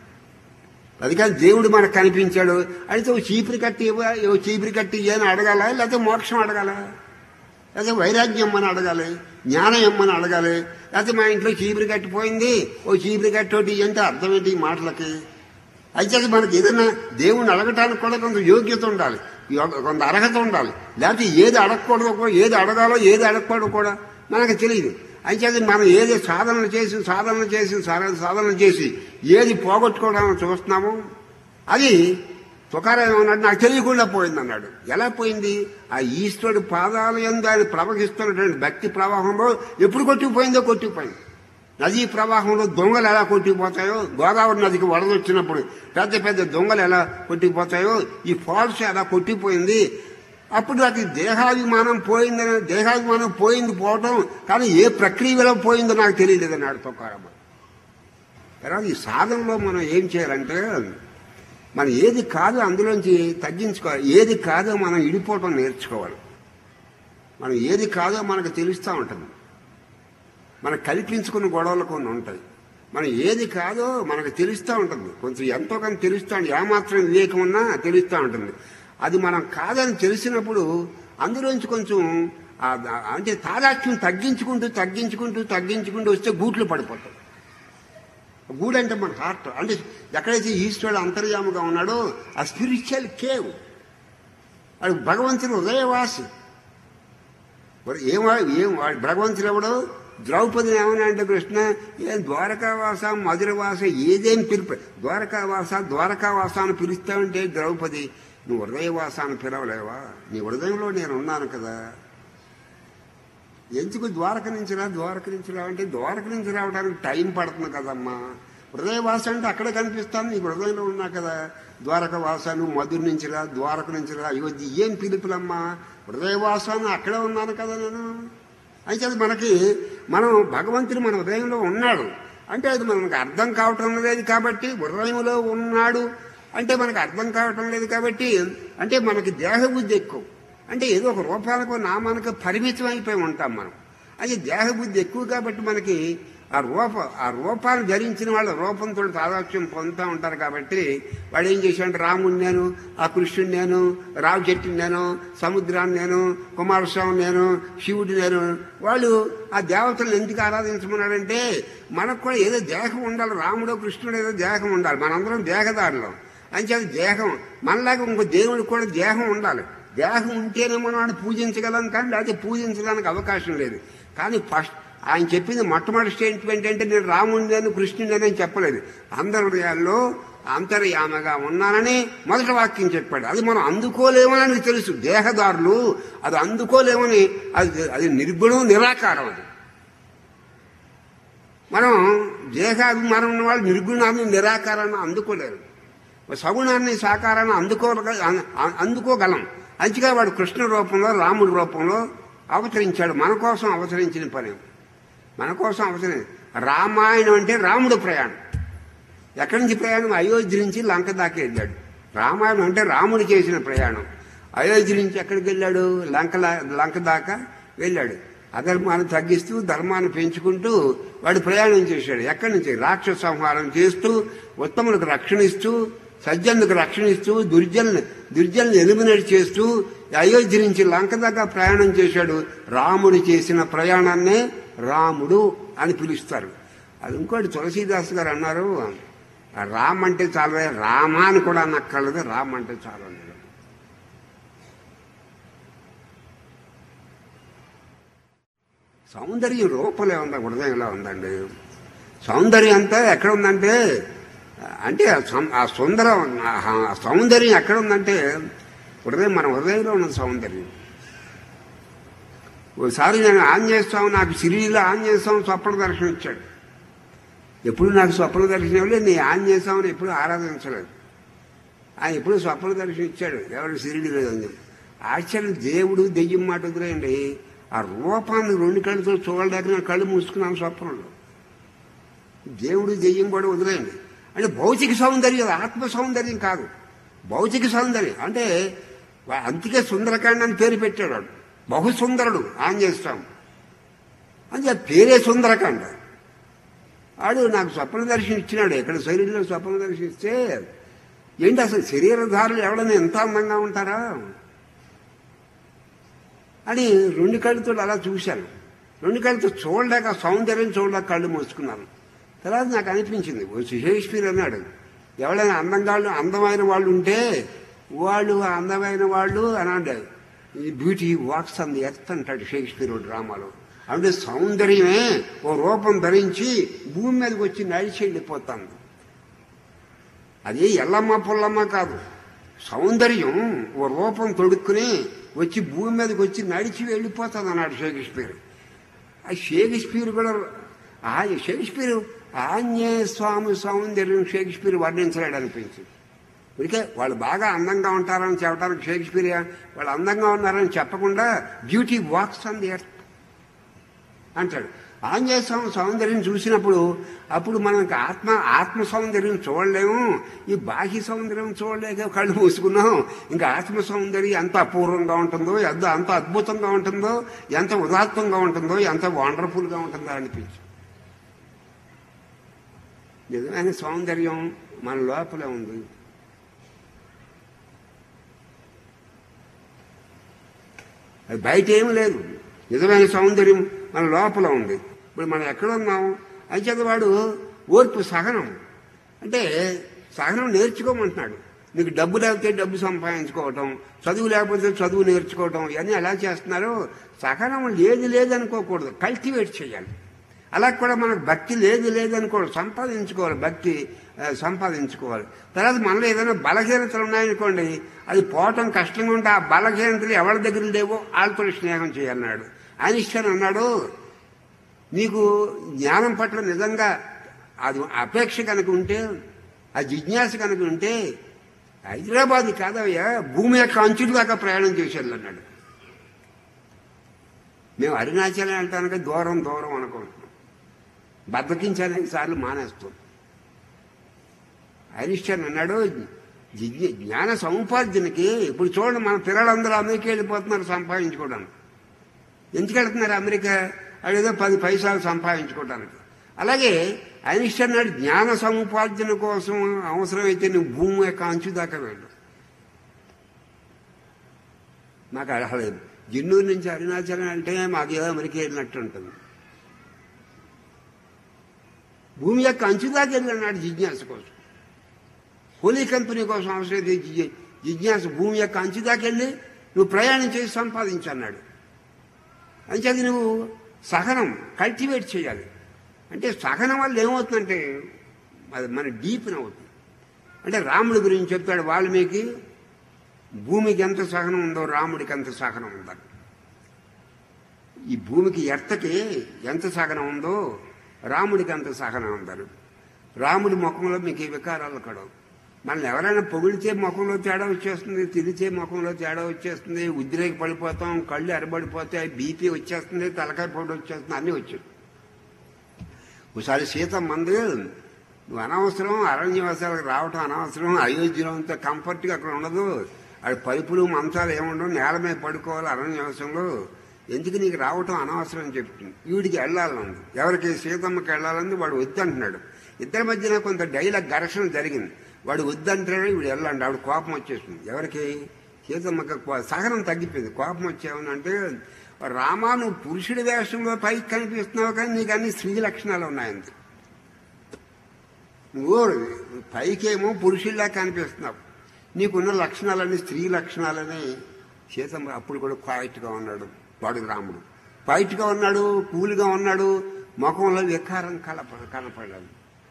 అది కాదు దేవుడు మనకు కనిపించాడు అయితే ఓ చీపురు కట్టి ఇవ్వ ఓ చీపురు కట్టి ఇయ్యని అడగాల లేకపోతే మోక్షం అడగాల లేకపోతే వైరాగ్యం అని అడగాలి జ్ఞానం ఇమ్మని అడగాలి లేకపోతే మా ఇంట్లో చీపురు కట్టిపోయింది ఓ చీపురు కట్టి ఒకటి అంటే అర్థం ఏంటి ఈ మాటలకి అయితే అది మనకి ఏదైనా దేవుణ్ణి అడగటానికి కూడా కొంత యోగ్యత ఉండాలి యొ- కొంత అర్హత ఉండాలి లేకపోతే ఏది అడగకూడదో కూడా ఏది అడగాలో ఏది అడగకూడదు కూడా మనకు తెలియదు అయితే అది మనం ఏది సాధనలు చేసి సాధనలు చేసి సాధన సాధనలు చేసి ఏది పోగొట్టుకోవడానికి చూస్తున్నామో అది తుకారం ఏమన్నాడు నాకు తెలియకుండా పోయింది అన్నాడు ఎలా పోయింది ఆ ఈశ్వరుడు పాదాల ఎందు ఆయన ప్రవహిస్తున్నటువంటి భక్తి ప్రవాహంలో ఎప్పుడు కొట్టుకుపోయిందో కొట్టుకుపోయింది నదీ ప్రవాహంలో దొంగలు ఎలా కొట్టుకుపోతాయో గోదావరి నదికి వరద వచ్చినప్పుడు పెద్ద పెద్ద దొంగలు ఎలా కొట్టుకుపోతాయో ఈ ఫాల్స్ ఎలా కొట్టిపోయింది అప్పుడు అది దేహాభిమానం పోయిందని దేహాభిమానం పోయింది పోవటం కానీ ఏ ప్రక్రియలో పోయిందో నాకు తెలియలేదు అన్నాడు తొక్కారమ్మ తర్వాత ఈ సాధనలో మనం ఏం చేయాలంటే మనం ఏది కాదో అందులోంచి తగ్గించుకోవాలి ఏది కాదో మనం ఇడిపోవటం నేర్చుకోవాలి మనం ఏది కాదో మనకు తెలుస్తూ ఉంటుంది మనకు కల్పించుకున్న గొడవలు కొన్ని ఉంటాయి మనం ఏది కాదో మనకు తెలుస్తూ ఉంటుంది కొంచెం ఎంతో కొంత తెలుస్తూ ఉంటుంది ఏమాత్రం వివేకం ఉన్నా తెలుస్తూ ఉంటుంది అది మనం కాదని తెలిసినప్పుడు అందులోంచి కొంచెం ఆ- ఆ- అంటే తాదాత్మ్యం తగ్గించుకుంటూ తగ్గించుకుంటూ తగ్గించుకుంటూ వస్తే గూట్లు పడిపోతాం గూడు అంటే మన హార్ట్ అంటే ఎక్కడైతే ఈశ్వరుడు అంతర్యాముగా ఉన్నాడో ఆ స్పిరిచువల్ కేవ్ అది భగవంతుడు హృదయవాసి మరి ఏం వా- ఏం వాడు భగవంతుడు ఎవడు ద్రౌపదిని ఏమన్నా అంటే కృష్ణ ఏం ద్వారకావాస మధురవాస ఏదేం పిలుపు ద్వారకావాస ద్వారకావాస అని పిలుస్తావంటే ద్రౌపది నువ్వు హృదయవాస అని పిలవలేవా నీ హృదయంలో నేను ఉన్నాను కదా ఎందుకు ద్వారక నుంచి రా ద్వారక నుంచి రా అంటే ద్వారక నుంచి రావడానికి టైం పడుతుంది కదమ్మా హృదయవాస అంటే అక్కడ కనిపిస్తాను నీకు హృదయంలో ఉన్నా కదా ద్వారక వాసాను మధుర నుంచి రా ద్వారక నుంచి రా అయోధ్య ఏం పిలుపులమ్మా హృదయవాసాను అక్కడే ఉన్నాను కదా నేను అయితే అది మనకి మనం భగవంతుడు మన హృదయంలో ఉన్నాడు అంటే అది మనకు అర్థం కావటం లేదు కాబట్టి హృదయంలో ఉన్నాడు అంటే మనకు అర్థం కావటం లేదు కాబట్టి అంటే మనకి దేహబుద్ధి ఎక్కువ అంటే ఏదో ఒక రూపాలకు నామానికి పరిమితం అయిపోయి ఉంటాం మనం అది దేహబుద్ధి ఎక్కువ కాబట్టి మనకి ఆ రూప ఆ రూపాన్ని ధరించిన వాళ్ళ రూపంతో తాదాత్యం పొందుతూ ఉంటారు కాబట్టి వాడు ఏం చేశాడు రాముడు నేను ఆ కృష్ణుడు నేను రావు చెట్టుని నేను సముద్రాన్ని నేను కుమారస్వామి నేను శివుడు నేను వాళ్ళు ఆ దేవతలను ఎందుకు ఆరాధించమన్నాడంటే మనకు కూడా ఏదో దేహం ఉండాలి రాముడో కృష్ణుడు ఏదో దేహం ఉండాలి మనందరం దేహదారులం అంచేది దేహం మనలాగా ఇంకో దేవుడికి కూడా దేహం ఉండాలి దేహం ఉంటేనే మనం వాడిని పూజించగలం కానీ లేకపోతే పూజించడానికి అవకాశం లేదు కానీ ఫస్ట్ ఆయన చెప్పింది మొట్టమొదటి స్టేట్మెంట్ అంటే నేను రాముడిని కృష్ణుడిని అని చెప్పలేదు అందరి హృదయాల్లో అంతర్యామగా ఉన్నానని మొదటి వాక్యం చెప్పాడు అది మనం అందుకోలేమని తెలుసు దేహదారులు అది అందుకోలేమని అది అది నిర్గుణం నిరాకారం అది మనం దేహాభిమానం ఉన్న వాళ్ళు నిర్గుణాన్ని నిరాకారాన్ని అందుకోలేరు సగుణాన్ని సాకారాన్ని అందుకో అందుకోగలం అంచుగా వాడు కృష్ణ రూపంలో రాముడి రూపంలో అవతరించాడు మన కోసం అవతరించిన పని మన కోసం అవసరం రామాయణం అంటే రాముడు ప్రయాణం ఎక్కడి నుంచి ప్రయాణం అయోధ్య నుంచి లంక దాకా వెళ్ళాడు రామాయణం అంటే రాముడు చేసిన ప్రయాణం అయోధ్య నుంచి ఎక్కడికి వెళ్ళాడు లంక లంక దాకా వెళ్ళాడు అధర్మాన్ని తగ్గిస్తూ ధర్మాన్ని పెంచుకుంటూ వాడు ప్రయాణం చేశాడు ఎక్కడి నుంచి రాక్షస సంహారం చేస్తూ ఉత్తములకు రక్షణ ఇస్తూ సజ్జనులకు రక్షణ ఇస్తూ దుర్జనులు దుర్జనులు ఎలిమినేట్ చేస్తూ అయోధ్య నుంచి లంక దాకా ప్రయాణం చేశాడు రాముడు చేసిన ప్రయాణాన్నే రాముడు అని పిలుస్తారు అది ఇంకోటి తులసీదాస్ గారు అన్నారు రామ్ అంటే చాలు రామ అని కూడా అనక్కర్లేదు రామ్ అంటే చాలు అన్నారు సౌందర్యం రూపంలో ఉందా హృదయంలో ఉందండి సౌందర్యం అంతా ఎక్కడ ఉందంటే అంటే ఆ సుందరం ఆ సౌందర్యం ఎక్కడ ఉందంటే హృదయం మన హృదయంలో ఉన్న సౌందర్యం ఒకసారి నేను ఆంజనేయ స్వామి నాకు సిరిలో ఆంజనేయ స్వామి స్వప్న దర్శనం ఇచ్చాడు ఎప్పుడు నాకు స్వప్న దర్శనం ఇవ్వలేదు నేను ఆంజనేయ స్వామిని ఎప్పుడు ఆరాధించలేదు ఆయన ఎప్పుడు స్వప్న దర్శనం ఇచ్చాడు ఎవరు సిరిడి లేదని ఆశ్చర్యం దేవుడు దెయ్యం మాట వదిలేయండి ఆ రూపాన్ని రెండు కళ్ళతో చూడలేక నేను కళ్ళు మూసుకున్నాను స్వప్నంలో దేవుడు దెయ్యం కూడా వదిలేయండి అంటే భౌతిక సౌందర్యం ఆత్మ సౌందర్యం కాదు భౌతిక సౌందర్యం అంటే అందుకే సుందరకాండ అని పేరు పెట్టాడు వాడు బహుసుందరుడు ఆంజనేయ స్వామి అని పేరే సుందరకాండ ఆడు నాకు స్వప్న దర్శనం ఇచ్చినాడు ఎక్కడ శరీరంలో స్వప్న దర్శనం ఇస్తే ఏంటి అసలు శరీరధారులు ఎవడన్నా ఎంత అందంగా ఉంటారా అని రెండు కళ్ళతో అలా చూశాను రెండు కళ్ళతో చూడలేక సౌందర్యం చూడలేక కళ్ళు మూసుకున్నాను తర్వాత నాకు అనిపించింది ఓ షేక్స్పియర్ అన్నాడు ఎవరైనా అందంగా అందమైన వాళ్ళు ఉంటే వాళ్ళు అందమైన వాళ్ళు అని అంటాడు ఈ beauty walks on the earth అంటాడు షేక్స్పియర్ డ్రామాలో అంటే సౌందర్యమే ఓ రూపం ధరించి భూమి మీదకి వచ్చి నడిచి వెళ్ళిపోతాను అది ఎల్లమ్మ పుల్లమ్మ కాదు సౌందర్యం ఓ రూపం తొడుక్కుని వచ్చి భూమి మీదకి వచ్చి నడిచి వెళ్ళిపోతుంది అన్నాడు షేక్స్పియర్ ఆ షేక్స్పియర్ కూడా ఆ షేక్స్పియర్ ఆంజనేయ స్వామి సౌందర్యం షేక్స్పియర్ వర్ణించలేడు అనిపించింది ఇదికే వాళ్ళు బాగా అందంగా ఉంటారని చెప్పడానికి షేక్స్పియర్ వాళ్ళు అందంగా ఉన్నారని చెప్పకుండా beauty walks on the earth అంటాడు ఆంజనేయ స్వామి సౌందర్యం చూసినప్పుడు అప్పుడు మనకు ఆత్మ ఆత్మ సౌందర్యం చూడలేము ఈ బాహ్య సౌందర్యం చూడలేక కళ్ళు మూసుకున్నాం ఇంకా ఆత్మ సౌందర్యం ఎంత అపూర్వంగా ఉంటుందో ఎంత అంత అద్భుతంగా ఉంటుందో ఎంత ఉదాత్తంగా ఉంటుందో ఎంత వండర్ఫుల్గా ఉంటుందో అనిపించి నిజమైన సౌందర్యం మన లోపలే ఉంది అది బయట ఏం లేదు నిజమైన సౌందర్యం మన లోపల ఉంది ఇప్పుడు మనం ఎక్కడ ఉన్నాం అంచేత వాడు ఓర్పు సహనం అంటే సహనం నేర్చుకోమంటున్నాడు నీకు డబ్బు లేకపోతే డబ్బు సంపాదించుకోవటం చదువు లేకపోతే చదువు నేర్చుకోవటం ఇవన్నీ ఎలా చేస్తున్నారు సహనం లేదు లేదనుకోకూడదు కల్టివేట్ చేయాలి అలా కూడా మనకు భక్తి లేదు లేదనుకోవడం సంపాదించుకోవాలి భక్తి సంపాదించుకోవాలి తర్వాత మనలో ఏదైనా బలహీనతలు ఉన్నాయనుకోండి అది పోవటం కష్టంగా ఉంటే ఆ బలహీనతలు ఎవరి దగ్గర లేవో వాళ్ళతో స్నేహం చేయన్నాడు ఐన్స్టైన్ అన్నాడు నీకు జ్ఞానం పట్ల నిజంగా అది అపేక్ష కనుక ఉంటే ఆ జిజ్ఞాస కనుక ఉంటే హైదరాబాద్ కాదయ్యా భూమి యొక్క అంచుల దాకా ప్రయాణం చేసేది అన్నాడు మేము అరుణాచలం వెళ్తానికి దూరం దూరం అనుకుంటున్నాం బద్దకించాలని సార్లు మానేస్తాం ఐరిస్టన్ అన్నాడు జిజ్ఞ జ్ఞాన సముపార్జనకి ఇప్పుడు చూడండి మన పిల్లలందరూ అమెరికా వెళ్ళిపోతున్నారు సంపాదించుకోవడానికి ఎందుకు వెళ్తున్నారు అమెరికా అదేదో పది పైసలు సంపాదించుకోవడానికి అలాగే ఐనిస్టన్ నాడు జ్ఞాన సముపార్జన కోసం అవసరమైతే నువ్వు భూమి యొక్క అంచు దాకా వెళ్ళు నాకు అసలు జిన్నూరు నుంచి అరుణాచలం అంటే మాకు ఏదో అమెరికా వెళ్ళినట్టు ఉంటుంది భూమి యొక్క అంచు దాకా వెళ్ళన్నాడు జిజ్ఞాస కోసం హోలీ కంపెనీ కోసం అవసరమైతే జి- జిజ్ఞాస భూమి యొక్క అంచు దాకా వెళ్ళి నువ్వు ప్రయాణం చేసి సంపాదించన్నాడు అంచేది నువ్వు సహనం కల్టివేట్ చేయాలి అంటే సహనం వల్ల ఏమవుతుందంటే అది మన డీప్న అవుతుంది అంటే రాముడి గురించి చెప్తాడు వాల్మీకి భూమికి ఎంత సహనం ఉందో రాముడికి ఎంత సహనం ఉందని ఈ భూమికి ఎర్తకి ఎంత సహనం ఉందో రాముడికి అంత సహనం ఉందని రాముడి ముఖంలో మీకు ఈ వికారాలు కడవు మనల్ని ఎవరైనా పొగిడితే ముఖంలో తేడా వచ్చేస్తుంది తిరిగితే ముఖంలో తేడా వచ్చేస్తుంది ఉద్రేక పడిపోతాం కళ్ళు ఎరబడిపోతాయి బీపీ వచ్చేస్తుంది తలకాయ పొడి వచ్చేస్తుంది అన్నీ వచ్చాయి ఒకసారి సీత మంది నువ్వు అనవసరం అరణ్యవాసాలకు రావటం అనవసరం అయోధ్యలో అంత కంఫర్ట్గా అక్కడ ఉండదు అది పరుపులు మంచాలు ఏముండవు నేల మీద పడుకోవాలి అరణ్యవాసంలో ఎందుకు నీకు రావటం అనవసరం అని చెప్తుంది వీడికి వెళ్ళాలని ఎవరికి సీతమ్మకి వెళ్ళాలని వాడు వద్దంటున్నాడు ఇద్దరి మధ్యన కొంత డైలాగ్ ఘర్షణ జరిగింది వాడు వద్దంటాడు వీడు వెళ్ళండి ఆవిడ కోపం వచ్చేసింది ఎవరికి సీతమ్మకి కో- సహనం తగ్గిపోయింది కోపం వచ్చేమనంటే రామా నువ్వు పురుషుడి వేషంలో పైకి కనిపిస్తున్నావు కానీ నీకు అన్ని స్త్రీ లక్షణాలు ఉన్నాయంత నువ్వు పైకేమో పురుషుల్లా కనిపిస్తున్నావు నీకున్న లక్షణాలన్నీ స్త్రీ లక్షణాలని సీతమ్మ అప్పుడు కూడా క్వైట్గా ఉన్నాడు వాడు రాముడు క్వైట్గా ఉన్నాడు కూల్గా ఉన్నాడు ముఖంలో వికారం కలప కనపడాలి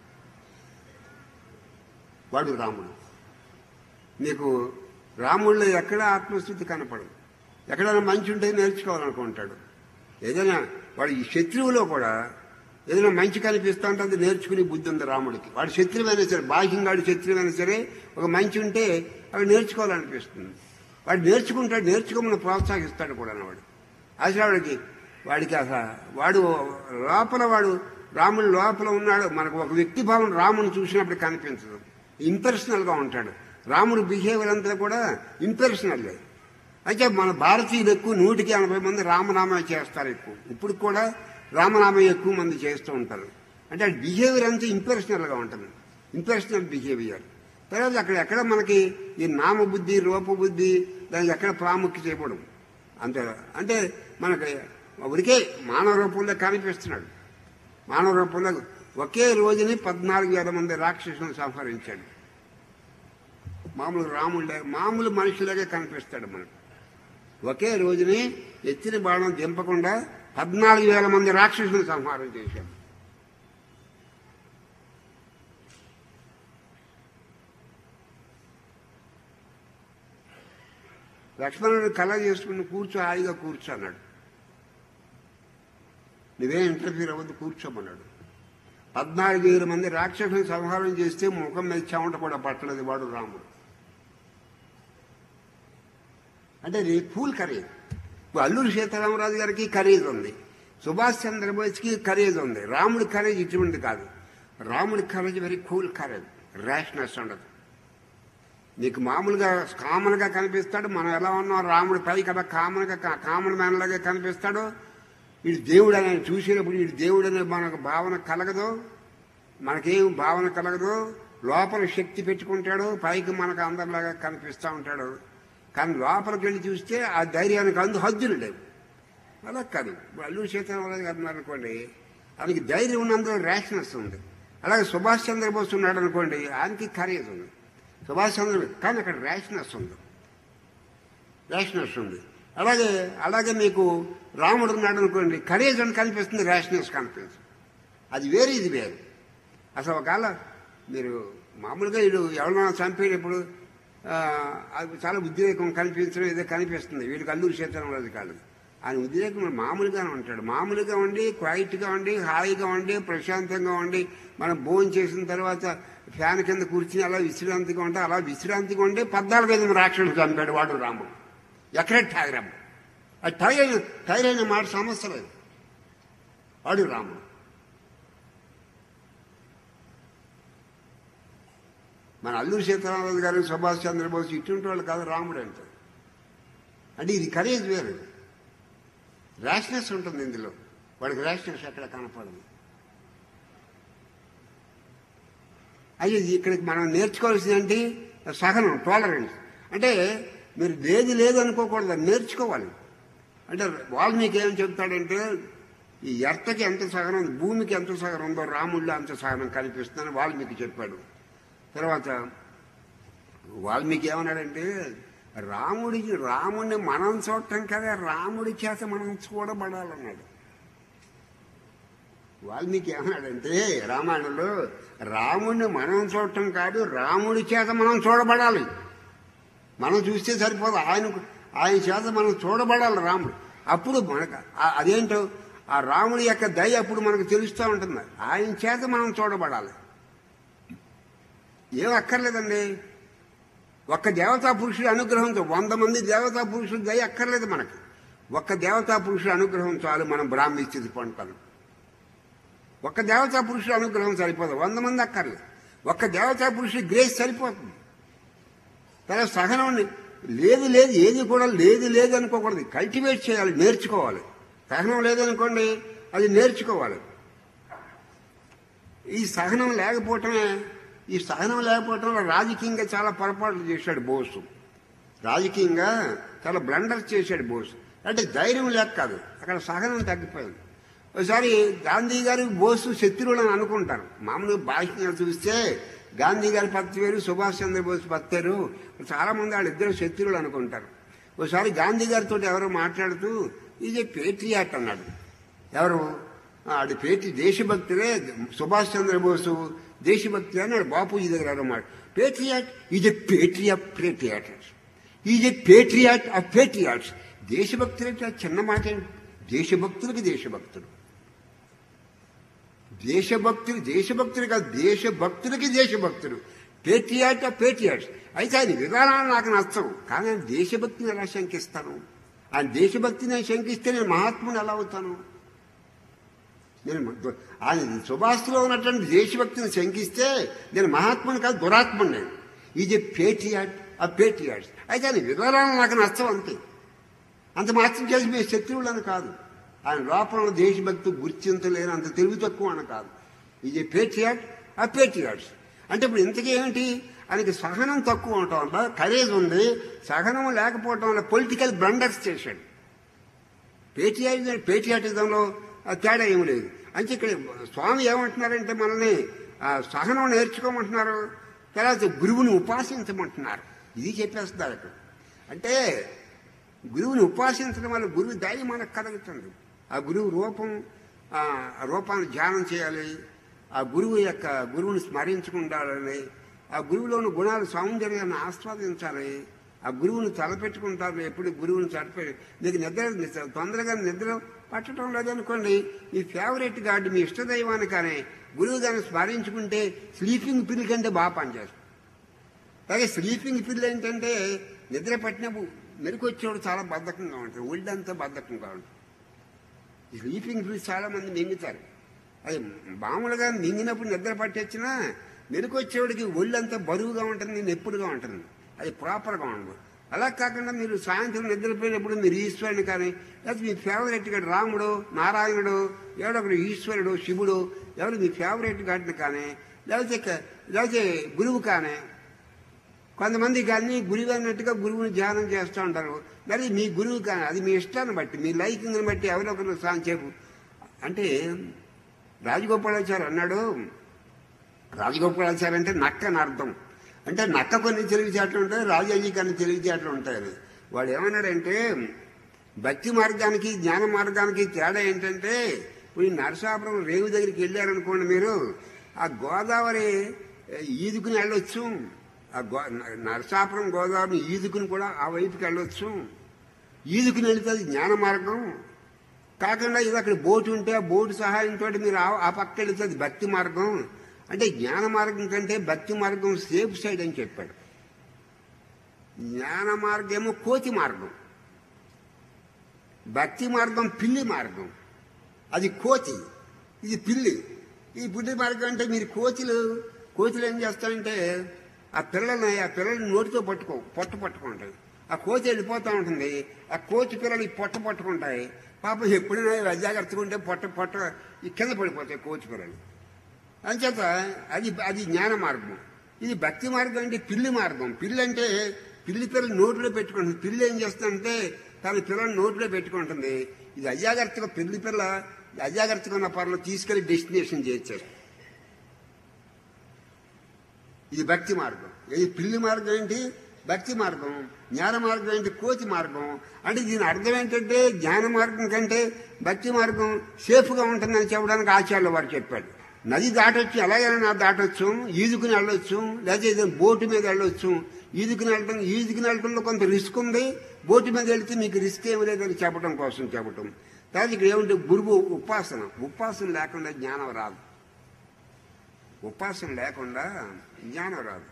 వాడు రాముడు నీకు రాముడిలో ఎక్కడ ఆత్మస్థుతి కనపడదు ఎక్కడైనా మంచి ఉంటే నేర్చుకోవాలనుకుంటాడు ఏదైనా వాడు ఈ శత్రువులో కూడా ఏదైనా మంచి కనిపిస్తా ఉంటే అది నేర్చుకునే బుద్ధి ఉంది రాముడికి వాడు శత్రువైనా సరే బాహ్యంగాడు శత్రువైనా సరే ఒక మంచి ఉంటే అవి నేర్చుకోవాలనిపిస్తుంది వాడు నేర్చుకుంటాడు నేర్చుకోమని ప్రోత్సహిస్తాడు కూడా వాడు అసలు వాడికి వాడికి అసలు వాడు లోపల వాడు రాముడు లోపల ఉన్నాడు మనకు ఒక వ్యక్తి భావం రాముని చూసినప్పుడు కనిపించదు ఇంపర్సనల్గా ఉంటాడు రాముడు బిహేవియర్ అంతా కూడా ఇంపర్సనల్ అయితే మన భారతీయులు ఎక్కువ నూటికి ఎనభై మంది రామనామా చేస్తారు ఎక్కువ ఇప్పుడు కూడా రామనామం ఎక్కువ మంది చేస్తూ ఉంటారు అంటే బిహేవియర్ అంతా ఇంపర్సనల్గా ఉంటుంది ఇంపర్సనల్ బిహేవియర్ తర్వాత అక్కడ ఎక్కడ మనకి ఈ నామబుద్ధి రూపబుద్ధి దానికి ఎక్కడ ప్రాముఖ్యత ఇవ్వడం అంతే అంటే మనకి ఉడికే మానవ రూపంలో కనిపిస్తున్నాడు మానవ రూపంలో ఒకే రోజుని పద్నాలుగు వేల మంది రాక్షసులను సంహరించాడు మామూలు రాముళ్ళే మామూలు మనుషులాగే కనిపిస్తాడు మనకు ఒకే రోజుని ఎత్తిన బాణం దింపకుండా పద్నాలుగు వేల మంది రాక్షసులను సంహారం చేశాడు లక్ష్మణుడు కళ చేసుకుని కూర్చో హాయిగా కూర్చో అన్నాడు నువ్వేం ఇంటర్ఫీర్ అవ్వద్దు కూర్చోమన్నాడు పద్నాలుగు వేల మంది రాక్షసుని సంహారం చేస్తే ముఖం మీద చెమట కూడా పట్టలేదు వాడు రాముడు అంటే ఇది కూల్ కరేజ్ ఇప్పుడు అల్లూరి సీతారామరాజు గారికి కరేజ్ ఉంది సుభాష్ చంద్రబోస్కి కరేజ్ ఉంది రాముడి కరేజ్ ఇటువంటి కాదు రాముడి courage very cool courage rashness ఉండదు నీకు మామూలుగా కామన్గా కనిపిస్తాడు మనం ఎలా ఉన్నాం రాముడి పై కదా కామన్గా కామన్ మ్యాన్ లాగా కనిపిస్తాడు వీడు దేవుడు అని ఆయన చూసినప్పుడు వీడు దేవుడు అనే మనకు భావన కలగదు మనకేం భావన కలగదు లోపల శక్తి పెట్టుకుంటాడు పైకి మనకు అందరిలాగా కనిపిస్తూ ఉంటాడు కానీ లోపలికి వెళ్ళి చూస్తే ఆ ధైర్యానికి అందు హద్దులు లేవు అలా కాదు ఇప్పుడు అల్లూరి సీతారామరాజు గారు ఉన్నారు అనుకోండి ఆయనకి ధైర్యం ఉన్నందులో ర్యాషనెస్ ఉంది అలాగే సుభాష్ చంద్రబోస్ ఉన్నాడు అనుకోండి ఆయనకి కరేజ్ ఉంది సుభాష్ చంద్ర కానీ అక్కడ ర్యాషనెస్ ఉంది ర్యాషనెస్ ఉంది అలాగే అలాగే మీకు రాముడు ఉన్నాడు అనుకోండి కరేజ్ అని కనిపిస్తుంది ర్యాషనెస్ కనిపిస్తుంది అది వేరే ఇది వేరు అసలు ఒకవేళ మీరు మామూలుగా వీడు ఎవరైనా చంపేటప్పుడు ఆ, అది చాలా ఉద్రేకం కనిపించడం ఏదో కనిపిస్తుంది వీడికి అల్లూరి సీతారామరాజు కాదు ఆయన ఉద్రేకం మామూలుగానే ఉంటాడు మామూలుగా ఉండి క్వైట్గా ఉండి హాయిగా ఉండి ప్రశాంతంగా ఉండి మనం భోజనం చేసిన తర్వాత ఫ్యాన్ కింద కూర్చుని అలా విశ్రాంతిగా ఉంటే అలా విశ్రాంతిగా ఉంటే పద్నాలుగు ఐదు రాక్షసులు చంపాడు వాడు రాముడు ఎక్కడే ఠాగరాము అది టైర్ అయిన టైర్ అయిన మాట సమస్య లేదు వాడు రాముడు మన అల్లూరి సీతారామరాజు గారు సుభాష్ చంద్రబోస్ ఇటువంటి వాళ్ళు కాదు రాముడు అంటే అంటే ఇది కరేజ్ వేరు ర్యాష్నెస్ ఉంటుంది ఇందులో వాడికి ర్యాష్నెస్ ఎక్కడ కనపడదు అయ్యో ఇక్కడికి మనం నేర్చుకోవాల్సింది ఏంటి సహనం టాలరెన్స్ అంటే మీరు లేదు లేదు అనుకోకూడదు నేర్చుకోవాలి అంటే వాల్మీకి ఏం చెప్తాడంటే ఈ ఎర్తకి ఎంత సహనం ఉంది, భూమికి ఎంత సహనం ఉందో రాముళ్ళో అంత సహనం కనిపిస్తుందని వాల్మీకి చెప్పాడు తర్వాత వాల్మీకి ఏమన్నాడంటే రాముడికి రాముడిని మనం చూడటం కదా రాముడి చేత మనం చూడబడాలన్నాడు వాల్మీకి ఏమన్నాడంటే రామాయణంలో రాముడిని మనం చూడటం కాదు రాముడి చేత మనం చూడబడాలి మనం చూస్తే సరిపోదు ఆయన ఆయన చేత మనం చూడబడాలి రాముడు అప్పుడు మనకు ఆ- అదేంటో ఆ రాముడి యొక్క దయ అప్పుడు మనకు తెలుస్తూ ఉంటుంది ఆయన చేత మనం చూడబడాలి ఏం అక్కర్లేదండి ఒక్క దేవతా పురుషుడి అనుగ్రహంతో వంద మంది దేవతా పురుషుడి దయ అక్కర్లేదు మనకి ఒక్క దేవతా పురుషుడి అనుగ్రహం చాలు మనం బ్రాహ్మీ స్థితి పొందుతాం ఒక్క దేవతా పురుషుడి అనుగ్రహం సరిపోదు వంద మంది అక్కర్లేదు ఒక్క దేవతా పురుషుడి గ్రేస్ సరిపోతుంది తర్వాత సహనం లేదు లేదు ఏది కూడా లేదు లేదు అనుకోకూడదు కల్టివేట్ చేయాలి నేర్చుకోవాలి సహనం లేదనుకోండి అది నేర్చుకోవాలి ఈ సహనం లేకపోవటమే ఈ సహనం లేకపోవటం రాజకీయంగా చాలా పొరపాట్లు చేశాడు బోసు రాజకీయంగా చాలా బ్లండర్స్ చేశాడు బోసు అంటే ధైర్యం లేక కాదు అక్కడ సహనం తగ్గిపోయింది ఒకసారి గాంధీ గారు బోసు శత్రువులు అని అనుకుంటారు మామూలుగా భాషగా చూస్తే గాంధీ గారి పత్తి వేరు సుభాష్ చంద్రబోస్ పత్తి వేరు చాలా మంది వాళ్ళిద్దరు శత్రువులు అనుకుంటారు ఒకసారి గాంధీ గారితో ఎవరో మాట్లాడుతూ ఇది పేట్రియాట్ అన్నాడు ఎవరు ఆడి పేటి దేశభక్తులే సుభాష్ చంద్రబోసు దేశభక్తి అన్నాడు బాపూజీ దగ్గర ఎవరో మాట patriot is a patriot patriots is a patriot of patriots దేశభక్తులు అంటే ఆ చిన్న మాట ఏంటి? దేశభక్తులకి దేశభక్తుడు దేశభక్తులు దేశభక్తులు కాదు దేశభక్తులకి దేశభక్తుడు పేట్రియాట్ ఆఫ్ పేట్రియాట్స్ అయితే ఆయన విధానాలు నాకు నచ్చవు కానీ ఆయన దేశభక్తిని ఎలా శంకిస్తాను ఆయన దేశభక్తిని శంకిస్తే నేను మహాత్ముని ఎలా అవుతాను నేను దు- ఆయన సుభాష్లో ఉన్నటువంటి దేశభక్తిని శంకిస్తే నేను మహాత్ముని కాదు దురాత్ముని నేను is a patriot of patriots అయితే ఆయన విధానాలు నాకు నచ్చవు అంతే అంత మాత్రం చేసి మీ శత్రువులను కాదు ఆయన లోపల ఉన్న దేశభక్తి గుర్తించలేని అంత తెలివి తక్కువ అని కాదు ఇది పేట్రియాట్ ఆ పేట్రియాట్స్ అంటే ఇప్పుడు ఇంతకీ ఏమిటి ఆయనకి సహనం తక్కువ ఉండటం వల్ల కరేజ్ ఉంది సహనం లేకపోవటం వల్ల పొలిటికల్ బ్లండర్స్ చేశాడు పేట్రియాటిజం పేట్రియాటిజంలో ఆ తేడా ఏమి లేదు అంటే ఇక్కడ స్వామి ఏమంటున్నారంటే మనల్ని ఆ సహనం నేర్చుకోమంటున్నారు తర్వాత గురువుని ఉపాసించమంటున్నారు ఇది చెప్పేస్తున్నారు ఇక్కడ అంటే గురువుని ఉపాసించడం వల్ల గురువు దయ మనకు కలుగుతుంది ఆ గురువు రూపం ఆ రూపాన్ని ధ్యానం చేయాలి ఆ గురువు యొక్క గురువుని స్మరించుకుంటారని ఆ గురువులోని గుణాలు సౌందర్యాన్ని ఆస్వాదించాలి ఆ గురువుని తలపెట్టుకుంటారు ఎప్పుడు గురువుని తలపె నీకు నిద్ర నిద్ర- తొందరగా నిద్ర పట్టడం లేదనుకోండి మీ ఫేవరెట్ గాడ్ మీ ఇష్టదైవాన్ని కానీ గురువు గారిని స్మరించుకుంటే స్లీపింగ్ పిల్ కంటే బాగా పనిచేస్తుంది అలాగే స్లీపింగ్ పిల్ ఏంటంటే నిద్ర పట్టినప్పుడు మెరుకొచ్చేవాడు చాలా బద్ధకంగా ఉంటుంది ఒళ్ళంతా బద్ధకంగా ఉంటుంది ఈ స్లీపింగ్ పిల్స్ చాలా మంది మింగుతారు అది మామూలుగా మింగినప్పుడు నిద్ర పట్టొచ్చినా మెరుకొచ్చేవాడికి ఒళ్ళంతా బరువుగా ఉంటుంది నెప్పుడుగా ఉంటుంది అది ప్రాపర్గా ఉండదు అలా కాకుండా మీరు సాయంత్రం నిద్రపోయినప్పుడు మీరు ఈశ్వరుని కానీ లేకపోతే మీ ఫేవరెట్ గా రాముడు నారాయణుడు ఎవడో ఒకడు ఈశ్వరుడు శివుడు ఎవరు మీ ఫేవరెట్ గాడిని కానీ లేకపోతే క- లేకపోతే గురువు కానీ కొంతమంది కానీ గురువు అన్నట్టుగా గురువుని ధ్యానం చేస్తూ ఉంటారు మరి మీ గురువు కానీ అది మీ ఇష్టాన్ని బట్టి మీ లైకింగ్ని బట్టి ఎవరో ఒకరు సాంచేపు అంటే రాజగోపాలాచారి అన్నాడు రాజగోపాలాచారి అంటే నక్క అని అర్థం అంటే నక్క కొన్ని తెలివితేటలు ఉంటాయి రాజాజీ కొన్ని తెలివితేటలు ఉంటాయని వాడు ఏమన్నాడంటే భక్తి మార్గానికి జ్ఞాన మార్గానికి తేడా ఏంటంటే ఇప్పుడు ఈ నరసాపురం రేవు దగ్గరికి వెళ్ళారనుకోండి మీరు ఆ గోదావరి ఏ, ఈదుకుని వెళ్ళొచ్చు ఆ గో నరసాపురం గోదావరిని ఈదుకుని కూడా ఆ వైపుకి వెళ్ళొచ్చు ఈదుకుని వెళితే అది జ్ఞాన మార్గం కాకుండా ఇది అక్కడ బోటు ఉంటే ఆ బోటు సహాయంతో మీరు ఆ- ఆ పక్క వెళితే అది భక్తి మార్గం అంటే జ్ఞాన మార్గం కంటే భక్తి మార్గం సేఫ్ సైడ్ అని చెప్పాడు జ్ఞాన మార్గం ఏమో కోతి మార్గం భక్తి మార్గం పిల్లి మార్గం అది కోతి ఇది పిల్లి ఈ పిల్లి మార్గం అంటే మీరు కోతులు కోతులు ఏం చేస్తారంటే ఆ పిల్లల్ని ఆ పిల్లల్ని నోటితో పట్టుకో పొట్ట పట్టుకుంటాయి ఆ కోతి వెళ్ళిపోతూ ఉంటుంది ఆ కోతి పిల్లలు ఈ పొట్ట పట్టుకుంటాయి పాపం ఎప్పుడైనా అజాగ్రత్తగా ఉంటే పొట్ట పొట్ట ఈ కింద పడిపోతాయి కోతి పిల్లలు అంచేత అది అది జ్ఞాన మార్గం ఇది భక్తి మార్గం అంటే పిల్లి మార్గం పిల్లి అంటే పిల్లి పిల్లలు నోట్లో పెట్టుకుంటుంది పిల్లి ఏం చేస్తుందంటే తన పిల్లల్ని నోట్లో పెట్టుకుంటుంది ఇది అజాగ్రత్తగా పిల్లి పిల్ల అజాగ్రత్తగా ఉన్న పనులు తీసుకెళ్లి డెస్టినేషన్ చేర్చారు ఇది భక్తి మార్గం ఇది పిల్లి మార్గం ఏంటి భక్తి మార్గం జ్ఞాన మార్గం ఏంటి కోతి మార్గం అంటే దీని అర్థం ఏంటంటే జ్ఞాన మార్గం కంటే భక్తి మార్గం సేఫ్గా ఉంటుందని చెప్పడానికి ఆచార్యుల వారు చెప్పాడు నది దాటొచ్చు ఎలాగైనా దాటొచ్చు ఈదుకుని వెళ్ళొచ్చు లేదా ఏదైనా బోటు మీద వెళ్ళొచ్చు ఈదుకుని వెళ్ళటం ఈదుకుని వెళ్ళటంలో కొంత రిస్క్ ఉంది బోటు మీద వెళితే మీకు రిస్క్ ఏమి లేదని చెప్పడం కోసం చెప్పటం తర్వాత ఇక్కడ ఏమిటి గురువు ఉపాసన ఉపాసన లేకుండా జ్ఞానం రాదు ఉపాసన లేకుండా జ్ఞానం రాదు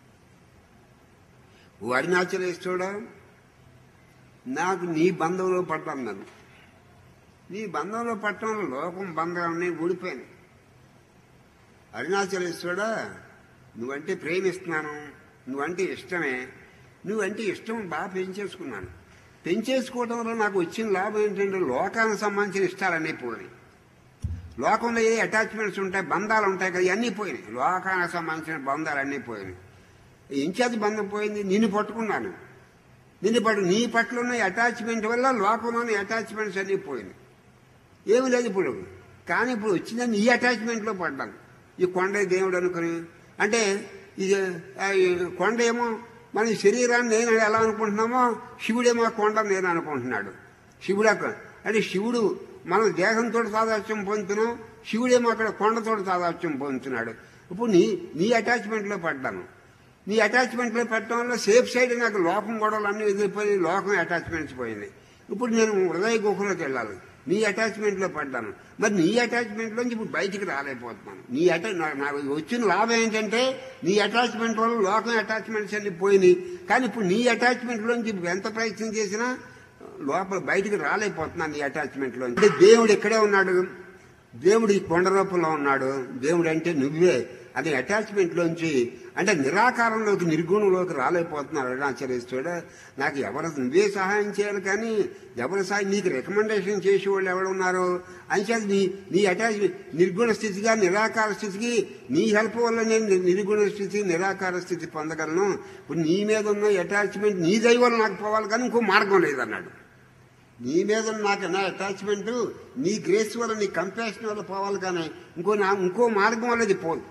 ఓ అరుణాచలేశ్వరుడా నాకు నీ బంధంలో పడ్డాను నన్ను నీ బంధంలో పట్టడంలో లోకం బంధాలన్నీ ఊడిపోయాను అరుణాచలేశ్వరుడా నువ్వంటే ప్రేమిస్తున్నాను నువ్వంటే ఇష్టమే నువ్వంటే ఇష్టం బాగా పెంచేసుకున్నాను పెంచేసుకోవడం వల్ల నాకు వచ్చిన లాభం ఏంటంటే లోకానికి సంబంధించిన ఇష్టాలన్నీ పోయినాయి లోకంలో ఏ అటాచ్మెంట్స్ ఉంటాయి బంధాలు ఉంటాయి కదా ఇవన్నీ పోయినాయి లోకానికి సంబంధించిన బంధాలు అన్నీ పోయినాయి ఇంచాది బంధం పోయింది నిన్ను పట్టుకున్నాను నిన్ను పట్టు నీ పట్ల ఉన్న అటాచ్మెంట్ వల్ల లోకంలోని అటాచ్మెంట్స్ అన్నీ పోయినాయి ఏమి లేదు ఇప్పుడు కానీ ఇప్పుడు వచ్చిందని ఈ అటాచ్మెంట్లో పడ్డాను ఈ కొండ దేవుడు అనుకుని అంటే ఇది ఆ, ఈ కొండ ఏమో మన శరీరాన్ని నేను ఎలా అనుకుంటున్నామో శివుడేమో కొండ నేను అనుకుంటున్నాడు శివుడు అక్కడ అంటే శివుడు మన దేహంతో సాదాత్యం పొందుతున్నాం శివుడేమో అక్కడ కొండతో సాదాత్యం పొందుతున్నాడు ఇప్పుడు నీ నీ అటాచ్మెంట్లో పడ్డాను నీ అటాచ్మెంట్లో పెట్టడం వల్ల సేఫ్ సైడ్ నాకు లోకం గొడవలు అన్నీ ఎదిరిపోయి లోకం అటాచ్మెంట్స్ పోయినాయి ఇప్పుడు నేను హృదయ గుహలోకి వెళ్ళాలి నీ అటాచ్మెంట్లో పడ్డాను మరి నీ అటాచ్మెంట్లోంచి ఇప్పుడు బయటికి రాలేకపోతున్నాను నీ అటా నా- నాకు వచ్చిన లాభం ఏంటంటే నీ అటాచ్మెంట్ వల్ల లోకం అటాచ్మెంట్స్ అన్ని పోయినాయి కానీ ఇప్పుడు నీ అటాచ్మెంట్లోంచి ఇప్పుడు ఎంత ప్రయత్నం చేసినా లోపల బయటికి రాలేకపోతున్నాను నీ అటాచ్మెంట్లో అంటే దేవుడు ఇక్కడే ఉన్నాడు దేవుడు ఈ కొండ రూపంలో ఉన్నాడు దేవుడు అంటే నువ్వే అనే అటాచ్మెంట్లోంచి అంటే నిరాకారంలోకి నిర్గుణంలోకి రాలేకపోతున్నారు అరుణాచలేశ్వరుడు నాకు ఎవరు నువ్వే సహాయం చేయాలి కానీ ఎవరు సహాయం నీకు రికమెండేషన్ చేసేవాళ్ళు ఎవరున్నారు అంచేది నీ నీ అటాచ్మెంట్ నిర్గుణ స్థితిగా నిరాకార స్థితికి నీ హెల్ప్ వల్ల నేను ని- నిర్గుణ స్థితి నిరాకార స్థితి పొందగలను ఇప్పుడు నీ మీద ఉన్న అటాచ్మెంట్ నీ దయ వల్ల నాకు పోవాలి కానీ ఇంకో మార్గం లేదన్నాడు నీ మీద ఉన్న నాకు నా అటాచ్మెంట్ నీ గ్రేస్ వల్ల నీ కంపాషన్ వల్ల పోవాలి కానీ ఇంకో నా ఇంకో మార్గం వల్ల అది పోదు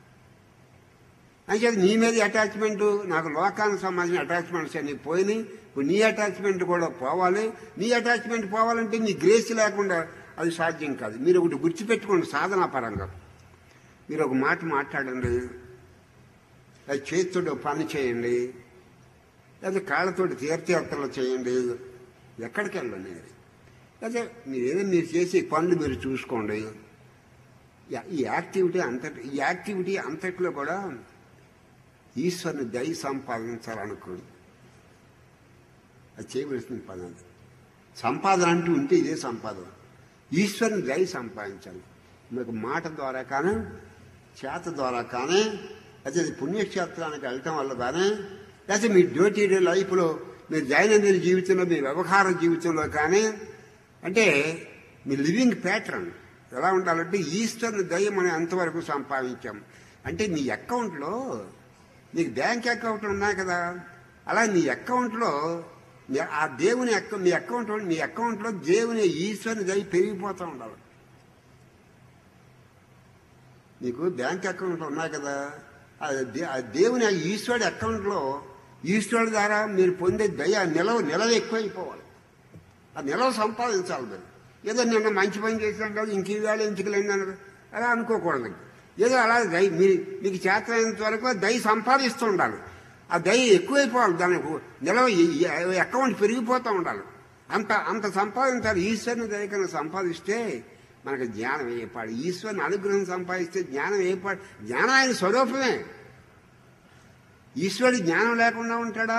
అంటే నీ మీద అటాచ్మెంట్ నాకు లోకానికి సంబంధించిన అటాచ్మెంట్స్ అన్ని పోయినాయి ఇప్పుడు నీ అటాచ్మెంట్ కూడా పోవాలి నీ అటాచ్మెంట్ పోవాలంటే నీ గ్రేస్ లేకుండా అది సాధ్యం కాదు మీరు ఒకటి గుర్తుపెట్టుకోండి సాధనా పరంగా మీరు ఒక మాట మాట్లాడండి అది చేతితో పని చేయండి లేదా కాళ్ళతోటి తీర్థయాత్రలు చేయండి ఎక్కడికి వెళ్ళండి అదే మీరు ఏదో మీరు చేసే పనులు మీరు చూసుకోండి యా- ఈ యాక్టివిటీ అంతటి ఈ యాక్టివిటీ అంతట్లో కూడా ఈశ్వరుని దయ సంపాదించాలనుకోండి అది చేయవలసిన పని అది సంపాదన అంటూ ఉంటే ఇదే సంపాదన ఈశ్వరుని దయ సంపాదించాలి మీకు మాట ద్వారా కానీ చేత ద్వారా కానీ అయితే అది పుణ్యక్షేత్రానికి వెళ్ళటం వల్ల కానీ లేకపోతే మీ డ్యూటీ డే లైఫ్లో మీ దైనందిన జీవితంలో మీ వ్యవహార జీవితంలో కానీ అంటే మీ లివింగ్ ప్యాటర్న్ ఎలా ఉండాలంటే ఈశ్వరుని దయ మనం ఎంతవరకు సంపాదించాం అంటే నీ అకౌంట్లో నీకు బ్యాంక్ అకౌంట్ ఉన్నాయి కదా అలా నీ అకౌంట్లో నీ- ఆ దేవుని అక్క మీ అకౌంట్ మీ అకౌంట్లో దేవుని ఈశ్వరుని దయ పెరిగిపోతూ ఉండాలి నీకు బ్యాంక్ అకౌంట్లు ఉన్నాయి కదా ఆ దే- ఆ దేవుని ఆ ఈశ్వరుడి అకౌంట్లో ఈశ్వరుడి ద్వారా మీరు పొందే దయ నిలవ నిలవ ఎక్కువైపోవాలి ఆ నిలవ సంపాదించాలి మీరు ఏదో నిన్న మంచి పని చేసాం కదా ఇంక వేళ ఎంచుకలేందని అలా అనుకోకూడదు ఏదో అలా దయ మీరు మీకు చేతనైనంత వరకు ఆ దయ సంపాదిస్తూ ఉండాలి ఆ దయ ఎక్కువైపోవాలి దానికి నిలవ ఈ- ఈ అకౌంట్ పెరిగిపోతూ ఉండాలి అంత అంత సంపాదించాలి ఈశ్వరుని దయ కనుక సంపాదిస్తే మనకు జ్ఞానం ఏపాడు ఈశ్వరుని అనుగ్రహం సంపాదిస్తే జ్ఞానం ఏపాడు జ్ఞానం ఆయన స్వరూపమే ఈశ్వరుడు జ్ఞానం లేకుండా ఉంటాడా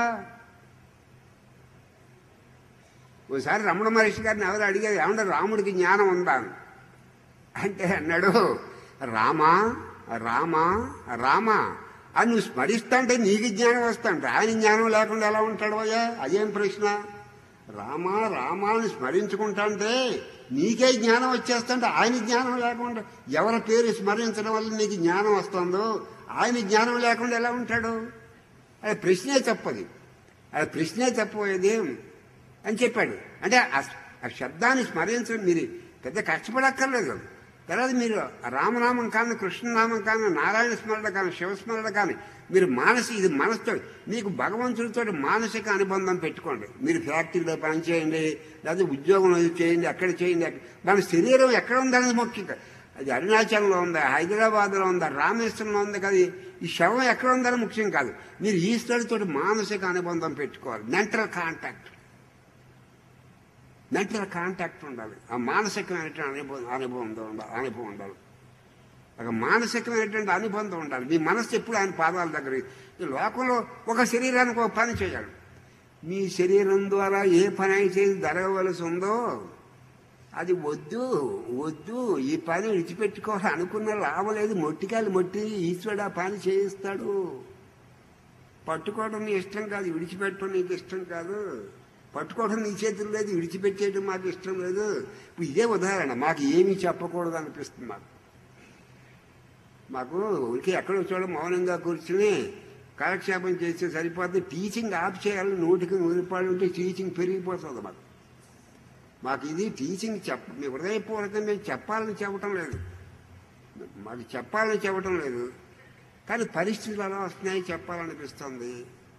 ఓసారి రమణ మహర్షి గారిని ఎవరు అడిగారు ఏమన్నా రాముడికి జ్ఞానం ఉందా అని. అంటే అన్నాడు రామా రామా రామా అని నువ్వు స్మరిస్తాంటే నీకు జ్ఞానం వస్తాంట ఆయన జ్ఞానం లేకుండా ఎలా ఉంటాడు అయ్యా అదేం ప్రశ్న రామా రామా అని స్మరించుకుంటాంటే నీకే జ్ఞానం వచ్చేస్తుంటే ఆయన జ్ఞానం లేకుండా ఎవరి పేరు స్మరించడం వల్ల నీకు జ్ఞానం వస్తుందో ఆయన జ్ఞానం లేకుండా ఎలా ఉంటాడు అది ప్రశ్నే చెప్పది అది ప్రశ్నే చెప్పబోయేది అని చెప్పాడు అంటే ఆ- ఆ శబ్దాన్ని స్మరించడం మీరు పెద్ద కష్టపడక్కర్లేదు తర్వాత మీరు రామనామం కానీ కృష్ణనామం కానీ నారాయణ స్మరణ కానీ శివస్మరణ కానీ మీరు మానసి ఇది మనసుతో మీకు భగవంతుడితో మానసిక అనుబంధం పెట్టుకోండి మీరు ఫ్యాక్టరీలో పని చేయండి లేదా ఉద్యోగం చేయండి అక్కడ చేయండి అక్కడ- మన శరీరం ఎక్కడ ఉందనేది ముఖ్యం కాదు. అది అరుణాచలంలో ఉందా హైదరాబాద్లో ఉందా రామేశ్వరంలో ఉంది కదా ఈ శవం ఎక్కడ ఉందని ముఖ్యం కాదు మీరు ఈశ్వరుడితో మానసిక అనుబంధం పెట్టుకోవాలి మెంటల్ కాంటాక్ట్ మెంటల్ కాంటాక్ట్ ఉండాలి ఆ మానసికమైనటువంటి అనుభవం అనుభవం ఉండాలి అనుభవం ఉండాలి ఒక మానసికమైనటువంటి అనుబంధం ఉండాలి మీ మనసు ఎప్పుడు ఆయన పాదాల దగ్గర ఈ లోకంలో ఒక శరీరానికి ఒక పని చేయాలి మీ శరీరం ద్వారా ఏ పని అయితే జరగవలసి ఉందో అది వద్దు వద్దు ఈ పని విడిచిపెట్టుకోవాలి అనుకున్న లాభలేదు మొట్టికాయలు మొట్టి ఈశ్వరుడు ఆ పని చేయిస్తాడు పట్టుకోవడం నీ ఇష్టం కాదు విడిచిపెట్టడం నీకు ఇష్టం కాదు పట్టుకోవడం నీ చేతులు లేదు విడిచిపెట్టేయడం మాకు ఇష్టం లేదు ఇప్పుడు ఇదే ఉదాహరణ మాకు ఏమీ చెప్పకూడదు అనిపిస్తుంది మాకు మాకు ఊరికే ఎక్కడో చూడ మౌనంగా కూర్చుని కాలక్షేపం చేస్తే సరిపోతుంది టీచింగ్ ఆఫ్ చేయాలని నూటికి నూరు రూపాయలు ఉంటే టీచింగ్ పెరిగిపోతుంది మాకు మాకు ఇది టీచింగ్ చెప్ప మీ హృదయపూర్వకంగా మేము చెప్పాలని చెప్పటం లేదు మాకు చెప్పాలని చెప్పటం లేదు కానీ పరిస్థితులు ఎలా వస్తున్నాయి చెప్పాలనిపిస్తుంది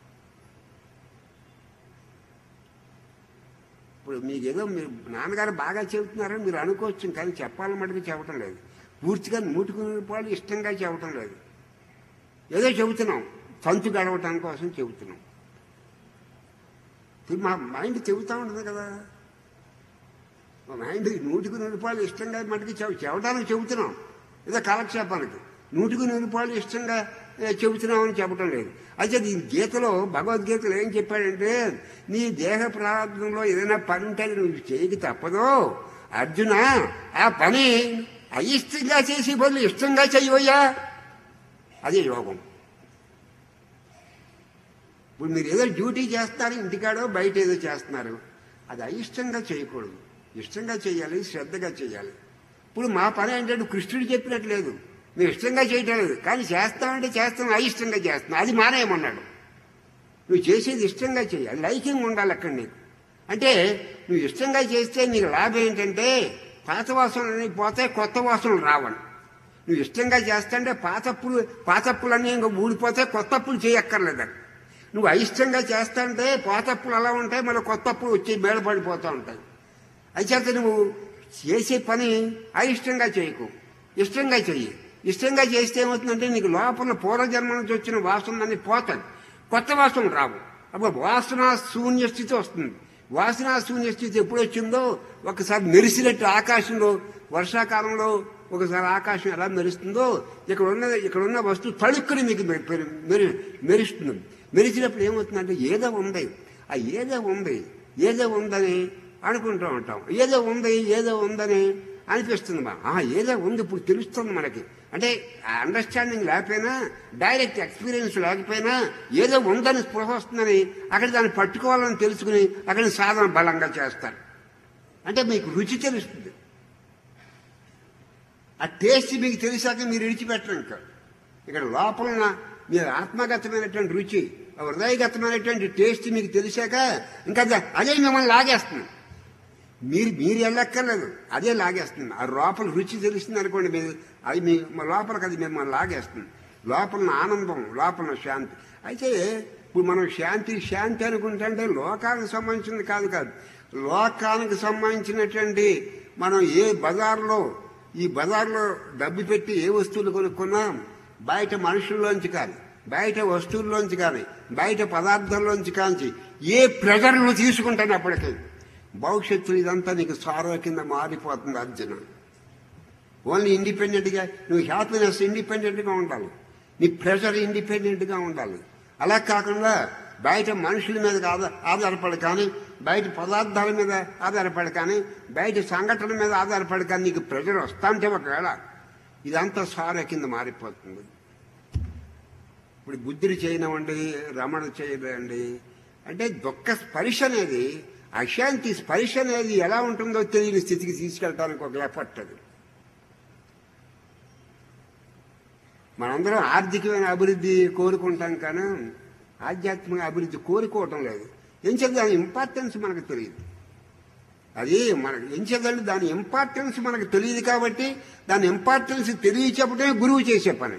ఇప్పుడు మీకు ఏదో మీరు నాన్నగారు బాగా చెబుతున్నారని మీరు అనుకోవచ్చు కానీ చెప్పాలని మటుకు చెప్పటం లేదు పూర్తిగా నూటికి రూపాయలు ఇష్టంగా చెప్పటం లేదు ఏదో చెబుతున్నాం తంతు గడవటం కోసం చెబుతున్నాం ఇప్పుడు మా మైండ్ చెబుతా ఉంటుంది కదా మా మైండ్ నూటికి నూరు రూపాయలు ఇష్టంగా మటుకు చెవ చెవటానికి చెబుతున్నాం ఏదో కాలక్షేపానికి నూటికి నూరు రూపాయలు ఇష్టంగా ఏ, చెబుతున్నామని చెప్పటం లేదు అయితే ఈ గీతలో భగవద్గీతలో ఏం చెప్పాడంటే నీ దేహ ప్రారంభంలో ఏదైనా పని ఉంటే అది నువ్వు చేయక తప్పదో అర్జున ఆ పని అయిష్టంగా చేసి బదులు ఇష్టంగా చెయ్యవయ్యా అదే యోగం ఇప్పుడు మీరు ఏదో డ్యూటీ చేస్తున్నారు ఇంటికాడో బయట ఏదో చేస్తున్నారు అది అయిష్టంగా చేయకూడదు ఇష్టంగా చేయాలి శ్రద్ధగా చేయాలి ఇప్పుడు మా పని ఏంటంటే కృష్ణుడు చెప్పినట్టు లేదు మేము ఇష్టంగా చేయటం లేదు కానీ చేస్తామంటే చేస్తాం అయిష్టంగా చేస్తున్నాం అది మానేయమన్నాడు నువ్వు చేసేది ఇష్టంగా చేయాలి లైకింగ్ ఉండాలి అక్కడ నీకు అంటే నువ్వు ఇష్టంగా చేస్తే నీకు లాభం ఏంటంటే పాత వాసనలు పోతే కొత్త వాసనలు రావని నువ్వు ఇష్టంగా చేస్తాంటే పాతప్పులు పాతప్పులన్నీ ఇంకా ఊడిపోతే కొత్తప్పులు చేయక్కర్లేదని నువ్వు అయిష్టంగా చేస్తాంటే పాతప్పులు అలా ఉంటాయి మళ్ళీ కొత్తప్పులు వచ్చి మేడపడిపోతూ ఉంటాయి అయితే నువ్వు చేసే పని అయిష్టంగా చేయకు ఇష్టంగా చెయ్యి ఇష్టంగా చేస్తే ఏమవుతుందంటే నీకు లోపల పూర్వజన్మ నుంచి వచ్చిన వాసనలన్నీ పోతాయి కొత్త వాసనలు రావు అప్పుడు వాసన శూన్య స్థితి వస్తుంది వాసన శూన్య స్థితి ఎప్పుడు వచ్చిందో ఒకసారి మెరిసినట్టు ఆకాశంలో వర్షాకాలంలో ఒకసారి ఆకాశం ఎలా మెరుస్తుందో ఇక్కడ ఉన్న ఇక్కడ ఉన్న వస్తువు తళుక్కుని మీకు మె- మెరి- మెరి మెరుస్తుంది మెరిచినప్పుడు ఏమవుతుందంటే ఏదో ఉంది ఆ ఏదో ఉంది ఏదో ఉందని అనుకుంటూ ఉంటాం ఏదో ఉంది ఏదో ఉందని అనిపిస్తుంది మా ఆ, ఏదో ఉంది ఇప్పుడు తెలుస్తుంది మనకి అంటే అండర్స్టాండింగ్ లేకపోయినా డైరెక్ట్ ఎక్స్పీరియన్స్ లేకపోయినా ఏదో ఉందని స్పృహ వస్తుందని అక్కడ దాన్ని పట్టుకోవాలని తెలుసుకుని అక్కడ సాధన బలంగా చేస్తారు అంటే మీకు రుచి తెలుస్తుంది ఆ టేస్ట్ మీకు తెలిసాక మీరు విడిచిపెట్టరు ఇంకా ఇక్కడ లోపల ఉన్న మీ ఆత్మగతమైనటువంటి రుచి ఆ హృదయగతమైనటువంటి టేస్ట్ మీకు తెలిసాక ఇంకా ద- అదే మిమ్మల్ని లాగేస్తుంది మీరు మీరు వెళ్ళక్కర్లేదు అదే లాగేస్తుంది ఆ లోపల రుచి తెలుస్తుంది అనుకోండి మీరు అది మీ మా లోపలికి అది మిమ్మల్ని లాగేస్తుంది లోపల ఉన్న ఆనందం లోపల ఉన్న శాంతి అయితే ఇప్పుడు మనం శాంతి శాంతి అనుకుంటే లోకానికి సంబంధించింది కాదు కాదు లోకానికి సంబంధించినటువంటి మనం ఏ బజార్లో ఈ బజార్లో డబ్బు పెట్టి ఏ వస్తువులు కొనుక్కున్నా బయట మనుషుల్లోంచి కానీ బయట వస్తువుల్లోంచి కానీ బయట పదార్థాల్లోంచి కాంచి ఏ ప్రెజర్ నువ్వు తీసుకుంటాను అప్పటికి భవిష్యత్తులో ఇదంతా నీకు సారో కింద మారిపోతుంది అర్జున ఓన్లీ ఇండిపెండెంట్గా నువ్వు హ్యాపీనెస్ ఇండిపెండెంట్గా ఉండాలి నీ ప్రెషర్ ఇండిపెండెంట్గా ఉండాలి అలా కాకుండా బయట మనుషుల మీద ఆధార ఆధారపడి కానీ బయట పదార్థాల మీద ఆధారపడి కానీ బయట సంఘటనల మీద ఆధారపడి కానీ నీకు ప్రెషర్ వస్తాంటే ఒకవేళ ఇదంతా సార కింద మారిపోతుంది ఇప్పుడు బుద్ధుడు చేయనివ్వండి రమణ చేయడండి అంటే దుఃఖ స్పర్శ అనేది అశాంతి స్పర్శ అనేది ఎలా ఉంటుందో తెలియని స్థితికి తీసుకెళ్ళడానికి ఒక ఎఫర్ట్ అది మనందరం ఆర్థికమైన అభివృద్ధి కోరుకుంటాం కానీ ఆధ్యాత్మిక అభివృద్ధి కోరుకోవటం లేదు ఏం చేద్దాం దాని ఇంపార్టెన్స్ మనకు తెలియదు అది మనకు ఏం చేద్దాం దాని ఇంపార్టెన్స్ మనకు తెలియదు కాబట్టి దాని ఇంపార్టెన్స్ తెలియచెప్పటమే గురువు చేసే పని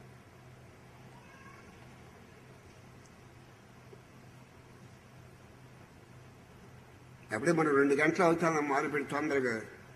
అప్పుడే మనం రెండు గంటలు అవుతాం మొదలుపెట్టి తొందరగా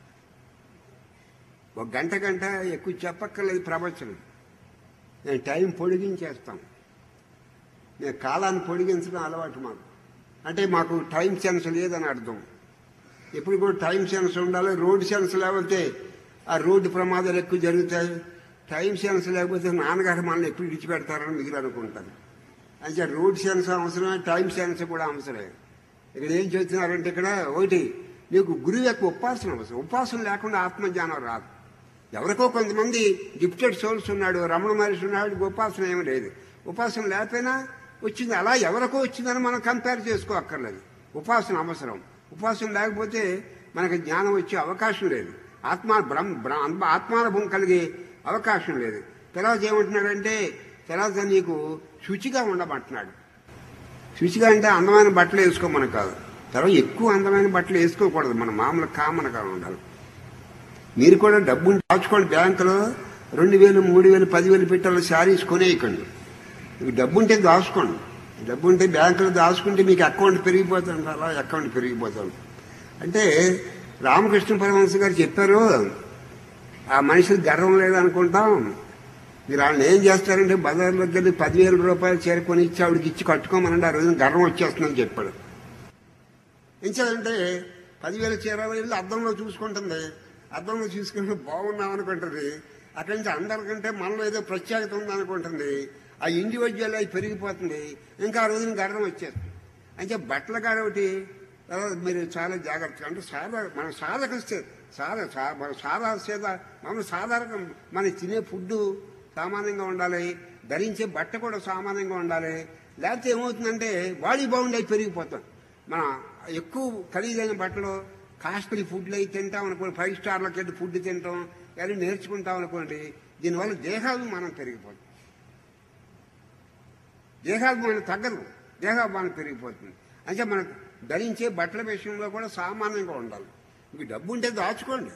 ఒక గంట గంట ఎక్కువ చెప్పక్కర్లేదు ప్రవచనం నేను టైం పొడిగించేస్తాం నేను కాలాన్ని పొడిగించడం అలవాటు మాకు అంటే మాకు టైం సెన్స్ లేదని అర్థం ఎప్పుడు కూడా టైం సెన్స్ ఉండాలి రోడ్డు సెన్స్ లేకపోతే ఆ రోడ్డు ప్రమాదాలు ఎక్కువ జరుగుతాయి టైం సెన్స్ లేకపోతే నాన్నగారు మనల్ని ఎప్పుడు విడిచిపెడతారని మీరు అనుకుంటారు అంటే రోడ్ సెన్స్ అవసరమే టైం సెన్స్ కూడా అవసరమే ఇక్కడ ఏం చెప్తున్నారంటే ఇక్కడ ఒకటి నీకు గురువు యొక్క ఉపాసన అవసరం ఉపాసన లేకుండా ఆత్మజ్ఞానం రాదు ఎవరికో కొంతమంది గిఫ్టెడ్ సోల్స్ ఉన్నాడు రమణ మహర్షి ఉన్నాడు ఉపాసన ఏమీ లేదు ఉపాసన లేకపోయినా వచ్చింది అలా ఎవరికో వచ్చిందని మనం కంపేర్ చేసుకోక్కర్లేదు ఉపాసన అవసరం ఉపాసన లేకపోతే మనకు జ్ఞానం వచ్చే అవకాశం లేదు ఆత్మ బ్రహ్మ బ్రహ్మ ఆత్మానుభవం కలిగే అవకాశం లేదు తర్వాత ఏమంటున్నాడంటే తర్వాత నీకు శుచిగా ఉండమంటున్నాడు శుచిగా అంటే అందమైన బట్టలు వేసుకోమని కాదు తర్వాత ఎక్కువ అందమైన బట్టలు వేసుకోకూడదు మన మామూలు కామన్గా ఉండాలి మీరు కూడా డబ్బుని దాచుకోండి బ్యాంకులో రెండు వేలు మూడు వేలు పదివేలు పెట్టాలి శారీస్ కొనేయకండి మీకు డబ్బు ఉంటే దాచుకోండి డబ్బు ఉంటే బ్యాంకులో దాచుకుంటే మీకు అకౌంట్ పెరిగిపోతుంది అలా అకౌంట్ పెరిగిపోతుంది అంటే రామకృష్ణ పరమహంస గారు చెప్పారు ఆ మనిషికి గర్వం లేదనుకుంటాం మీరు వాళ్ళని ఏం చేస్తారంటే బజార్లో వెళ్ళి పదివేల రూపాయలు చేరుకొని ఇచ్చి ఆవిడకి ఇచ్చి కట్టుకోమనండి ఆ రోజున గర్వం వచ్చేస్తుందని చెప్పాడు ఎంచేదంటే పదివేల చీర వెళ్ళి అద్దంలో చూసుకుంటుంది అద్దంలో చూసుకుంటే బాగున్నాం అనుకుంటుంది అక్కడి నుంచి అందరికంటే మనలో ఏదో ప్రత్యేకత ఉంది అనుకుంటుంది ఆ ఇండివిజువల్ అయి పెరిగిపోతుంది ఇంకా ఆ రోజున గర్వం వచ్చేస్తుంది అంటే బట్టల కాడ ఒకటి తర్వాత మీరు చాలా జాగ్రత్తగా అంటే సాధ మన సాధక స్థితి సాధ సా- మన సాధా సేద మన సాధారణ మన తినే ఫుడ్ సామాన్యంగా ఉండాలి ధరించే బట్ట కూడా సామాన్యంగా ఉండాలి లేకపోతే ఏమవుతుందంటే బాడీ బౌండ్ అయి పెరిగిపోతాం మన ఎక్కువ ఖరీదైన బట్టలు కాస్ట్లీ ఫుడ్లు అయి తింటాం అనుకోండి ఫైవ్ స్టార్లకి వెళ్ళి ఫుడ్ తింటాం అది నేర్చుకుంటాం అనుకోండి దీనివల్ల దేహాభిమానం పెరిగిపోతుంది దేహాభిమానం తగ్గదు దేహాభిమానం పెరిగిపోతుంది అంటే మనం ధరించే బట్టల విషయంలో కూడా సామాన్యంగా ఉండాలి మీకు డబ్బు ఉంటే దాచుకోండి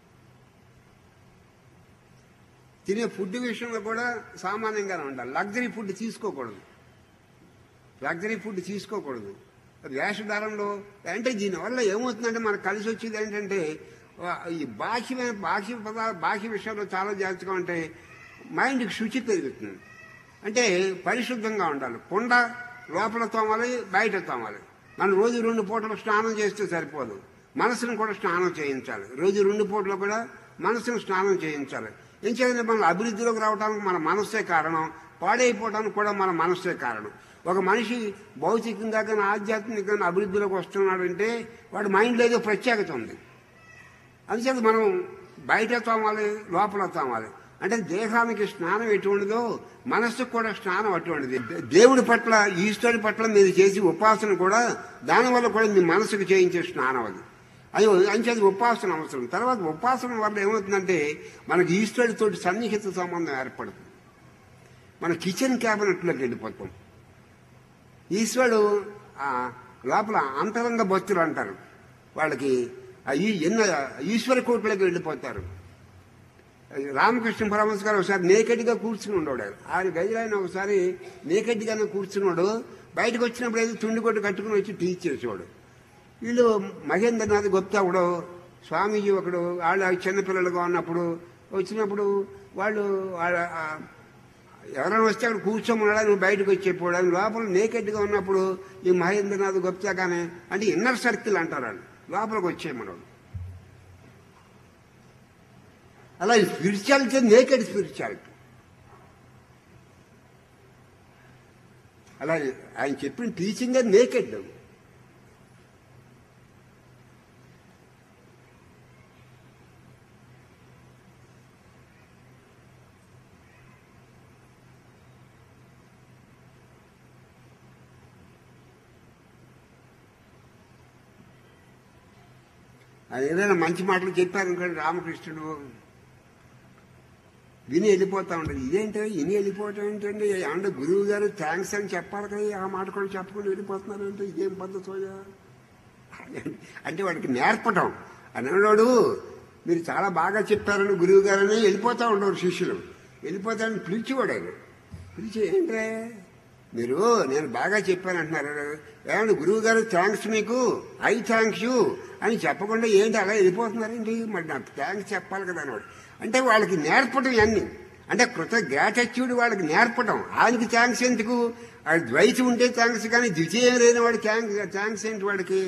తినే ఫుడ్ విషయంలో కూడా సామాన్యంగానే ఉండాలి లగ్జరీ ఫుడ్ తీసుకోకూడదు లగ్జరీ ఫుడ్ తీసుకోకూడదు వేషధారంలో అంటే దీనివల్ల ఏమవుతుందంటే మనకు కలిసి వచ్చేది ఏంటంటే ఆ, ఈ బాహ్యమైన బాహ్య పదార్థ బాహ్య విషయంలో చాలా జాగ్రత్తగా ఉంటే మైండ్కి శుచి పెరుగుతుంది అంటే పరిశుద్ధంగా ఉండాలి కుండ లోపల తోమాలి బయట తోమాలి మనం రోజు రెండు పూటలు స్నానం చేస్తే సరిపోదు మనసును కూడా స్నానం చేయించాలి రోజు రెండు పూటలు కూడా మనసును స్నానం చేయించాలి ఏం చేయాలి మన అభివృద్ధిలోకి రావడానికి మన మనస్సే కారణం పాడైపోవడానికి కూడా మన మనస్సే కారణం ఒక మనిషి భౌతికంగా కానీ ఆధ్యాత్మికంగా అభివృద్ధిలోకి వస్తున్నాడంటే వాడి మైండ్లో ఏదో ప్రత్యేకత ఉంది అందుచేత మనం బయట తోమాలి లోపల తోమాలి అంటే దేహానికి స్నానం ఎటువంటిదో మనస్సుకు కూడా స్నానం అటువంటిది దేవుడి పట్ల ఈశ్వరుడి పట్ల మీరు చేసి ఉపాసన కూడా దానివల్ల కూడా మీ మనసుకు చేయించే స్నానం అది అది అంచేది ఉపాసన అవసరం తర్వాత ఉపాసన వల్ల ఏమవుతుందంటే మనకి ఈశ్వరుడితోటి సన్నిహిత సంబంధం ఏర్పడుతుంది మన కిచెన్ క్యాబినెట్లోకి వెళ్ళిపోతాం ఈశ్వరుడు ఆ లోపల అంతరంగ భక్తులు అంటారు వాళ్ళకి ఆ ఈ- ఎన్న ఈశ్వర కోట్లోకి వెళ్ళిపోతారు రామకృష్ణ పరమహంస గారు ఒకసారి నేకెడ్గా కూర్చుని ఉండేవాడు ఆయన. ఆయన గదిలో ఆయన ఒకసారి నేకెడ్గానే కూర్చున్నాడు బయటకు వచ్చినప్పుడు ఏదో తుండి కొట్టు కట్టుకుని వచ్చి టీచ్ చేసేవాడు వీళ్ళు మహేంద్రనాథ్ గుప్తా ఒకడు స్వామీజీ ఒకడు వాళ్ళు చిన్నపిల్లలుగా ఉన్నప్పుడు వచ్చినప్పుడు వాళ్ళు వాళ్ళ- ఆ ఎవరైనా వస్తే అక్కడ కూర్చోమన్నాడా నువ్వు బయటకు వచ్చి చెప్పాడు ఆయన లోపల నేకెడ్గా ఉన్నప్పుడు ఈ మహేంద్రనాథ్ గుప్తా కానీ అంటే ఇన్నర్ సర్కిల్ అంటారు వాళ్ళు లోపలికి వచ్చేయమన్నాడు అలా స్పిరిచువాలిటీ నేకెడ్ స్పిరిచువాలిటీ అలా ఆయన చెప్పిన టీచింగ్ నేకెడ్ ఆయన ఏదైనా మంచి మాటలు చెప్పారనుకోండి రామకృష్ణుడు విని వెళ్ళిపోతా ఉండదు ఇదేంటో విని వెళ్ళిపోవటం ఏంటండి అంటే గురువు గారు థ్యాంక్స్ అని చెప్పాలి కదా ఆ మాట కూడా చెప్పకుండా వెళ్ళిపోతున్నారు అంటే ఇదేం పద్ధతోయా అంటే వాడికి నేర్పటం అనేవాడు మీరు చాలా బాగా చెప్పారని గురువు గారని వెళ్ళిపోతా ఉండేవారు శిష్యులు వెళ్ళిపోతారని పిలిచేవాడు ఆయన పిలిచి ఏంట్రే మీరు నేను బాగా చెప్పాను అంటున్నారు ఏమండి గురువు గారు థ్యాంక్స్ మీకు ఐ థ్యాంక్స్ యూ అని చెప్పకుండా ఏంటి అలా వెళ్ళిపోతున్నారేంటి మరి నాకు థ్యాంక్స్ చెప్పాలి కదా అన్నాడు అంటే వాళ్ళకి నేర్పడం ఇవన్నీ అంటే కృత గ్రాటిట్యూడ్ వాళ్ళకి నేర్పడం ఆయనకి థ్యాంక్స్ ఎందుకు అది ద్వైతం ఉంటే థ్యాంక్స్ కానీ ద్వితీయం లేని వాడి థ్యాంక్స్ థ్యాంక్స్ ఏంటి వాడికి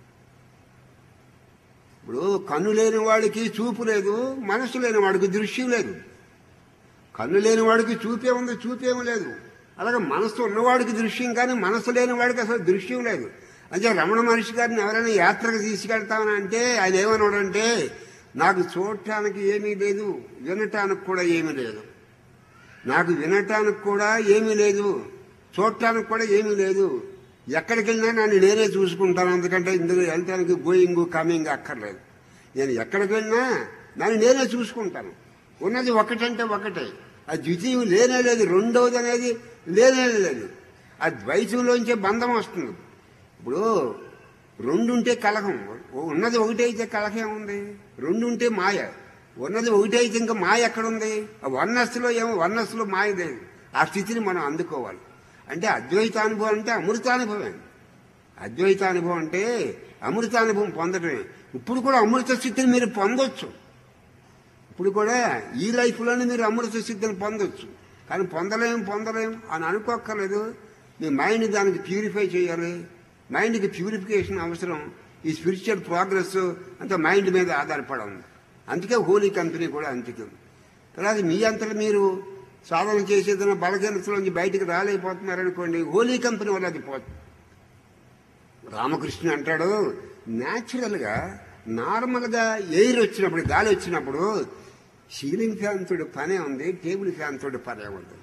ఇప్పుడు కన్ను లేని వాడికి చూపు లేదు మనసు లేని వాడికి దృశ్యం లేదు కన్ను లేని వాడికి చూపే ఉంది చూపేం లేదు అలాగే మనసు ఉన్నవాడికి దృశ్యం కానీ మనసు లేని వాడికి అసలు దృశ్యం లేదు అంటే రమణ మహర్షి గారిని ఎవరైనా యాత్రకు తీసుకెళ్తామని అంటే ఆయన ఏమన్నాడంటే నాకు చూడటానికి ఏమీ లేదు వినటానికి కూడా ఏమీ లేదు నాకు వినటానికి కూడా ఏమీ లేదు చూడటానికి కూడా ఏమీ లేదు ఎక్కడికి వెళ్ళినా నన్ను నేనే చూసుకుంటాను ఎందుకంటే ఇందులో వెళ్ళటానికి గోయింగ్ కమింగ్ అక్కర్లేదు నేను ఎక్కడికి వెళ్ళినా నన్ను నేనే చూసుకుంటాను ఉన్నది ఒకటంటే ఒకటే ఆ ద్వితీయం లేనే లేదు రెండవది అనేది లేనే లేదు ఆ ద్వైతంలోంచే బంధం వస్తుంది ఇప్పుడు రెండుంటే కలహం ఉన్నది ఒకటి అయితే కలహం ఉంది రెండు ఉంటే మాయ ఉన్నది ఒకటి అయితే ఇంకా మాయ ఎక్కడుంది ఆ వర్ణస్సులో ఏమో వర్ణస్సులో మాయ లేదు ఆ స్థితిని మనం అందుకోవాలి అంటే అద్వైతానుభవం అంటే అమృతానుభవం అద్వైతానుభవం అంటే అమృతానుభవం పొందడమే ఇప్పుడు కూడా అమృత స్థితిని మీరు పొందొచ్చు ఇప్పుడు కూడా ఈ లైఫ్లోనే మీరు అమృత స్థితిని పొందొచ్చు కానీ పొందలేం పొందలేం అని అనుకోక్కర్లేదు మీ మైండ్ దానికి ప్యూరిఫై చేయాలి మైండ్కి ప్యూరిఫికేషన్ అవసరం ఈ స్పిరిచువల్ ప్రోగ్రెస్ అంతా మైండ్ మీద ఆధారపడి ఉంది అందుకే హోలీ కంపెనీ కూడా అందుకే తర్వాత మీ అంతటా మీరు సాధన చేసేదన్న బలహీనతలోంచి బయటికి రాలేకపోతున్నారనుకోండి హోలీ కంపెనీ వల్ల అది పోతుంది రామకృష్ణ అంటాడు న్యాచురల్గా నార్మల్గా ఎయిర్ వచ్చినప్పుడు గాలి వచ్చినప్పుడు సీలింగ్ ఫ్యాన్ తోటి పనే ఉంది టేబుల్ ఫ్యాన్ తోటి పనే ఉంది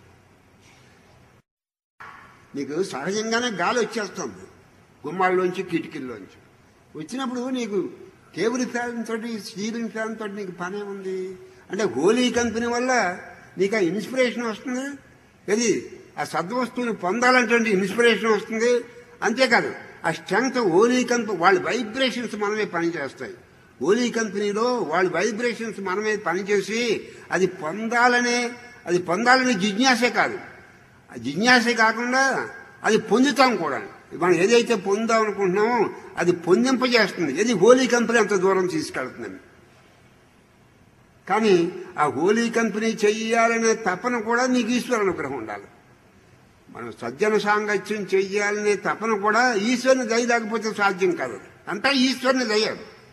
నీకు సహజంగానే గాలి వచ్చేస్తుంది గుమ్మాల్లోంచి కిటికీల్లోంచి వచ్చినప్పుడు నీకు టేబుల్ ఫ్యాన్ తోటి సీలింగ్ ఫ్యాన్ తోటి నీకు పనే ఉంది అంటే హోలీ కంపెనీ వల్ల నీకు ఆ ఇన్స్పిరేషన్ వస్తుంది ఇది ఆ సద్వస్తువుని పొందాలంటే ఇన్స్పిరేషన్ వస్తుంది అంతేకాదు ఆ స్ట్రెంగ్త్ ఓలీ కంపెనీ వాళ్ళ వైబ్రేషన్స్ మనమే పనిచేస్తాయి ఓలీ కంపెనీలో వాళ్ళ వైబ్రేషన్స్ మనమే పనిచేసి అది పొందాలనే అది పొందాలనే జిజ్ఞాసే కాదు ఆ జిజ్ఞాసే కాకుండా అది పొందుతాం కూడా మనం ఏదైతే పొందాం అనుకుంటున్నామో అది పొందింపజేస్తుంది ఇది హోలీ కంపెనీ అంత దూరం తీసుకెళ్తుందండి కానీ ఆ హోలీ కంపెనీ చెయ్యాలనే తపన కూడా నీకు ఈశ్వర అనుగ్రహం ఉండాలి మనం సజ్జన సాంగత్యం చెయ్యాలనే తపన కూడా ఈశ్వరుని దయ లేకపోతే సాధ్యం కాదు అంతా ఈశ్వరుని దయ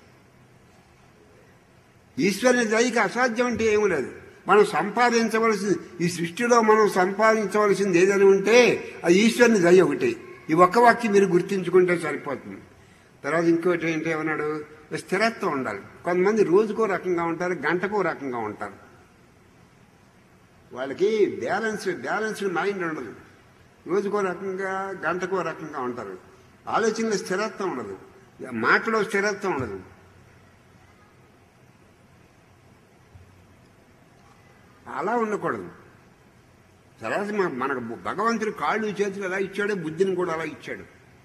ఈశ్వరుని దయకి అసాధ్యం అంటే ఏమి లేదు మనం సంపాదించవలసింది ఈ సృష్టిలో మనం సంపాదించవలసింది ఏదైనా ఉంటే అది ఈశ్వరుని దయ ఒకటి ఈ ఒక్క వాక్యం మీరు గుర్తించుకుంటే సరిపోతుంది తర్వాత ఇంకోటి ఏంటి ఏమన్నాడు స్థిరత్వం ఉండాలి కొంతమంది రోజుకో రకంగా ఉంటారు గంటకో రకంగా ఉంటారు వాళ్ళకి బ్యాలెన్స్ బ్యాలెన్స్డ్ మైండ్ ఉండదు రోజుకో రకంగా గంటకో రకంగా ఉంటారు ఆలోచనలో స్థిరత్వం ఉండదు మాటలో స్థిరత్వం ఉండదు అలా ఉండకూడదు తర్వాత మన- మనకు భగవంతుడు కాళ్ళు చేతులు ఎలా ఇచ్చాడో బుద్ధిని కూడా అలా ఇచ్చాడు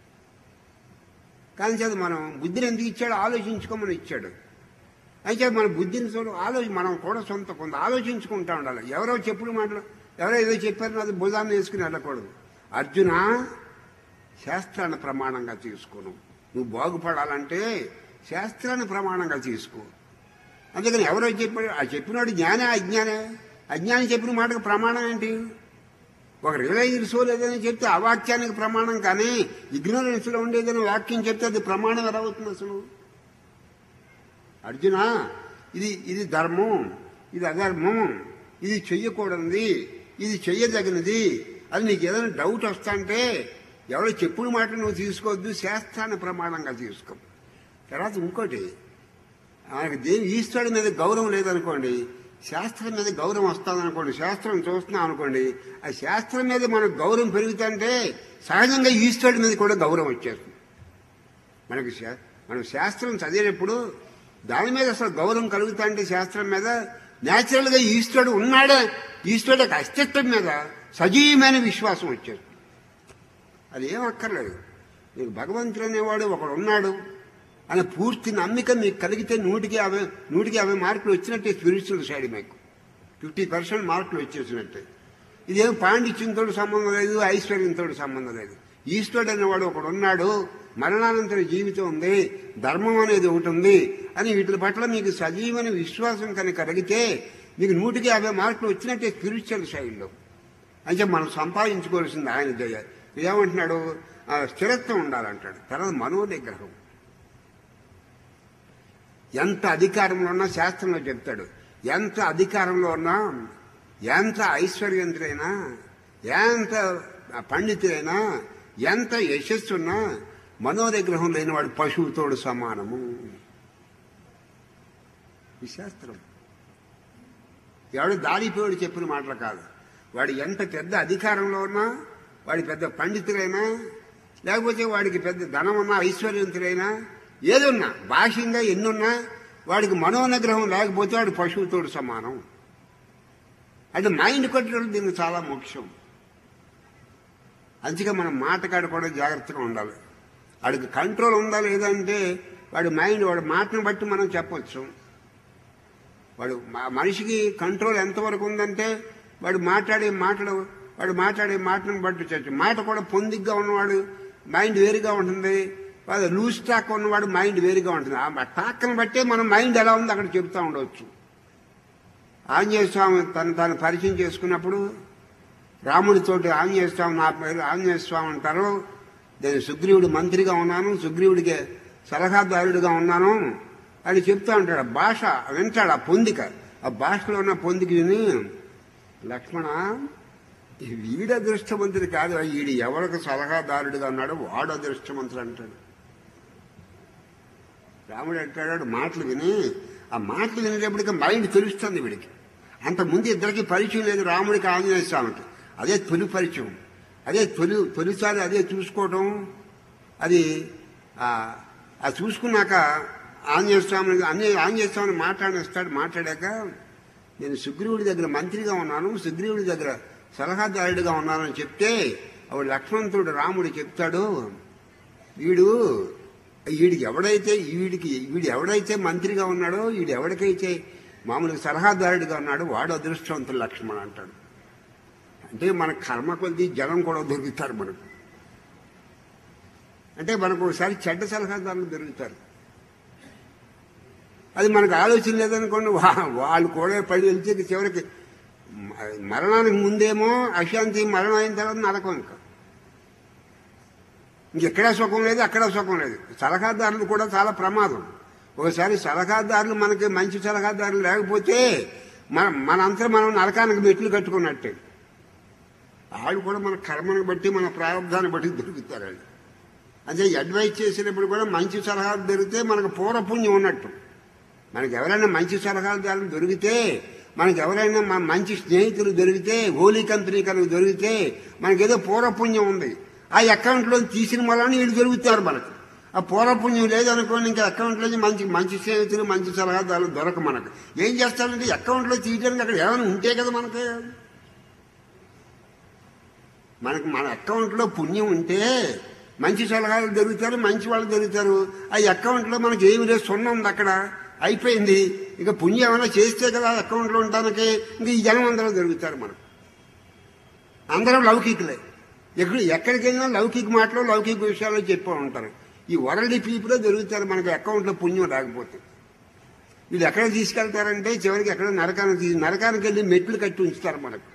కానీ చేత మనం బుద్ధిని ఎందుకు ఇచ్చాడో ఆలోచించుకోమని ఇచ్చాడు అయితే మన బుద్ధిని చూడ ఆలోచి మనం కూడా సొంత కొంత ఆలోచించుకుంటా ఉండాలి ఎవరో చెప్పుడు మాటలు ఎవరో ఏదో చెప్పారో అది భుజాన్ని వేసుకుని వెళ్ళకూడదు అర్జున శాస్త్రాన్ని ప్రమాణంగా తీసుకోను నువ్వు బాగుపడాలంటే శాస్త్రాన్ని ప్రమాణంగా తీసుకో అందుకని ఎవరో చెప్పాడు ఆ చెప్పినవాడు జ్ఞానే అజ్ఞానే అజ్ఞాని చెప్పిన మాటకు ప్రమాణం ఏంటి ఒక రియలైజ్డ్ సోల్ ఏదైనా చెప్తే ఆ వాక్యానికి ప్రమాణం కానీ ఇగ్నోరెన్స్ లో ఉండేదైనా వాక్యం చెప్తే అది ప్రమాణం ఎలా అవుతుంది అసలు అర్జున ఇది ఇది ధర్మం ఇది అధర్మం ఇది చెయ్యకూడనిది ఇది చెయ్యదగినది అది నీకు ఏదైనా డౌట్ వస్తాంటే ఎవరో చెప్పుడు మాట నువ్వు తీసుకోవద్దు శాస్త్రాన్ని ప్రమాణంగా తీసుకో తర్వాత ఇంకోటి ఆయనకు దేని ఈశ్వరుడి మీద గౌరవం లేదనుకోండి శాస్త్రం మీద గౌరవం వస్తుందనుకోండి శాస్త్రం చూస్తున్నాం అనుకోండి ఆ శాస్త్రం మీద మనకు గౌరవం పెరుగుతుంటే సహజంగా ఈశ్వరుడి మీద కూడా గౌరవం వచ్చేస్తుంది మనకి శా- మనం శాస్త్రం చదివేటప్పుడు దాని మీద అసలు గౌరవం కలుగుతాంటే శాస్త్రం మీద న్యాచురల్ గా ఈశ్వరుడు ఉన్నాడే ఈశ్వరుడు యొక్క అస్తిత్వం మీద సజీవమైన విశ్వాసం వచ్చేది అది ఏం అక్కర్లేదు నీకు భగవంతుడు అనేవాడు ఒకడు ఉన్నాడు అనే పూర్తి నమ్మిక మీకు కలిగితే నూటికి యాభై నూటికి యాభై మార్కులు వచ్చినట్టే స్పిరిచువల్ సైడ్ మీకు ఫిఫ్టీ పర్సెంట్ మార్కులు వచ్చేసినట్టే ఇదేం పాండిత్యంతో సంబంధం లేదు ఐశ్వర్యంతో సంబంధం లేదు ఈశ్వరుడు అనేవాడు ఒకడు ఉన్నాడు మరణానంతర జీవితం ఉంది ధర్మం అనేది ఒకటి ఉంది అని వీటి పట్ల మీకు సజీవమైన విశ్వాసం కనుక కలిగితే మీకు నూటికి యాభై మార్కులు వచ్చినట్టే స్పిరిచువల్ సైడ్లో అంటే మనం సంపాదించుకోవాల్సింది ఆయన దయ ఏమంటున్నాడు ఆ స్థిరత్వం ఉండాలంటాడు తర్వాత మనో నిగ్రహం ఎంత అధికారంలో ఉన్నా శాస్త్రంలో చెప్తాడు ఎంత అధికారంలో ఉన్నా ఎంత ఐశ్వర్యంతుడైనా ఎంత పండితుడైనా ఎంత యశస్సున్నా మనోనిగ్రహం లేనివాడు పశువుతోడు సమానము ఈ శాస్త్రం ఎవడు దారిపోయాడు చెప్పిన మాటలు కాదు వాడు ఎంత పెద్ద అధికారంలో ఉన్నా వాడి పెద్ద పండితుడైనా లేకపోతే వాడికి పెద్ద ధనం ఉన్నా ఐశ్వర్యవంతుడైనా ఏదున్నా భాష్యంగా ఎన్నున్నా వాడికి మనోనిగ్రహం లేకపోతే వాడు పశువుతోడు సమానం అంటే మైండ్ కంట్రోల్ దీనికి చాలా ముఖ్యం అందుకే మనం మాటకాడ కూడా జాగ్రత్తగా ఉండాలి వాడికి కంట్రోల్ ఉందా లేదంటే వాడి మైండ్ వాడి మాటను బట్టి మనం చెప్పొచ్చు వాడు మా- మనిషికి కంట్రోల్ ఎంతవరకు ఉందంటే వాడు మాట్లాడే మాటలు వాడు మాట్లాడే మాటను బట్టి చచ్చు మాట కూడా పొందిగ్గా ఉన్నవాడు మైండ్ వేరుగా ఉంటుంది వాడు లూజ్ టాక్ ఉన్నవాడు మైండ్ వేరుగా ఉంటుంది ఆ టాక్ని బట్టే మనం మైండ్ ఎలా ఉంది అక్కడ చెప్తా ఉండవచ్చు ఆంజనేయ స్వామి తను తాను పరిచయం చేసుకున్నప్పుడు రాముడితోటి ఆంజనేయ స్వామి నా పేరు ఆంజనేయ స్వామి అంటారు నేను సుగ్రీవుడు మంత్రిగా ఉన్నాను సుగ్రీవుడికి సలహాదారుడిగా ఉన్నాను అని చెప్తా ఉంటాడు ఆ భాష వింటాడు ఆ పొందిక ఆ భాషలో ఉన్న పొందిక విని లక్ష్మణ ఈ వీడు అదృష్టవంతుడు కాదు వీడు ఎవరికి సలహాదారుడిగా ఉన్నాడో వాడు అదృష్టవంతుడు అంటాడు రాముడు అంటాడు మాటలు విని ఆ మాటలు వినేటప్పటికి మైండ్ తెలుస్తుంది వీడికి అంత ముందు ఇద్దరికి పరిచయం లేదు రాముడికి ఆంజనేయ స్వామికి అదే తొలి పరిచయం అదే తొలి తొలిసారి అదే చూసుకోవటం అది ఆ ఆ చూసుకున్నాక ఆంజనేయ స్వామిని అన్ని ఆంజనేయ స్వామిని మాట్లాడేస్తాడు మాట్లాడాక నేను సుగ్రీవుడి దగ్గర మంత్రిగా ఉన్నాను సుగ్రీవుడి దగ్గర సలహాదారుడిగా ఉన్నానని చెప్తే అప్పుడు లక్ష్మణుడు రాముడు చెప్తాడు వీడు వీడికి ఎవడైతే వీడికి వీడు ఎవడైతే మంత్రిగా ఉన్నాడో వీడు ఎవరికైతే మామూలుగా సలహాదారుడిగా ఉన్నాడో వాడు అదృష్టవంతుడు లక్ష్మణ్ అంటాడు అంటే మన కర్మ కొద్ది జనం కూడా దొరుకుతారు మనకు అంటే మనకు ఒకసారి చెడ్డ సలహాదారులు దొరుకుతారు అది మనకు ఆలోచన లేదనుకోండి వా- వాళ్ళు కూడా పడి వెళ్తే చివరికి మ- మరణానికి ముందేమో అశాంతి మరణం అయిన తర్వాత నరకం ఇంకా ఇంకెక్కడా సుఖం లేదు అక్కడ సుఖం లేదు సలహాదారులు కూడా చాలా ప్రమాదం ఒకసారి సలహాదారులు మనకి మంచి సలహాదారులు లేకపోతే మన మనంతా మనం నరకానికి మెట్లు కట్టుకున్నట్టే వాళ్ళు కూడా మన కర్మను బట్టి మన ప్రారంభాన్ని బట్టి దొరుకుతారు వాళ్ళు అదే అడ్వైజ్ చేసినప్పుడు కూడా మంచి సలహాలు దొరికితే మనకు పూర్వపుణ్యం ఉన్నట్టు మనకి ఎవరైనా మంచి సలహాదారులు దొరికితే మనకి ఎవరైనా మన మంచి స్నేహితులు దొరికితే హోలీ కంపెనీ కనుక దొరికితే మనకేదో పూర్వపుణ్యం ఉంది ఆ అకౌంట్లో తీసిన వలన వీళ్ళు దొరుకుతారు మనకు ఆ పూర్వపుణ్యం లేదనుకోండి ఇంకా అకౌంట్లో మంచి మంచి స్నేహితులు మంచి సలహాదారులు దొరక మనకు ఏం చేస్తారంటే అకౌంట్లో తీయడానికి అక్కడ ఏమైనా ఉంటే కదా మనకి మనకు మన అకౌంట్లో పుణ్యం ఉంటే మంచి సలహాలు దొరుకుతారు మంచి వాళ్ళు దొరుకుతారు ఆ అకౌంట్లో మనకి ఏమి లేదు సున్నా ఉంది అక్కడ అయిపోయింది ఇక పుణ్యం ఏమైనా చేస్తే కదా ఆ అకౌంట్లో ఉండడానికి ఇంక ఈ జనం అందరూ దొరుకుతారు మనకు అందరం లౌకికులే ఎక్కడ ఎక్కడికి వెళ్ళినా లౌకిక మాటలు లౌకిక విషయాలు చెప్పి ఉంటారు ఈ వరల్డ్ పీపులే దొరుకుతారు మనకి అకౌంట్లో పుణ్యం రాకపోతే వీళ్ళు ఎక్కడ తీసుకెళ్తారంటే చివరికి ఎక్కడ నరకానికి తీ- నరకానికి వెళ్ళి మెట్లు కట్టి ఉంచుతారు మనకు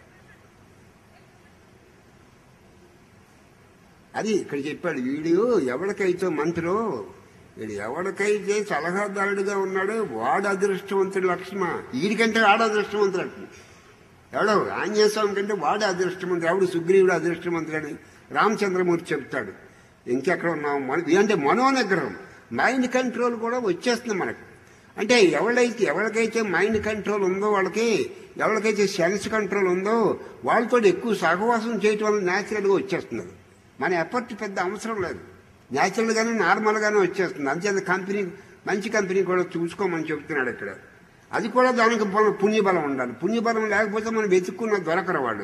అది ఇక్కడ చెప్పాడు వీడు ఎవరికైతే మంత్రో వీడు ఎవరికైతే సలహాదారుడిగా ఉన్నాడో వాడు అదృష్టవంతుడు లక్ష్మ వీడికంటే వాడు అదృష్టవంతుడు లక్ష్మ ఎవడో ఆంజనేయ స్వామి కంటే వాడు అదృష్టవంతుడు ఎవడు సుగ్రీవుడు అదృష్టవంతుడని రామచంద్రమూర్తి చెప్తాడు ఇంకెక్కడ ఉన్నాం మన అంటే మనోనిగ్రహం మైండ్ కంట్రోల్ కూడా వచ్చేస్తుంది మనకు అంటే ఎవరైతే ఎవరికైతే మైండ్ కంట్రోల్ ఉందో వాళ్ళకి ఎవరికైతే సెన్స్ కంట్రోల్ ఉందో వాళ్ళతో ఎక్కువ సహవాసం చేయటం వల్ల న్యాచురల్గా వచ్చేస్తుంది అది. మన ఎఫర్ట్ పెద్ద అవసరం లేదు న్యాచురల్గానే నార్మల్గానే వచ్చేస్తుంది అంతేత కంపెనీ మంచి కంపెనీ కూడా చూసుకోమని చెప్తున్నాడు ఇక్కడ అది కూడా దానికి మన పుణ్యబలం ఉండాలి పుణ్యబలం లేకపోతే మనం వెతుక్కున్న దొరకరు వాళ్ళు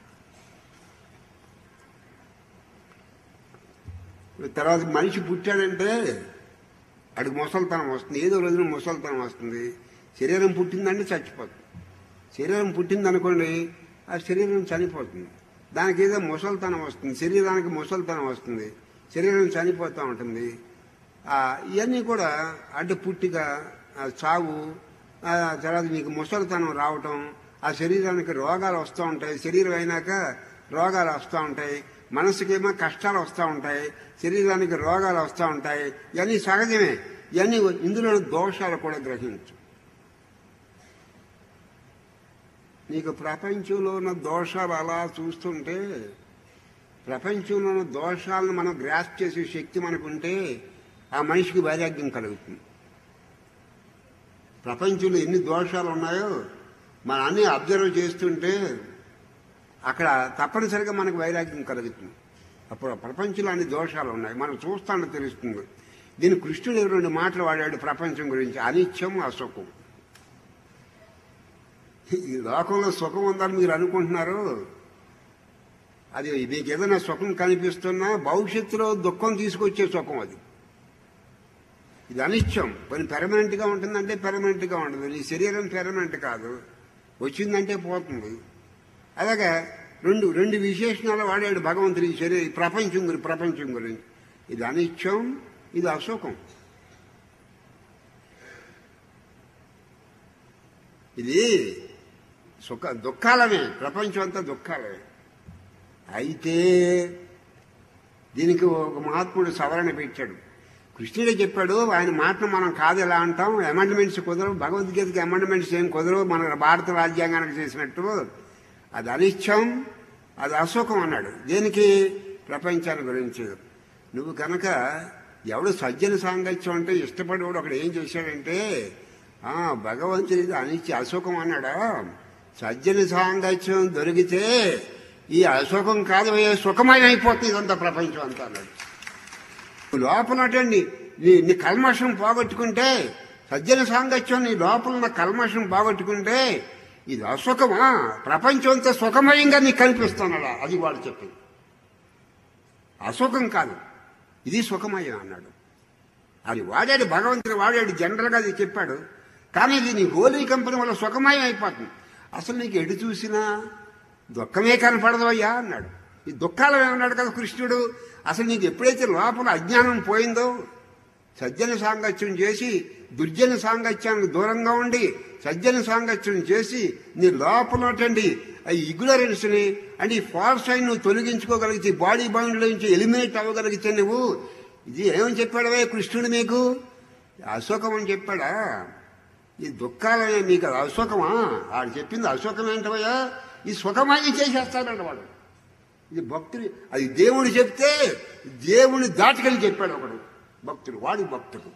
తర్వాత మనిషి పుట్టాడంటే అడిగి ముసలితనం వస్తుంది ఏదో రోజున ముసలితనం వస్తుంది శరీరం పుట్టిందంటే చచ్చిపోతుంది శరీరం పుట్టిందనుకోండి ఆ శరీరం చనిపోతుంది దానికి ఏదో ముసలితనం వస్తుంది శరీరానికి ముసలితనం వస్తుంది శరీరం చనిపోతూ ఉంటుంది ఆ, ఇవన్నీ కూడా అంటే పుట్టిక ఆ, చావు ఆ, తర్వాత మీకు ముసలితనం రావటం ఆ శరీరానికి రోగాలు వస్తూ ఉంటాయి శరీరం అయినాక రోగాలు వస్తూ ఉంటాయి మనసుకేమో కష్టాలు వస్తూ ఉంటాయి శరీరానికి రోగాలు వస్తూ ఉంటాయి ఇవన్నీ సహజమే ఇవన్నీ ఇందులో దోషాలు కూడా గ్రహించు నీకు ప్రపంచంలో ఉన్న దోషాలు అలా చూస్తుంటే ప్రపంచంలో ఉన్న దోషాలను మనం గ్రాస్ చేసే శక్తి మనకుంటే ఆ మనిషికి వైరాగ్యం కలుగుతుంది ప్రపంచంలో ఎన్ని దోషాలు ఉన్నాయో మనం అన్ని అబ్జర్వ్ చేస్తుంటే అక్కడ తప్పనిసరిగా మనకు వైరాగ్యం కలుగుతుంది అప్పుడు ఆ ప్రపంచంలో అన్ని దోషాలు ఉన్నాయి మనం చూస్తానని తెలుస్తుంది దీని కృష్ణుడు రెండు మాటలు వాడాడు ప్రపంచం గురించి అనిత్యం అసుఖం ఈ లోకంలో సుఖం ఉందని మీరు అనుకుంటున్నారు అది మీకు ఏదైనా సుఖం కనిపిస్తున్నా భవిష్యత్తులో దుఃఖం తీసుకొచ్చే సుఖం అది ఇది అనిత్యం కొన్ని పెర్మనెంట్ గా ఉంటుందంటే పెర్మనెంట్ గా ఉండదు నీ శరీరం పెర్మనెంట్ కాదు వచ్చిందంటే పోతుంది అలాగే రెండు రెండు విశేషణాలు వాడాడు భగవంతుడి ఈ శరీరం ఈ ప్రపంచం గురించి ప్రపంచం గురించి ఇది అనిత్యం ఇది అశోకం ఇది సుఖ దుఃఖాలమే ప్రపంచం అంతా దుఃఖాలమే అయితే దీనికి ఒక మహాత్ముడు సవరణ పెట్టాడు కృష్ణుడే చెప్పాడు ఆయన మాటను మనం కాదు ఎలా అంటాం అమెండ్మెంట్స్ కుదరవు భగవద్గీతకి అమెండ్మెంట్స్ ఏం కుదరవు మన భారత రాజ్యాంగానికి చేసినట్టు అది అనిత్యం అది అశోకం అన్నాడు దేనికి ప్రపంచాన్ని గురించి నువ్వు కనుక ఎవడు సజ్జన సాంగత్యం అంటే ఇష్టపడేవాడు అక్కడ ఏం చేశాడంటే ఆ భగవంతుడిది అనిత్య అశోకం అన్నాడా సజ్జన సాంగత్యం దొరికితే ఈ అశోకం కాదు ఏ సుఖమైన అయిపోతుంది ఇదంతా ప్రపంచం అంతా అన్నాడు లోపలటండి నీ నీ కల్మషం పోగొట్టుకుంటే సజ్జన సాంగత్యం నీ లోపల ఉన్న కల్మషం పోగొట్టుకుంటే ఇది అసుఖమా ప్రపంచం అంతా సుఖమయంగా నీకు కనిపిస్తున్నాడా అది వాడు చెప్పింది అసుఖం కాదు ఇది సుఖమయం అన్నాడు అది వాడాడు భగవంతుడు వాడాడు జనరల్గా అది చెప్పాడు కానీ ఇది నీ హోలీ కంపెనీ వల్ల సుఖమయం అయిపోతుంది అసలు నీకు ఎటు చూసినా దుఃఖమే కనపడదు అయ్యా అన్నాడు ఈ దుఃఖాలు ఏమన్నాడు కదా కృష్ణుడు అసలు నీకు ఎప్పుడైతే లోపల అజ్ఞానం పోయిందో సజ్జన సాంగత్యం చేసి దుర్జన సాంగత్యానికి దూరంగా ఉండి సజ్జన సాంగత్యం చేసి నీ లోపలటండి ఈ ఇగ్నరెన్స్ని అంటే ఈ ఫాల్స్ అయిన నువ్వు తొలగించుకోగలిగితే బాడీ బౌండ్ నుంచి ఎలిమినేట్ అవ్వగలిగితే నువ్వు ఇది ఏమని చెప్పాడవే కృష్ణుడు నీకు అశోకం అని చెప్పాడా ఈ దుఃఖాలనే నీకు అది అశోకమా వాడు చెప్పింది అశోకం ఏంటవయ్యా ఈ సుఖమాయి చేసేస్తాడంట వాడు ఇది భక్తుడు అది దేవుడు చెప్తే దేవుని దాటుకెళ్ళి చెప్పాడు ఒకడు భక్తుడు వాడు భక్తుడు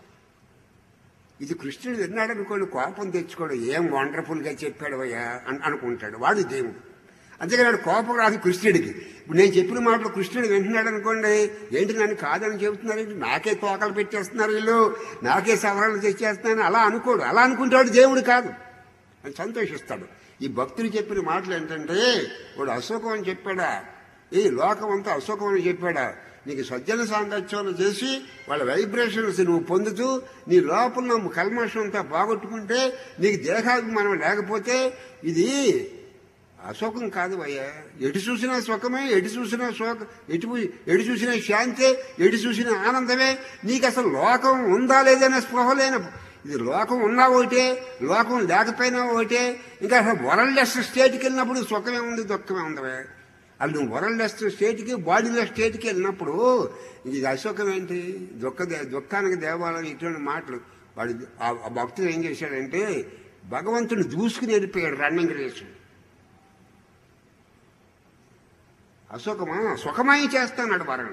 ఇది కృష్ణుడు విన్నాడు అనుకోండి కోపం తెచ్చుకోడు ఏం వండర్ఫుల్గా చెప్పాడు అయ్యా అని అనుకుంటాడు వాడు దేవుడు అంతేకాదు కోపం రాదు కృష్ణుడికి ఇప్పుడు నేను చెప్పిన మాటలు కృష్ణుడు వింటున్నాడు అనుకోండి ఏంటి నన్ను కాదని చెబుతున్నారు ఏంటి నాకే తోకలు పెట్టేస్తున్నారు వీళ్ళు నాకే సవరణలు తెచ్చేస్తున్నాను అలా అనుకోడు అలా అనుకుంటాడు దేవుడు కాదు అని సంతోషిస్తాడు ఈ భక్తులు చెప్పిన మాటలు ఏంటంటే వాడు అశోకం అని చెప్పాడా ఈ లోకం అంతా అశోకం అని చెప్పాడా నీకు సజ్జన సాంగత్యాలు చేసి వాళ్ళ వైబ్రేషన్స్ నువ్వు పొందుతూ నీ లోపల నువ్వు కల్మషం అంతా బాగొట్టుకుంటే నీకు దేహాభిమానం లేకపోతే ఇది అశోకం కాదు అయ్యా ఎటు చూసినా సుఖమే ఎటు చూసినా శోక ఎటు ఎటు చూసినా శాంతే ఎటు చూసినా ఆనందమే నీకు అసలు లోకం ఉందా లేదనే స్పృహ లేన ఇది లోకం ఉన్నా ఒకటే లోకం లేకపోయినా ఒకటే ఇంకా అసలు వరల్డ్ స్టేట్కి వెళ్ళినప్పుడు సుఖమే ఉంది దుఃఖమే ఉందవే అది నువ్వు వరల్డ్ స్టేట్కి బాడీలో స్టేట్కి వెళ్ళినప్పుడు ఇది అశోకం ఏంటి దుఃఖ దే- దుఃఖానికి దేవాలయం ఇటువంటి మాటలు వాడు ఆ ఆ భక్తుడు ఏం చేశాడంటే భగవంతుని దూసుకుని వెళ్ళిపోయాడు రన్నింగ్ రేసు అశోకమా సుఖమై చేస్తాడు వరణ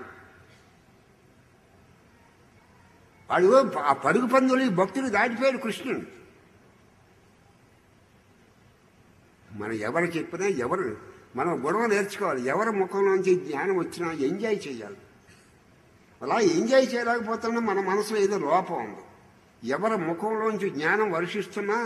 వాడు ఆ పరుగు పందులు ఈ భక్తుడు దాటిపోయాడు కృష్ణుడు మనం ఎవరు చెప్పినా ఎవరు మనం గొడవ నేర్చుకోవాలి ఎవరి ముఖంలోంచి జ్ఞానం వచ్చినా ఎంజాయ్ చేయాలి అలా ఎంజాయ్ చేయలేకపోతున్నా మన మనసులో ఏదో లోపం ఉంది ఎవరి ముఖంలోంచి జ్ఞానం వర్షిస్తున్నా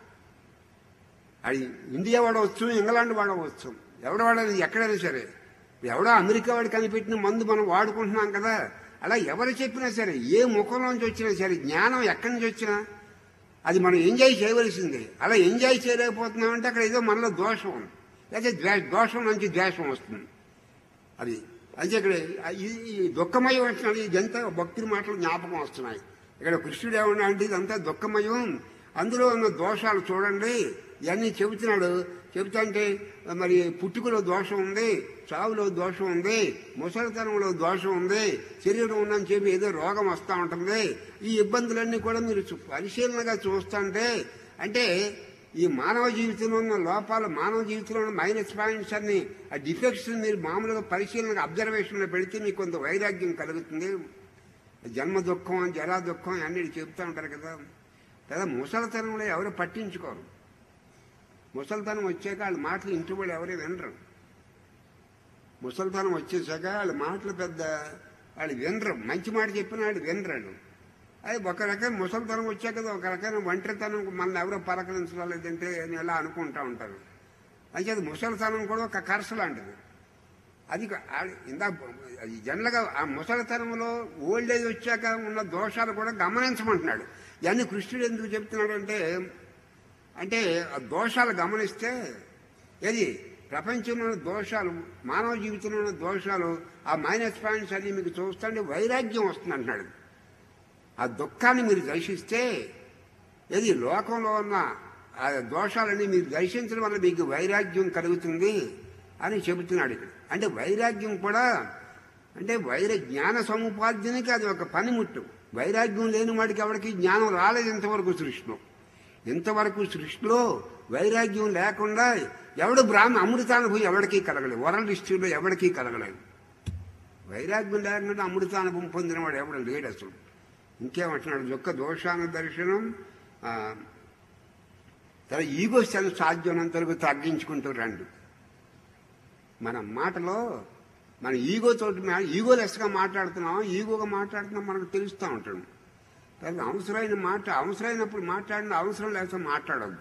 అది ఇండియా వాడవచ్చు ఇంగ్లాండ్ వాడవచ్చు ఎవడ వాడేది ఎక్కడైనా సరే ఎవడో అమెరికా వాడు కనిపెట్టిన మందు మనం వాడుకుంటున్నాం కదా అలా ఎవరు చెప్పినా సరే ఏ ముఖంలోంచి వచ్చినా సరే జ్ఞానం ఎక్కడి నుంచి వచ్చినా అది మనం ఎంజాయ్ చేయవలసిందే అలా ఎంజాయ్ చేయలేకపోతున్నామంటే అక్కడ ఏదో మనలో దోషం ఉంది లేదా ద్వేష దోషం నుంచి ద్వేషం వస్తుంది అది అయితే ఇక్కడ ఈ ఈ దుఃఖమయం వచ్చినాడు ఇదంతా భక్తుల మాటలు జ్ఞాపకం వస్తున్నాయి ఇక్కడ కృష్ణుడు ఏమన్నా అంటే ఇదంతా దుఃఖమయం అందులో ఉన్న దోషాలు చూడండి ఇవన్నీ చెబుతున్నాడు చెబుతాంటే మరి పుట్టుకలో దోషం ఉంది చావులో దోషం ఉంది ముసలితనంలో దోషం ఉంది శరీరం ఉందని చెప్పి ఏదో రోగం వస్తూ ఉంటుంది ఈ ఇబ్బందులన్నీ కూడా మీరు చు- పరిశీలనగా చూస్తుంటే అంటే ఈ మానవ జీవితంలో ఉన్న లోపాలు మానవ జీవితంలో ఉన్న మైనస్ పాయింట్స్ అన్ని ఆ డిఫెక్ట్స్ మీరు మామూలుగా పరిశీలనగా అబ్జర్వేషన్లో పెడితే మీకు కొంత వైరాగ్యం కలుగుతుంది జన్మ దుఃఖం జరా దుఃఖం అన్ని చెప్తూ ఉంటారు కదా కదా ముసలితనంలో ఎవరు పట్టించుకోరు ముసలితనం వచ్చాక వాళ్ళ మాటలు ఇంటి వాళ్ళు ఎవరు వినరు ముసలితనం వచ్చేసాక వాళ్ళ మాటలు పెద్ద వాళ్ళు వినరు మంచి మాట చెప్పిన వాళ్ళు వినరాడు అది ఒక రకం ముసలితనం వచ్చాక ఒక రకమైన ఒంటరితనం మన ఎవరో పలకరించలేదంటే అని ఎలా అనుకుంటా ఉంటారు అయితే అది ముసలితనం కూడా ఒక కర్స లాంటిది అది క- ఆ- ఇందా అది జనరల్గా ఆ ముసలితనంలో ఓల్డ్ ఏజ్ వచ్చాక ఉన్న దోషాలు కూడా గమనించమంటున్నాడు ఇవన్నీ కృష్ణుడు ఎందుకు చెప్తున్నాడు అంటే అంటే ఆ దోషాలు గమనిస్తే ఏది ప్రపంచంలో ఉన్న దోషాలు మానవ జీవితంలో ఉన్న దోషాలు ఆ మైనస్ పాయింట్స్ అన్ని మీకు చూస్తుంటే వైరాగ్యం వస్తుంది అంటున్నాడు ఆ దుఃఖాన్ని మీరు దర్శిస్తే ఏది లోకంలో ఉన్న ఆ దోషాలని మీరు దర్శించడం వల్ల మీకు వైరాగ్యం కలుగుతుంది అని చెబుతున్నాడు ఇక్కడ అంటే వైరాగ్యం కూడా అంటే వైర జ్ఞాన సముపార్జనకి అది ఒక పనిముట్టు వైరాగ్యం లేని వాడికి ఎవరికి జ్ఞానం రాలేదు ఇంతవరకు సృష్టిలో ఇంతవరకు సృష్టిలో వైరాగ్యం లేకుండా ఎవడు బ్రాహ్మణ అమృతానుభవం ఎవరికీ కలగలేదు వరల్డ్ హిస్టరీలో ఎవరికీ కలగలేదు వైరాగ్యం లేకుండా అమృతానుభవం పొందినవాడు ఎవడు లేడు అసలు ఇంకేమంటున్నాడు దుఃఖ దోషాన దర్శనం ఆ, తన ఈగో సెల్ సాధ్యమైనంత వరకు తగ్గించుకుంటూ రండి మన మాటలో మన ఈగో తోటి ఈగో లెస్గా మాట్లాడుతున్నాం ఈగోగా మాట్లాడుతున్నాం మనకు తెలుస్తూ ఉంటుంది కానీ అవసరమైన మాట అవసరమైనప్పుడు మాట్లాడిన అవసరం లేకపోతే మాట్లాడద్దు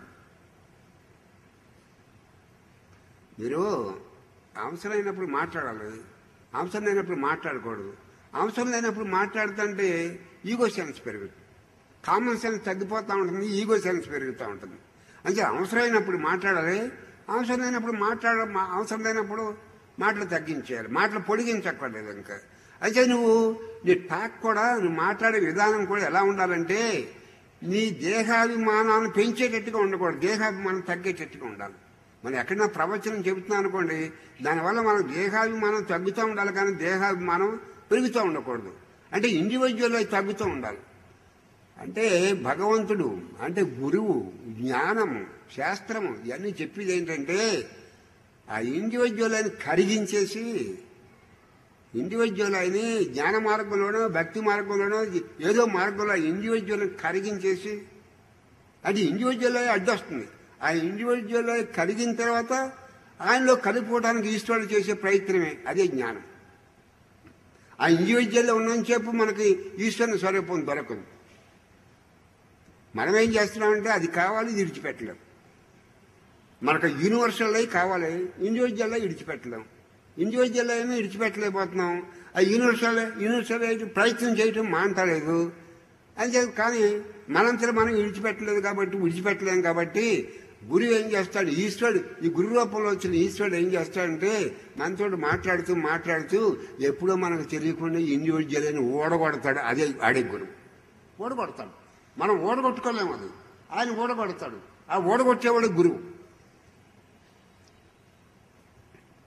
మీరు అవసరమైనప్పుడు మాట్లాడాలి అవసరం లేనప్పుడు మాట్లాడకూడదు అవసరం లేనప్పుడు మాట్లాడుతుంటే ఈగో సెన్స్ పెరుగుతుంది కామన్ సెన్స్ తగ్గిపోతూ ఉంటుంది ఈగో సెన్స్ పెరుగుతూ ఉంటుంది అంటే అవసరమైనప్పుడు మాట్లాడాలి అవసరం లేనప్పుడు మాట్లాడ మా- అవసరం లేనప్పుడు మాటలు తగ్గించేయాలి మాటలు పొడిగించక్కర్లేదు ఇంకా అయితే నువ్వు నీ టాక్ కూడా నువ్వు మాట్లాడే విధానం కూడా ఎలా ఉండాలంటే నీ దేహాభిమానాన్ని పెంచేటట్టుగా ఉండకూడదు దేహాభిమానం తగ్గేటట్టుగా ఉండాలి మనం ఎక్కడైనా ప్రవచనం చెబుతున్నాం అనుకోండి దానివల్ల మన దేహాభిమానం తగ్గుతూ ఉండాలి కానీ దేహాభిమానం పెరుగుతూ ఉండకూడదు అంటే ఇండివిజువల్ అయి తగ్గుతూ ఉండాలి అంటే భగవంతుడు అంటే గురువు జ్ఞానము శాస్త్రము ఇవన్నీ చెప్పేది ఏంటంటే ఆ ఇండివిజువల్ అని కరిగించేసి ఇండివిజువల్ అని జ్ఞాన మార్గంలోనో భక్తి మార్గంలోనో ఏదో మార్గంలో ఇండివిజువల్ కరిగించేసి అది ఇండివిజువల్ అయి అడ్డొస్తుంది ఆ ఇండివిజువల్ అయి కలిగిన తర్వాత ఆయనలో కలిపోవడానికి ఈశ్వరుడు చేసే ప్రయత్నమే అదే జ్ఞానం ఆ ఇండివిజువల్లో ఉన్నంతసేపు మనకి ఈశ్వరుని స్వరూపం దొరకదు మనం ఏం చేస్తున్నామంటే అది కావాలి ఇది విడిచిపెట్టలేం మనకు యూనివర్సల్ అయి కావాలి ఇండివిజువల్ అయి విడిచిపెట్టలేం ఇండివిజువల్ అయినా విడిచిపెట్టలేకపోతున్నాం ఆ యూనివర్సల్ యూనివర్సల్ అయితే ప్రయత్నం చేయటం మాంటలేదు అంతే కానీ మనంతరం మనం విడిచిపెట్టలేదు కాబట్టి విడిచిపెట్టలేం కాబట్టి గురువు ఏం చేస్తాడు ఈశ్వరుడు ఈ గురు రూపంలో వచ్చిన ఈశ్వరుడు ఏం చేస్తాడంటే మనతో మాట్లాడుతూ మాట్లాడుతూ ఎప్పుడో మనకు తెలియకుండా ఇండివిజువల్ అని ఓడగొడతాడు అదే ఆడే గురువు ఓడగొడతాడు మనం ఓడగొట్టుకోలేము అది ఆయన ఓడగొడతాడు ఆ ఓడగొట్టేవాడు గురువు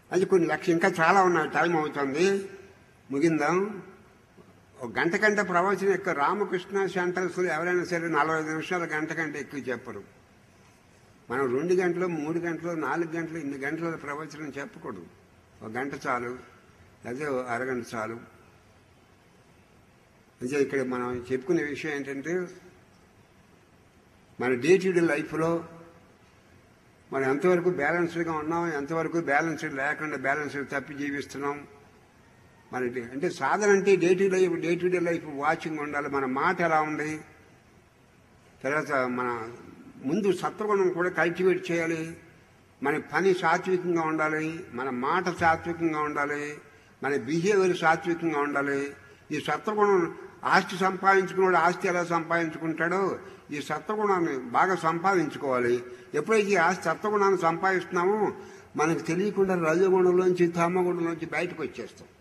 అది కొన్ని లక్ష ఇంకా చాలా ఉన్నాయి టైం అవుతుంది ముగిందాం ఒక గంట కంటే ప్రవచనం ఎక్కువ రామకృష్ణ సెంటర్స్ ఎవరైనా సరే నలభై ఐదు నిమిషాలు గంట కంటే ఎక్కువ చెప్పరు మనం రెండు గంటలు మూడు గంటలు నాలుగు గంటలు ఇన్ని గంటల ప్రవచనం చెప్పకూడదు ఒక గంట చాలు అదే ఓ అరగంట చాలు అంటే ఇక్కడ మనం చెప్పుకునే విషయం ఏంటంటే మన డే టు డే లైఫ్లో మనం ఎంతవరకు బ్యాలెన్స్డ్గా ఉన్నాం ఎంతవరకు బ్యాలెన్స్డ్ లేకుండా బ్యాలెన్స్డ్ తప్పి జీవిస్తున్నాం మన డే- అంటే సాధన అంటే day to life day to day life watching ఉండాలి మన మాట ఎలా ఉంది తర్వాత మన ముందు సత్వగుణం కూడా కల్టివేట్ చేయాలి మన పని సాత్వికంగా ఉండాలి మన మాట సాత్వికంగా ఉండాలి మన బిహేవియర్ సాత్వికంగా ఉండాలి ఈ సత్వగుణం ఆస్తి సంపాదించుకున్నాడు ఆస్తి ఎలా సంపాదించుకుంటాడో ఈ సత్వగుణాన్ని బాగా సంపాదించుకోవాలి ఎప్పుడైతే ఈ ఆస్తి సత్వగుణాన్ని సంపాదిస్తున్నామో మనకు తెలియకుండా రజగుణంలోంచి తమగుణంలోంచి బయటకు వచ్చేస్తాం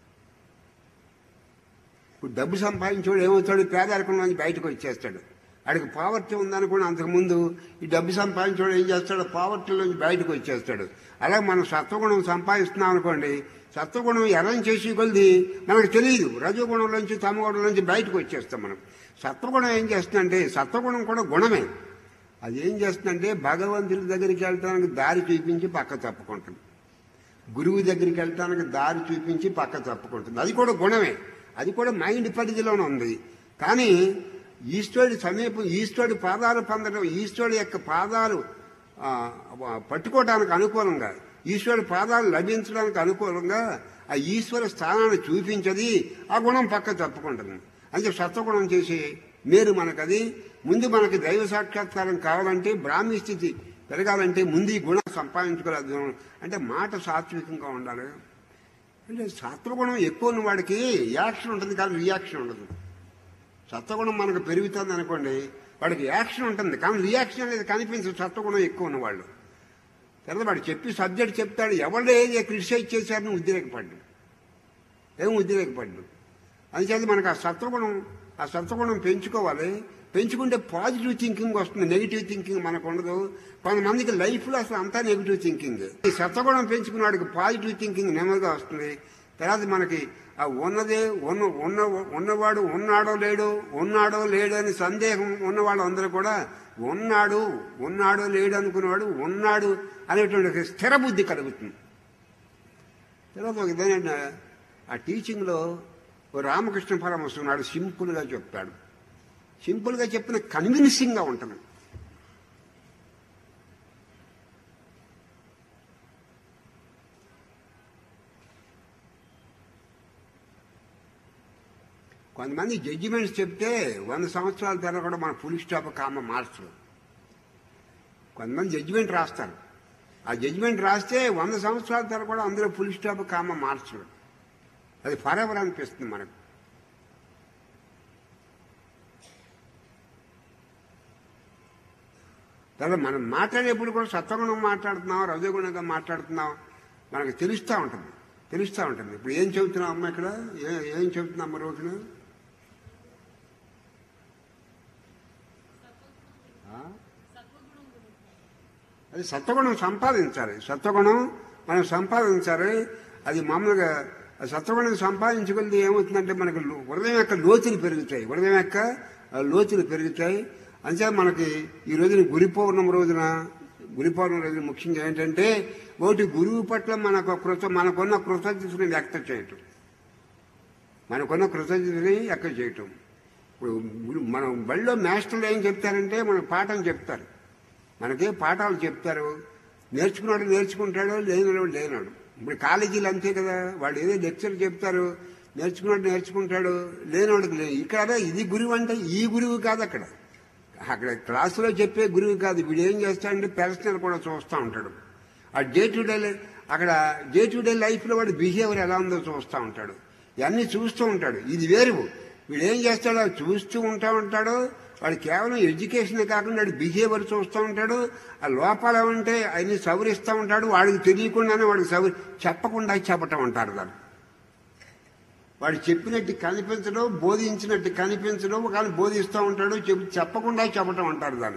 ఇప్పుడు డబ్బు సంపాదించేవాడు ఏమవుతాడు పేదరికంలోంచి బయటకు వచ్చేస్తాడు ఆడికి పావర్టీ ఉందనుకుని అంతకుముందు ఈ డబ్బు సంపాదించేవాడు ఏం చేస్తాడు పావర్టీలోంచి బయటకు వచ్చేస్తాడు అలా మనం సత్వగుణం సంపాదిస్తున్నాం అనుకోండి సత్వగుణం ఎరం చేసి కొలిది మనకు తెలియదు రజోగుణంలోంచి తమగుణంలోంచి బయటకు వచ్చేస్తాం మనం సత్వగుణం ఏం చేస్తుందంటే సత్వగుణం కూడా గుణమే అది ఏం చేస్తుందంటే భగవంతుడి దగ్గరికి వెళ్ళటానికి దారి చూపించి పక్క తప్పుకుంటుంది గురువు దగ్గరికి వెళ్ళటానికి దారి చూపించి పక్క తప్పుకుంటుంది అది కూడా గుణమే అది కూడా మైండ్ పరిధిలోనే ఉంది కానీ ఈశ్వరుడి సమీపం ఈశ్వరుడి పాదాలు పొందడం ఈశ్వరుడి యొక్క పాదాలు ఆ, పట్టుకోవడానికి అనుకూలంగా ఈశ్వరుడి పాదాలు లభించడానికి అనుకూలంగా ఆ ఈశ్వర స్థానాన్ని చూపించది ఆ గుణం పక్క తప్పుకుంటుంది అంటే సత్వగుణం చేసి మేరు మనకది ముందు మనకి దైవ సాక్షాత్కారం కావాలంటే బ్రాహ్మీ స్థితి పెరగాలంటే ముందు ఈ గుణం సంపాదించుకోలేదు అంటే మాట సాత్వికంగా ఉండాలి అంటే సత్వగుణం ఎక్కువ ఉన్న వాడికి యాక్షన్ ఉంటుంది కానీ రియాక్షన్ ఉండదు సత్వగుణం మనకు పెరుగుతుంది అనుకోండి వాడికి యాక్షన్ ఉంటుంది కానీ రియాక్షన్ అనేది కనిపించదు సత్వగుణం ఎక్కువ ఉన్నవాళ్ళు తర్వాత వాడు చెప్పి సబ్జెక్ట్ చెప్తాడు ఎవరు ఏది క్రిటిసైజ్ చేశారని ఉద్రేకపడ్డు ఏం ఉద్రేకపడ్డు అందుచేత మనకు ఆ సత్వగుణం ఆ సత్వగుణం పెంచుకోవాలి పెంచుకుంటే పాజిటివ్ థింకింగ్ వస్తుంది నెగిటివ్ థింకింగ్ మనకు ఉండదు కొంతమందికి లైఫ్లో అసలు అంతా నెగిటివ్ థింకింగ్ ఈ సత్వగుణం పెంచుకున్నవాడికి పాజిటివ్ థింకింగ్ నెమ్మదిగా వస్తుంది తర్వాత మనకి ఆ ఉన్నదే ఉన్న ఉన్న ఉన్నవాడు ఉన్నాడో లేడో ఉన్నాడో లేడో అని సందేహం ఉన్నవాడు అందరూ కూడా ఉన్నాడు ఉన్నాడో లేడు అనుకునేవాడు ఉన్నాడు అనేటువంటి ఒక స్థిర బుద్ధి కలుగుతుంది తర్వాత ఒక విధంగా ఆ టీచింగ్లో ఓ రామకృష్ణ పరమహంస ఉన్నాడు సింపుల్గా చెప్తాడు సింపుల్గా చెప్పిన కన్విన్సింగ్గా ఉంటుంది కొంతమంది జడ్జిమెంట్స్ చెప్తే వంద సంవత్సరాల తర్వాత కూడా మన పులి స్టాప్ కామ మార్చరు కొంతమంది జడ్జిమెంట్ రాస్తారు ఆ జడ్జిమెంట్ రాస్తే వంద సంవత్సరాల తర్వాత కూడా అందులో పులి స్టాప్ కామ మార్చరు అది ఫర్ ఎవర్ అనిపిస్తుంది మనకు తర్వాత మనం మాట్లాడేప్పుడు కూడా సత్వగుణం మాట్లాడుతున్నాం రజగుణంగా మాట్లాడుతున్నాం మనకు తెలుస్తూ ఉంటుంది తెలుస్తూ ఉంటుంది ఇప్పుడు ఏం చెబుతున్నాం అమ్మ ఇక్కడ ఏ- ఏం చెబుతున్నాం అమ్మ రోజున ఆ? అది సత్వగుణం సంపాదించాలి సత్వగుణం మనం సంపాదించాలి అది మామూలుగా ఆ సత్వగుణం సంపాదించగలిగితే ఏమవుతుందంటే మనకు లో- హృదయం యొక్క లోతులు పెరుగుతాయి హృదయం యొక్క ఆ, లోతులు పెరుగుతాయి అంతే మనకి ఈ రోజున గురి పౌర్ణమి రోజున గురి పౌర్ణమి రోజున ముఖ్యంగా ఏంటంటే ఒకటి గురువు పట్ల మనకు కృత మనకున్న కృతజ్ఞతని వ్యక్తం చేయటం మనకున్న కృతజ్ఞతని వ్యక్తం చేయటం ఇప్పుడు గురు- మనం బడిలో మాస్టర్లు ఏం చెప్తారంటే మనకు పాఠం చెప్తారు మనకి పాఠాలు చెప్తారు నేర్చుకున్నాడు నేర్చుకుంటాడు లేనివాడు లేనాడు ఇప్పుడు కాలేజీలు అంతే కదా వాళ్ళు ఏదో లెక్చర్ చెప్తారు నేర్చుకున్నాడు నేర్చుకుంటాడు లేనివాడికి లేదు ఇక్కడ ఇది గురువు అంటే ఈ గురువు కాదు అక్కడ అక్కడ క్లాసులో చెప్పే గురువు కాదు వీడు ఏం చేస్తాడంటే పర్సనల్ కూడా చూస్తూ ఉంటాడు ఆ డే టు డే అక్కడ డే టు డే లైఫ్లో వాడి బిహేవియర్ ఎలా ఉందో చూస్తూ ఉంటాడు ఇవన్నీ చూస్తూ ఉంటాడు ఇది వేరు వీడు ఏం చేస్తాడో అది చూస్తూ ఉంటా ఉంటాడు వాడు కేవలం ఎడ్యుకేషన్ కాకుండా వాడి బిహేవియర్ చూస్తూ ఉంటాడు ఆ లోపాలు ఏమంటే అవన్నీ సవరిస్తూ ఉంటాడు వాడికి తెలియకుండానే వాడికి సవరి చెప్పకుండా చెప్పటం అంటారు దాన్ని వాడు చెప్పినట్టు కనిపించడం బోధించినట్టు కనిపించడం కానీ బోధిస్తూ ఉంటాడు చెప్పి చెప్పకుండా చెప్పటం అంటారు దాన్ని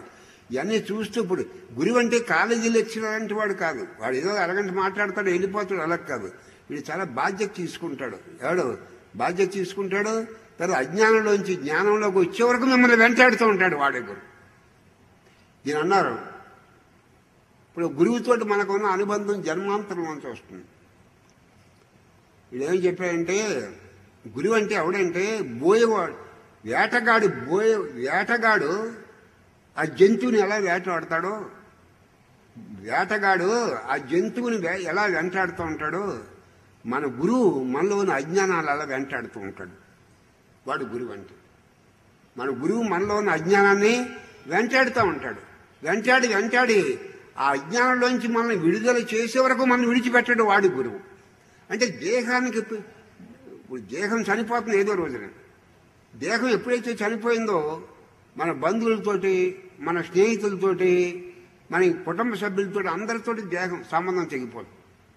ఇవన్నీ చూస్తూ ఇప్పుడు గురువు అంటే కాలేజీ లెక్చరర్ అంటే వాడు కాదు వాడు ఏదో అరగంట మాట్లాడతాడు వెళ్ళిపోతాడు అలా కాదు వీడు చాలా బాధ్యత తీసుకుంటాడు ఎవడు బాధ్యత తీసుకుంటాడు తర్వాత అజ్ఞానంలోంచి జ్ఞానంలోకి వచ్చే వరకు మిమ్మల్ని వెంటాడుతూ ఉంటాడు వాడే గురువు దీని అన్నారు ఇప్పుడు గురువుతోటి మనకున్న అనుబంధం జన్మాంతరం నుంచి వస్తుంది వీడేం చెప్పాడంటే గురువు అంటే ఎవడంటే బోయేవాడు వేటగాడు బోయే వేటగాడు ఆ జంతువుని ఎలా వేటాడతాడో వేటగాడు ఆ జంతువుని వే- ఎలా వెంటాడుతూ ఉంటాడో మన గురువు మనలోని అజ్ఞానాలు అలా వెంటాడుతూ ఉంటాడు వాడు గురువు అంటే మన గురువు మనలోని అజ్ఞానాన్ని వెంటాడుతూ ఉంటాడు వెంటాడి వెంటాడి ఆ అజ్ఞానంలోంచి మనల్ని విడుదల చేసే వరకు మనం విడిచిపెట్టాడు వాడి గురువు అంటే దేహానికి ప- ఇప్పుడు దేహం చనిపోతుంది ఏదో రోజున దేహం ఎప్పుడైతే చనిపోయిందో మన బంధువులతోటి మన స్నేహితులతోటి మన కుటుంబ సభ్యులతో అందరితోటి దేహం సంబంధం తెగిపోతుంది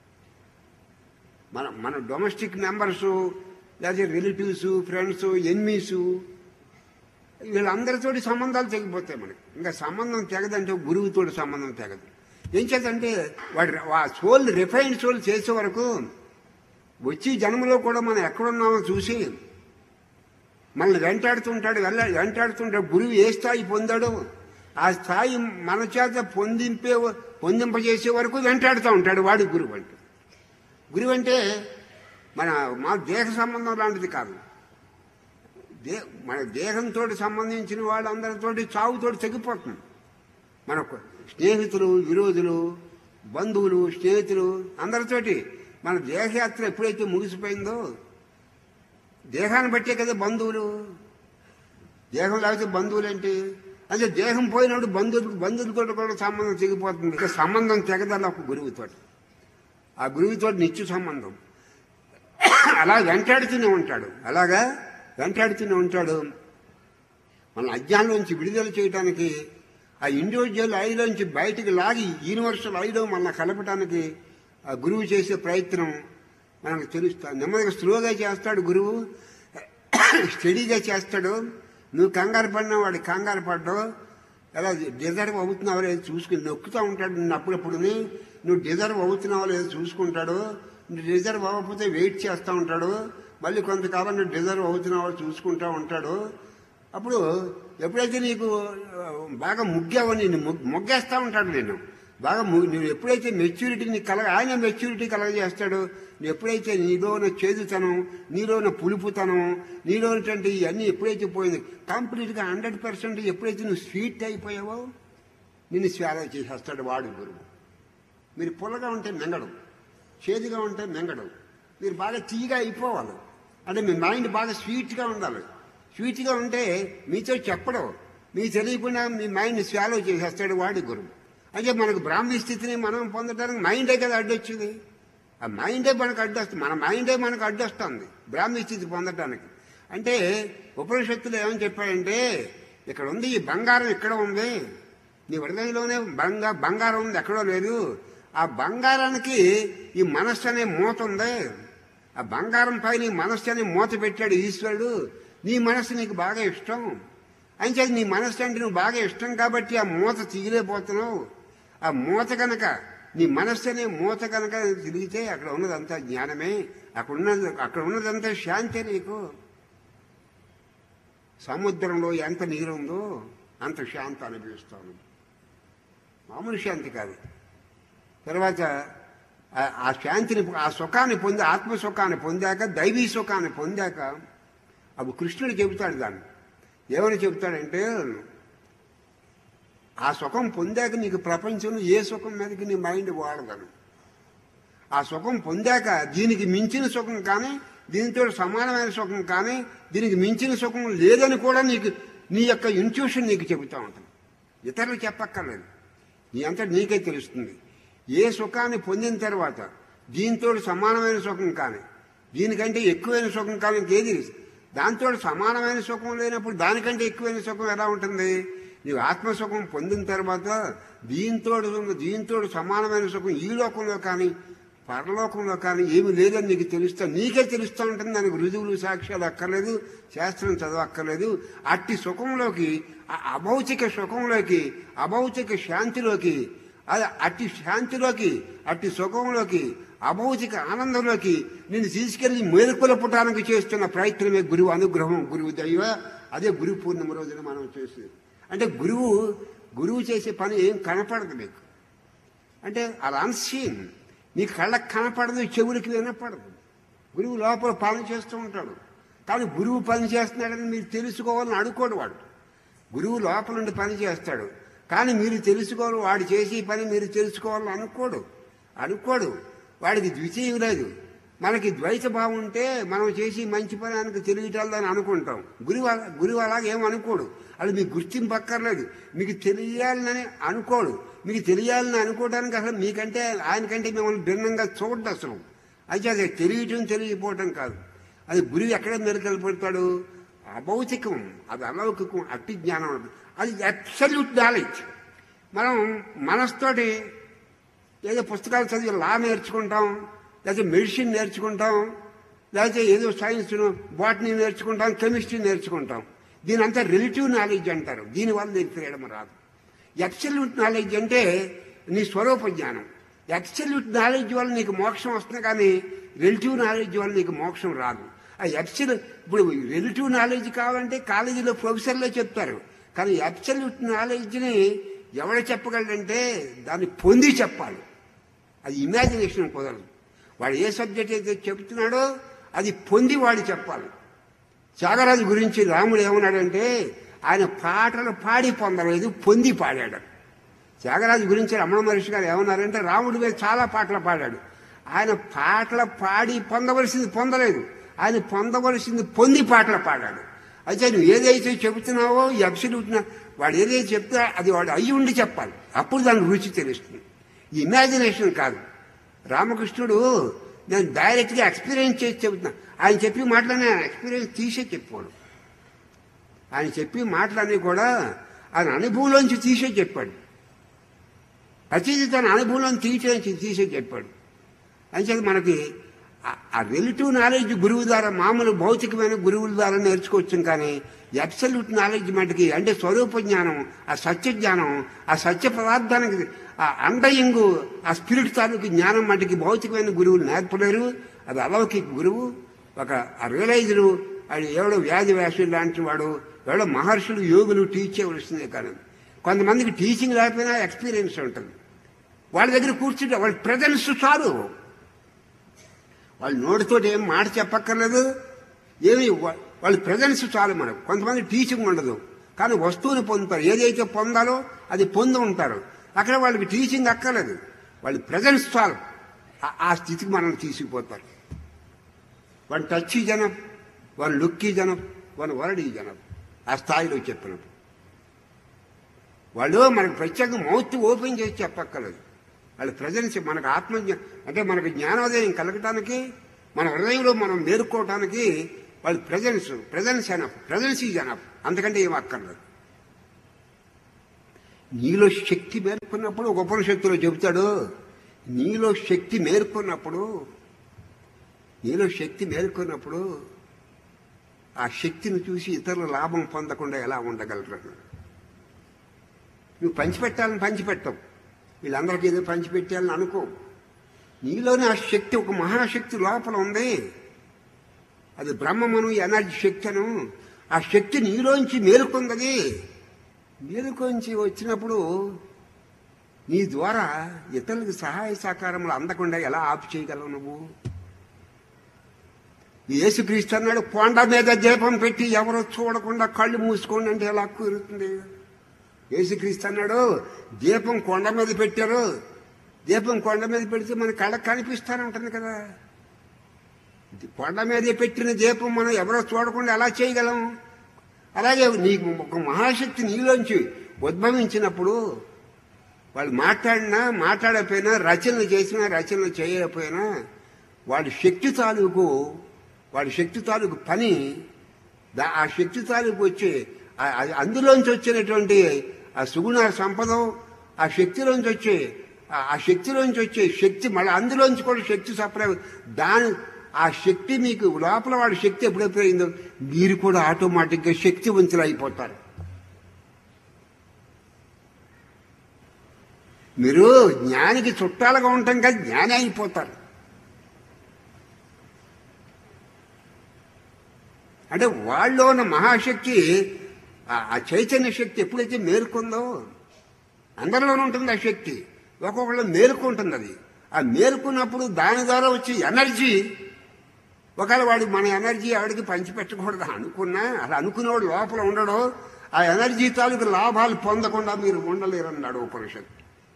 మన మన డొమెస్టిక్ మెంబర్స్ లేదా రిలేటివ్స్ ఫ్రెండ్స్ ఎన్మీస్ వీళ్ళందరితోటి సంబంధాలు తెగిపోతాయి మనకి ఇంకా సంబంధం తెగదంటే గురువుతోటి సంబంధం తెగదు ఏం చేద్దంటే వాడి ఆ సోల్ రిఫైన్డ్ సోల్ చేసే వరకు వచ్చి జన్మలో కూడా మనం ఎక్కడున్నామో చూసి మనల్ని వెంటాడుతుంటాడు వెళ్ళ వెంటాడుతుంటాడు గురువు ఏ స్థాయి పొందాడో ఆ స్థాయి మన చేత పొందింపే పొందింపజేసే వరకు వెంటాడుతూ ఉంటాడు వాడి గురువు అంటే గురువు అంటే మన మా దేహ సంబంధం లాంటిది కాదు దే మన దేహంతో సంబంధించిన వాళ్ళందరితోటి చావుతోటి తెగిపోతుంది మనకు స్నేహితులు విరోధులు బంధువులు స్నేహితులు అందరితోటి మన దేహయాత్ర ఎప్పుడైతే ముగిసిపోయిందో దేహాన్ని బట్టే కదా బంధువులు దేహం లేకపోతే బంధువులు ఏంటి అంటే దేహం పోయినప్పుడు బంధువులు బంధువులతో కూడా సంబంధం తెగిపోతుంది ఇక సంబంధం తెగదాలి ఒక గురువుతో ఆ గురువుతో నిత్య సంబంధం అలా వెంటాడుతూనే ఉంటాడు అలాగా వెంటాడుతూనే ఉంటాడు మన అజ్ఞానం నుంచి విడుదల చేయడానికి ఆ ఇండివిజువల్ ఐలోంచి బయటికి లాగి యూనివర్సల్ ఐలో మన కలపడానికి ఆ గురువు చేసే ప్రయత్నం మనకు తెలుస్తా నెమ్మదిగా స్లోగా చేస్తాడు గురువు స్టడీగా చేస్తాడు నువ్వు కంగారు పడినా వాడు కంగారు పడ్డావు ఎలా డిజర్వ్ అవుతున్నావో లేదో చూసుకుని నొక్కుతూ ఉంటాడు నిన్ను అప్పుడప్పుడుని నువ్వు డిజర్వ్ అవుతున్నావో లేదో చూసుకుంటాడు నువ్వు డిజర్వ్ అవ్వకపోతే వెయిట్ చేస్తూ ఉంటాడు మళ్ళీ కొంతకాలం నువ్వు డిజర్వ్ అవుతున్నావో చూసుకుంటూ ఉంటాడు అప్పుడు ఎప్పుడైతే నీకు ఆ, బాగా ముగ్గావో నేను మొగ్గేస్తూ ఉంటాడు నేను బాగా ము- నువ్వు ఎప్పుడైతే మెచ్యూరిటీ నీకు కలగ ఆయన మెచ్యూరిటీ కలగజేస్తాడు నువ్వు ఎప్పుడైతే నీలో ఉన్న చేదుతనం నీలో ఉన్న పులుపుతనం నీలో ఉన్నటువంటి ఇవన్నీ ఎప్పుడైతే పోయింది కంప్లీట్గా హండ్రెడ్ పర్సెంట్ ఎప్పుడైతే నువ్వు స్వీట్ అయిపోయావో నిన్ను స్వాలో చేసేస్తాడు వాడు గురువు మీరు పుల్లగా ఉంటే మెంగడం చేదుగా ఉంటే మెంగడం మీరు బాగా తీయగా అయిపోవాలి అంటే మీ మైండ్ బాగా స్వీట్గా ఉండాలి స్వీట్గా ఉంటే మీతో చెప్పడం మీ తెలియకుండా మీ మైండ్ స్వాలో చేసేస్తాడు వాడి గురువు అంటే మనకు బ్రాహ్మీ స్థితిని మనం పొందడానికి మైండే కదా అడ్డొచ్చింది ఆ మైండే మనకు అడ్డొస్తుంది మన మైండే మనకు అడ్డొస్తుంది బ్రాహ్మీ స్థితి పొందడానికి అంటే ఉపనిషత్తులు ఏమని చెప్పాడంటే ఇక్కడ ఉంది ఈ బంగారం ఇక్కడ ఉంది నీ హృదయంలోనే బంగా బంగారం ఉంది ఎక్కడో లేదు ఆ బంగారానికి ఈ మనస్సు అనే మూత ఉంది ఆ బంగారం పై నీ మనస్సు అనే మూత పెట్టాడు ఈశ్వరుడు నీ మనస్సు నీకు బాగా ఇష్టం అంచేది నీ మనస్సు అంటే నువ్వు బాగా ఇష్టం కాబట్టి ఆ మూత తీయలేకపోతున్నావు ఆ మూత కనుక నీ మనస్సు అనే మూత కనుక తిరిగితే అక్కడ ఉన్నదంతా జ్ఞానమే అక్కడ ఉన్నది అక్కడ ఉన్నదంతా శాంతి నీకు సముద్రంలో ఎంత నీరు ఉందో అంత శాంతి అనిపిస్తాను మామూలు శాంతి కాదు తర్వాత ఆ- ఆ శాంతిని ఆ సుఖాన్ని పొంది ఆత్మ సుఖాన్ని పొందాక దైవీ సుఖాన్ని పొందాక అప్పుడు కృష్ణుడు చెబుతాడు దాన్ని ఏమని చెబుతాడంటే ఆ సుఖం పొందాక నీకు ప్రపంచంలో ఏ సుఖం మీదకి నీ మైండ్ వాడదను ఆ సుఖం పొందాక దీనికి మించిన సుఖం కానీ దీనితో సమానమైన సుఖం కానీ దీనికి మించిన సుఖం లేదని కూడా నీకు నీ యొక్క ఇంట్యూషన్ నీకు చెబుతూ ఉంటుంది ఇతరులు చెప్పక్కర్లేదు నీ అంతా నీకే తెలుస్తుంది ఏ సుఖాన్ని పొందిన తర్వాత దీంతో సమానమైన సుఖం కానీ దీనికంటే ఎక్కువైన సుఖం కానీ ఇంకేది దాంతో సమానమైన సుఖం లేనప్పుడు దానికంటే ఎక్కువైన సుఖం ఎలా ఉంటుంది నీవు ఆత్మసుఖం పొందిన తర్వాత దీంతో దీంతో సమానమైన సుఖం ఈ లోకంలో కానీ పరలోకంలో కానీ ఏమి లేదని నీకు తెలుస్తా నీకే తెలుస్తూ ఉంటుంది దానికి రుజువులు సాక్ష్యాలు అక్కర్లేదు శాస్త్రం చదవక్కర్లేదు అట్టి సుఖంలోకి ఆ అభౌతిక సుఖంలోకి అభౌతిక శాంతిలోకి అది అట్టి శాంతిలోకి అట్టి సుఖంలోకి అభౌతిక ఆనందంలోకి నిన్ను తీసుకెళ్లి మేలుకొలపటానికి చేస్తున్న ప్రయత్నమే గురువు అనుగ్రహం గురువు దైవ అదే గురు పూర్ణిమ రోజున మనం చేసేది అంటే గురువు గురువు చేసే పని ఏం కనపడదు మీకు అంటే అది అన్సీన్ నీ కళ్ళకి కనపడదు చెవులకి వినపడదు గురువు లోపల పని చేస్తూ ఉంటాడు కానీ గురువు పని చేస్తున్నాడని మీరు తెలుసుకోవాలని అడుకోడు వాడు గురువు లోపల నుండి పని చేస్తాడు కానీ మీరు తెలుసుకోవాలి వాడు చేసే పని మీరు తెలుసుకోవాలని అనుకోడు అనుకోడు వాడికి ద్వితీయం లేదు మనకి ద్వైత భావం ఉంటే మనం చేసి మంచి పని ఆయనకు తెలియటాలని అనుకుంటాం గురువు అలా- గురువు అలాగే ఏం అనుకోడు అది మీకు గుర్తింపు అక్కర్లేదు మీకు తెలియాలని అనుకోడు మీకు తెలియాలని అనుకోవడానికి అసలు మీకంటే ఆయనకంటే మిమ్మల్ని భిన్నంగా చూడదు అసలు అయితే అది తెలియటం తెలియకపోవటం కాదు అది గురువు ఎక్కడ మెరుగలు అభౌతికం అది అలౌకికం అట్టి జ్ఞానం అది అబ్సల్యూట్ నాలెడ్జ్ మనం మనస్తోటి ఏదో పుస్తకాలు చదివి లా నేర్చుకుంటాం లేకపోతే మెడిసిన్ నేర్చుకుంటాం లేకపోతే ఏదో సైన్స్ బాటనీ నేర్చుకుంటాం కెమిస్ట్రీ నేర్చుకుంటాం దీని అంతా రిలేటివ్ నాలెడ్జ్ అంటారు దీనివల్ల నీకు ఫ్రీడమ్ రాదు ఎక్సల్యూట్ నాలెడ్జ్ అంటే నీ స్వరూప జ్ఞానం ఎక్సల్యూట్ నాలెడ్జ్ వల్ల నీకు మోక్షం వస్తుంది కానీ రిలేటివ్ నాలెడ్జ్ వల్ల నీకు మోక్షం రాదు ఆ ఎక్సల్ ఇప్పుడు రిలేటివ్ నాలెడ్జ్ కావాలంటే కాలేజీలో ప్రొఫెసర్లే చెప్తారు కానీ అబ్సల్యూట్ నాలెడ్జ్ని ఎవడు చెప్పగలడంటే దాన్ని పొంది చెప్పాలి అది ఇమాజినేషన్ కుదరదు వాడు ఏ సబ్జెక్ట్ అయితే చెప్తున్నాడో అది పొంది వాడు చెప్పాలి త్యాగరాజు గురించి రాముడు ఏమన్నాడంటే ఆయన పాటలు పాడి పొందలేదు పొంది పాడాడు త్యాగరాజు గురించి రమణ మహర్షి గారు ఏమన్నారంటే రాముడి మీద చాలా పాటలు పాడాడు ఆయన పాటలు పాడి పొందవలసింది పొందలేదు ఆయన పొందవలసింది పొంది పాటలు పాడాడు అయితే నువ్వు ఏదైతే చెబుతున్నావో ఈ అబ్సల్యూట్ వాడు ఏదైతే చెప్తా అది వాడు అయ్యి ఉండి చెప్పాలి అప్పుడు దాని రుచి తెలుస్తుంది ఈ ఇమాజినేషన్ కాదు రామకృష్ణుడు నేను డైరెక్ట్గా ఎక్స్పీరియన్స్ చేసి చెబుతున్నా ఆయన చెప్పి మాటలనే ఎక్స్పీరియన్స్ తీసే చెప్పాడు ఆయన చెప్పి మాటలన్నీ కూడా ఆయన అనుభవంలోంచి తీసే చెప్పాడు ప్రతిదీ తన అనుభవంలో తీసే తీసే చెప్పాడు అంచేది మనకి ఆ- ఆ రిలేటివ్ నాలెడ్జ్ గురువు ద్వారా మామూలు భౌతికమైన గురువుల ద్వారా నేర్చుకోవచ్చు కానీ అబ్సల్యూట్ నాలెడ్జ్ మటుకి అంటే స్వరూప జ్ఞానం ఆ సత్య జ్ఞానం ఆ సత్య పదార్థానికి ఆ అండయింగు ఆ స్పిరిట్ తాలూకు జ్ఞానం మటుకి భౌతికమైన గురువులు నేర్పలేరు అది అలౌకిక గురువు ఒక రియలైజరు అది ఎవడో వ్యాధి వ్యాసుడు లాంటి వాడు ఎవడో మహర్షులు యోగులు టీచ్ చేయవలసిందే కానీ కొంతమందికి టీచింగ్ లేకపోయినా ఎక్స్పీరియన్స్ ఉంటుంది వాళ్ళ దగ్గర కూర్చుంటే వాళ్ళ ప్రజెన్స్ చాలు వాళ్ళ నోటితో ఏం మాట చెప్పక్కర్లేదు ఏమి వా- వాళ్ళ ప్రజెన్స్ చాలు మనకు కొంతమంది టీచింగ్ ఉండదు కానీ వస్తువుని పొందుతారు ఏదైతే పొందాలో అది పొంది ఉంటారు అక్కడ వాళ్ళకి టీచింగ్ అక్కర్లేదు వాళ్ళ ప్రజెన్స్ చాలు ఆ- ఆ స్థితికి మనల్ని తీసుకుపోతారు వన్ టచ్ ఈ జనం వన్ లుక్ ఈ జనం వన్ వర్డ్ ఈ జనం ఆ స్థాయిలో చెప్పినప్పుడు వాళ్ళు మనకు ప్రత్యేక మౌత్ ఓపెన్ చేసి చెప్పక్కర్లేదు వాళ్ళ ప్రజెన్స్ మనకు ఆత్మజ్ఞ అంటే మనకు జ్ఞానోదయం కలగటానికి మన హృదయంలో మనం మేలుకోవటానికి వాళ్ళ presence presence enough presence is enough అంతకంటే ఏం అక్కర్లేదు నీలో శక్తి మేర్కొన్నప్పుడు ఒక ఉపనిషత్తులో చెబుతాడు నీలో శక్తి మేర్కొన్నప్పుడు నీలో శక్తి మేల్కొన్నప్పుడు ఆ శక్తిని చూసి ఇతరుల లాభం పొందకుండా ఎలా ఉండగలరు నువ్వు పంచిపెట్టాలని పంచిపెట్టవు వీళ్ళందరికీ ఏదో పంచిపెట్టాలని అనుకో నీలోనే ఆ శక్తి ఒక మహాశక్తి లోపల ఉంది అది బ్రహ్మమును ఎనర్జీ శక్తి అను ఆ శక్తి నీలోంచి మేలుకొందది మేలుకొంచి వచ్చినప్పుడు నీ ద్వారా ఇతరులకు సహాయ సహకారములు అందకుండా ఎలా ఆపు చేయగలవు నువ్వు యేసుక్రీస్తు అన్నాడు కొండ మీద దీపం పెట్టి ఎవరో చూడకుండా కళ్ళు మూసుకోండి అంటే ఎలా కుదురుతుంది యేసుక్రీస్తు అన్నాడు దీపం కొండ మీద పెట్టారు దీపం కొండ మీద పెడితే మన కళ్ళకు కనిపిస్తానే ఉంటుంది కదా ఇది కొండ మీద పెట్టిన దీపం మనం ఎవరో చూడకుండా ఎలా చేయగలం అలాగే నీకు ఒక మహాశక్తి నీలోంచి ఉద్భవించినప్పుడు వాళ్ళు మాట్లాడినా మాట్లాడకపోయినా రచనలు చేసినా రచనలు చేయకపోయినా వాడి శక్తి తాలూకు వాడి శక్తి తాలూకు పని దా- ఆ శక్తి తాలూకు వచ్చి ఆ- ఆ- అందులోంచి వచ్చినటువంటి ఆ సుగుణ సంపద ఆ శక్తిలోంచి వచ్చే ఆ- ఆ శక్తిలోంచి వచ్చే శక్తి మళ్ళీ అందులోంచి కూడా శక్తి సప్లై దాని ఆ శక్తి మీకు లోపల వాడి శక్తి ఎప్పుడైతే అయిందో మీరు కూడా ఆటోమేటిక్గా శక్తివంతులు అయిపోతారు మీరు జ్ఞానికి చుట్టాలుగా ఉంటాం కదా జ్ఞాని అయిపోతారు అంటే వాళ్ళలో ఉన్న మహాశక్తి ఆ- ఆ చైతన్య శక్తి ఎప్పుడైతే మేలుకుందో అందరిలోనూ ఉంటుంది ఆ శక్తి ఒక్కొక్కళ్ళు మేలుకుంటుంది అది ఆ మేలుకున్నప్పుడు దాని ద్వారా వచ్చే ఎనర్జీ ఒకవేళ వాడు మన ఎనర్జీ ఆవిడకి పంచిపెట్టకూడదు అనుకున్నా అలా అనుకునేవాడు లోపల ఉండడు ఆ ఎనర్జీ తాలూకు లాభాలు పొందకుండా మీరు ఉండలేరన్నాడు ఉపనిషత్తు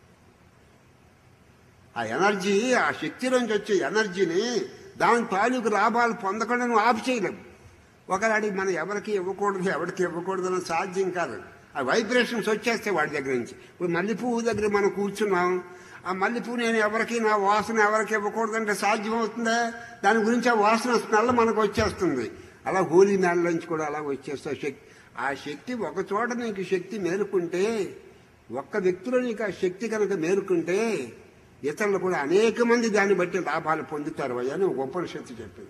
ఆ ఎనర్జీ ఆ శక్తిలోంచి వచ్చే ఎనర్జీని దాని తాలూకు లాభాలు పొందకుండా నువ్వు ఆఫ్ చేయలేవు ఒకలాడి మనం ఎవరికి ఇవ్వకూడదు ఎవరికి ఇవ్వకూడదు అని సాధ్యం కాదు ఆ వైబ్రేషన్స్ వచ్చేస్తాయి వాడి దగ్గర నుంచి ఇప్పుడు మల్లెపువ్వు దగ్గర మనం కూర్చున్నాం ఆ మల్లెపువ్వు నేను ఎవరికి నా వాసన ఎవరికి ఇవ్వకూడదు అంటే సాధ్యం అవుతుందా దాని గురించి ఆ వాసన స్మెల్ మనకు వచ్చేస్తుంది అలా హోలీ నుంచి కూడా అలా వచ్చేస్తే శక్తి ఆ శక్తి ఒక చోట నీకు శక్తి మేలుకుంటే ఒక్క వ్యక్తిలో నీకు ఆ శక్తి కనుక మేలుకుంటే ఇతరులు కూడా అనేక మంది దాన్ని బట్టి లాభాలు పొందుతారు అయ్యా అని ఒక ఉపనిషత్తు చెప్పింది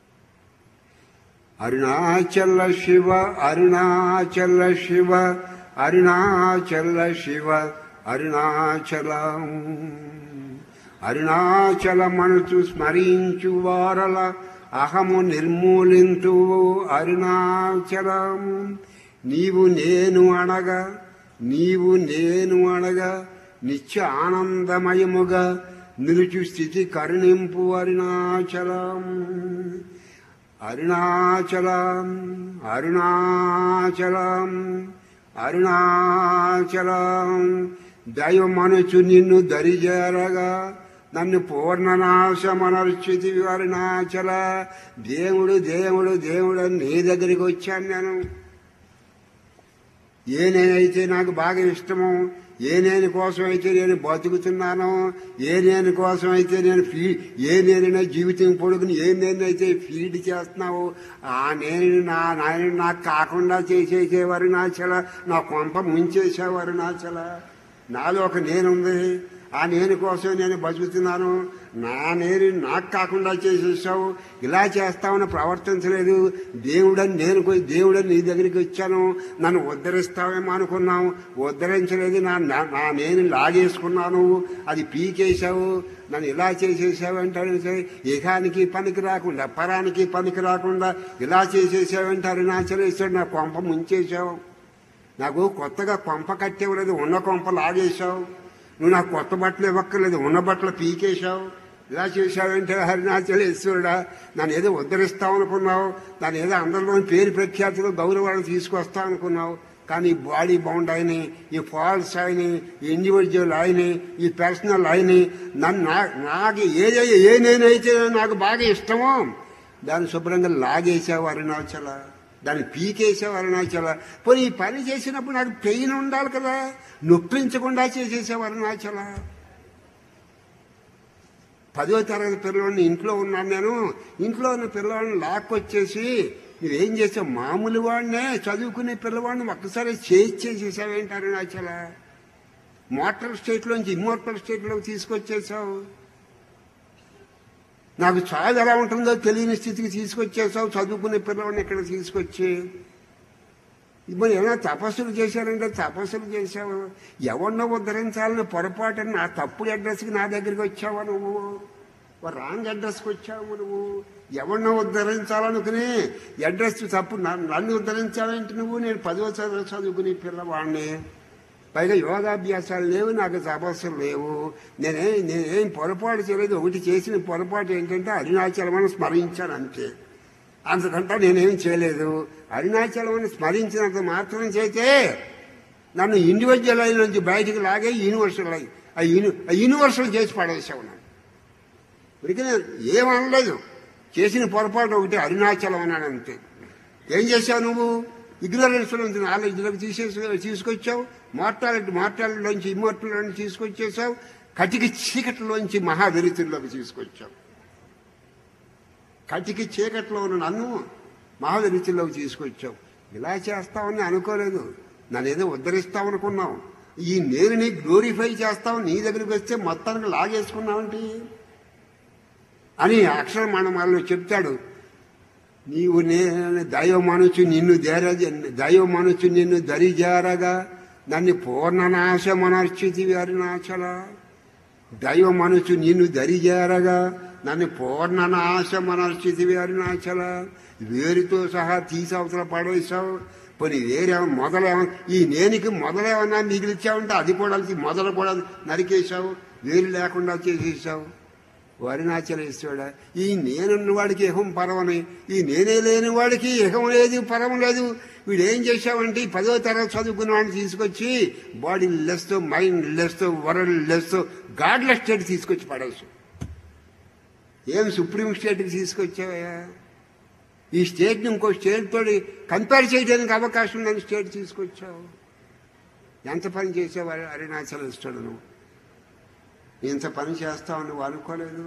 అరుణాచల శివ అరుణాచల శివ అరుణాచల శివ అరుణాచలం అరుణాచల మనసు స్మరించు వారల అహము నిర్మూలించు అరుణాచలం నీవు నేను అనగా నీవు నేను అనగా నిత్య ఆనందమయముగా నిలుచు స్థితి కరుణింపు అరుణాచలం అరుణాచలం అరుణాచలం అరుణాచలం దైవ మనసు నిన్ను దరిజేరగా నన్ను పూర్ణనాశమనర్చితి అరుణాచల దేవుడు దేవుడు దేవుడు అని నీ దగ్గరికి వచ్చాను నేను ఏ నేనైతే నాకు బాగా ఇష్టమో ఏ నేను కోసం అయితే నేను బతుకుతున్నానో ఏ నేను కోసం అయితే నేను ఫీ ఏ నేనైనా జీవితం పొడుగుని ఏ నేనైతే ఫీడ్ చేస్తున్నావో ఆ నేను నా నాయన నాకు కాకుండా చేసేసేవారు నాచల నా కొంప ముంచేసేవారు నాచల నాలో ఒక నేనుంది ఆ నేను కోసం నేను బతుకుతున్నాను నా నేను నాకు కాకుండా చేసేసావు ఇలా చేస్తామని ప్రవర్తించలేదు దేవుడని నేను పోయి దేవుడని నీ దగ్గరికి వచ్చాను నన్ను ఉద్ధరిస్తావేమో అనుకున్నావు ఉద్ధరించలేదు నా నా నా నేను లాగేసుకున్నాను అది పీకేశావు నన్ను ఇలా చేసేసావు అంటారు ఏకానికి పనికి రాకుండా పరానికి పనికి రాకుండా ఇలా చేసేసావంటారు నా చలేసాడు నా కొంప ముంచేశావు నాకు కొత్తగా కొంప కట్టేవలేదు ఉన్న కొంప లాగేశావు నువ్వు నాకు కొత్త బట్టలు ఇవ్వక్కర్లేదు ఉన్న బట్టలు పీకేశావు ఇలా చేశావంటే హరినాచలేశ్వరుడా నన్ను ఏదో ఉద్ధరిస్తావు అనుకున్నావు దాని ఏదో అందరిలో పేరు ప్రఖ్యాతులు గౌరవాలు తీసుకొస్తావు అనుకున్నావు కానీ ఈ బాడీ బౌండ్ అయిన ఈ ఫాల్స్ అయిన ఈ ఇండివిజువల్ అయిన ఈ పర్సనల్ అయిన నన్ను నా- నాకు ఏదే ఏ నేనైతే నాకు బాగా ఇష్టమో దాన్ని శుభ్రంగా లాగేసావు అరుణాచల దాన్ని పీకేసావు అరుణాచల పోనీ ఈ పని చేసినప్పుడు నాకు పెయిన్ ఉండాలి కదా నొప్పించకుండా చేసేసావు అరుణాచల పదో తరగతి పిల్లవాడిని ఇంట్లో ఉన్నాను నేను ఇంట్లో ఉన్న పిల్లవాడిని లాక్కొచ్చేసి నువ్వేం చేసావు మామూలు వాడినే చదువుకునే పిల్లవాడిని ఒక్కసారి చేసి చేసేసావేంటి అరుణాచల మోటార్ స్టేట్లోంచి ఇమ్మోర్టల్ స్టేట్లోకి తీసుకొచ్చేసావు నాకు చావు ఎలా ఉంటుందో తెలియని స్థితికి తీసుకొచ్చేసావు చదువుకునే పిల్లవాడిని ఇక్కడ తీసుకొచ్చి మరి ఏమైనా తపస్సులు చేశారంటే తపస్సులు చేశావు ఎవరినో ఉద్ధరించాలని పొరపాటుని నా తప్పుడు అడ్రస్కి నా దగ్గరికి వచ్చావా నువ్వు ఓ రాంగ్ అడ్రస్కి వచ్చావు నువ్వు ఎవరినో ఉద్ధరించాలనుకుని అడ్రస్ తప్పు నన్ను నన్ను ఉద్ధరించావేంటి నువ్వు నేను పదవ చదువు చదువుకునే పిల్లవాడిని పైగా యోగాభ్యాసాలు లేవు నాకు తపస్సులు లేవు నేనే నేనేం పొరపాటు చేయలేదు ఒకటి చేసిన పొరపాటు ఏంటంటే అరుణాచలమని స్మరించాను అంతే అంతకంటే నేనేం చేయలేదు అరుణాచలం స్మరించినంత మాత్రం చేస్తే నన్ను ఇండివిజువల్ లైన్ నుంచి బయటికి లాగే యూనివర్సల్ లైన్ ఆ యూని ఆ యూనివర్సల్ చేసి పడేసావు నన్ను ఇప్పటికీ నేను ఏమనలేదు చేసిన పొరపాటు ఒకటి అరుణాచలం అన్నాను అంతే ఏం చేశావు నువ్వు ఇగ్నరెన్స్ నుంచి నాలెడ్జ్లోకి తీసేసి తీసుకొచ్చావు మార్టాలిటీ మార్టాలిటీలోంచి ఇమ్మోర్టల్లోంచి తీసుకొచ్చేసావు కటికి చీకటిలోంచి మహావిరితుల్లోకి తీసుకొచ్చావు కటికి చీకట్లో ఉన్న నన్ను మహావిరితుల్లోకి తీసుకొచ్చావు ఇలా చేస్తావని అనుకోలేదు నన్ను ఏదో ఉద్ధరిస్తావనుకున్నావు ఈ నేరుని గ్లోరిఫై చేస్తావు నీ దగ్గరికి వస్తే మొత్తానికి లాగేసుకున్నావంటి అని అక్షర మనమాలలో చెప్తాడు నీవు నేను దైవ మనుచు నిన్ను దేర దైవ మనుచు నిన్ను దరిజారగా దాన్ని పూర్ణనాశమనర్చితి అరుణాచల దైవ మనుచు నిన్ను దరిజారగా నన్ను పూర్ణనాశమనర్చితి అరుణాచల వేరుతో సహా తీసి అవతల పడేసావు పోనీ వేరేమో మొదలేమో ఈ నేనికి మొదలేమన్నా మిగిలిచ్చావంటే అది కూడా మొదలు కూడా నరికేశావు వేరు లేకుండా చేసేసావు వరుణాచలేశ్వరుడా ఈ నేనున్న వాడికి ఇహం పరమని ఈ నేనే లేని వాడికి ఇహం లేదు పరం లేదు వీడు ఏం చేశావంటే ఈ పదో తరగతి చదువుకున్న వాడిని తీసుకొచ్చి బాడీ లెస్తో మైండ్ లెస్తో వరల్డ్ లెస్తో గాడ్లెస్ స్టేట్ తీసుకొచ్చి పడేసు ఏం సుప్రీం స్టేట్కి తీసుకొచ్చావయ్యా ఈ స్టేట్ని ఇంకో స్టేట్ తోటి కంపేర్ చేయడానికి అవకాశం ఉందని స్టేట్ తీసుకొచ్చావు ఎంత పని చేసావు అరుణాచలేశ్వరుడు నువ్వు ఇంత పని చేస్తావు నువ్వు అనుకోలేదు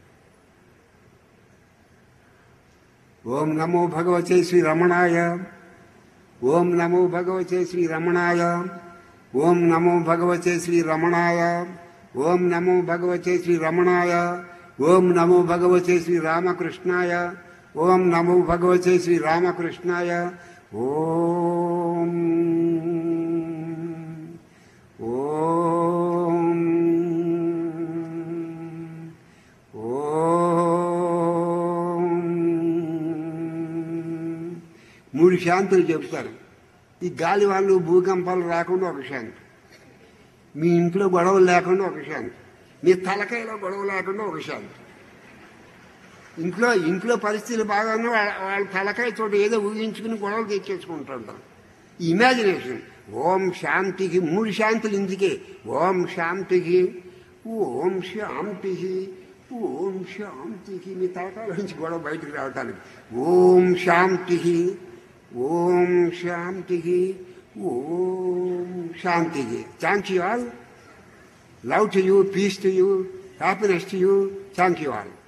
ఓం నమో భగవతే శ్రీ రమణాయ ఓం నమో భగవతే శ్రీ రమణాయ ఓం నమో భగవతే శ్రీ రమణాయ ఓం నమో భగవతే శ్రీ రమణాయ ఓం నమో భగవతే శ్రీ రామకృష్ణాయ ఓం నమో భగవతే శ్రీ రామకృష్ణాయ ఓం ఓం ఓం మూడు శాంతులు చెప్తారు ఈ గాలి వాళ్ళు భూకంపాలు రాకుండా ఒక శాంతి మీ ఇంట్లో గొడవలు లేకుండా ఒక శాంతి మీ తలకాయలో గొడవ లేకుండా ఒక శాంతి ఇంట్లో ఇంట్లో పరిస్థితులు బాగానే వాళ్ళ వాళ్ళ తలకాయ చోట ఏదో ఊహించుకుని గొడవలు తెచ్చేసుకుంటుంటారు ఇమాజినేషన్ ఓం శాంతికి మూడు శాంతులు ఇందుకే ఓం శాంతికి ఓం శాంతికి ఓం శాంతికి మీ తలకాయ నుంచి గొడవ బయటకు రావటానికి ఓం శాంతికి ఓం శాంతికి ఓం శాంతికి thank you all love to you peace to you happiness to you thank you all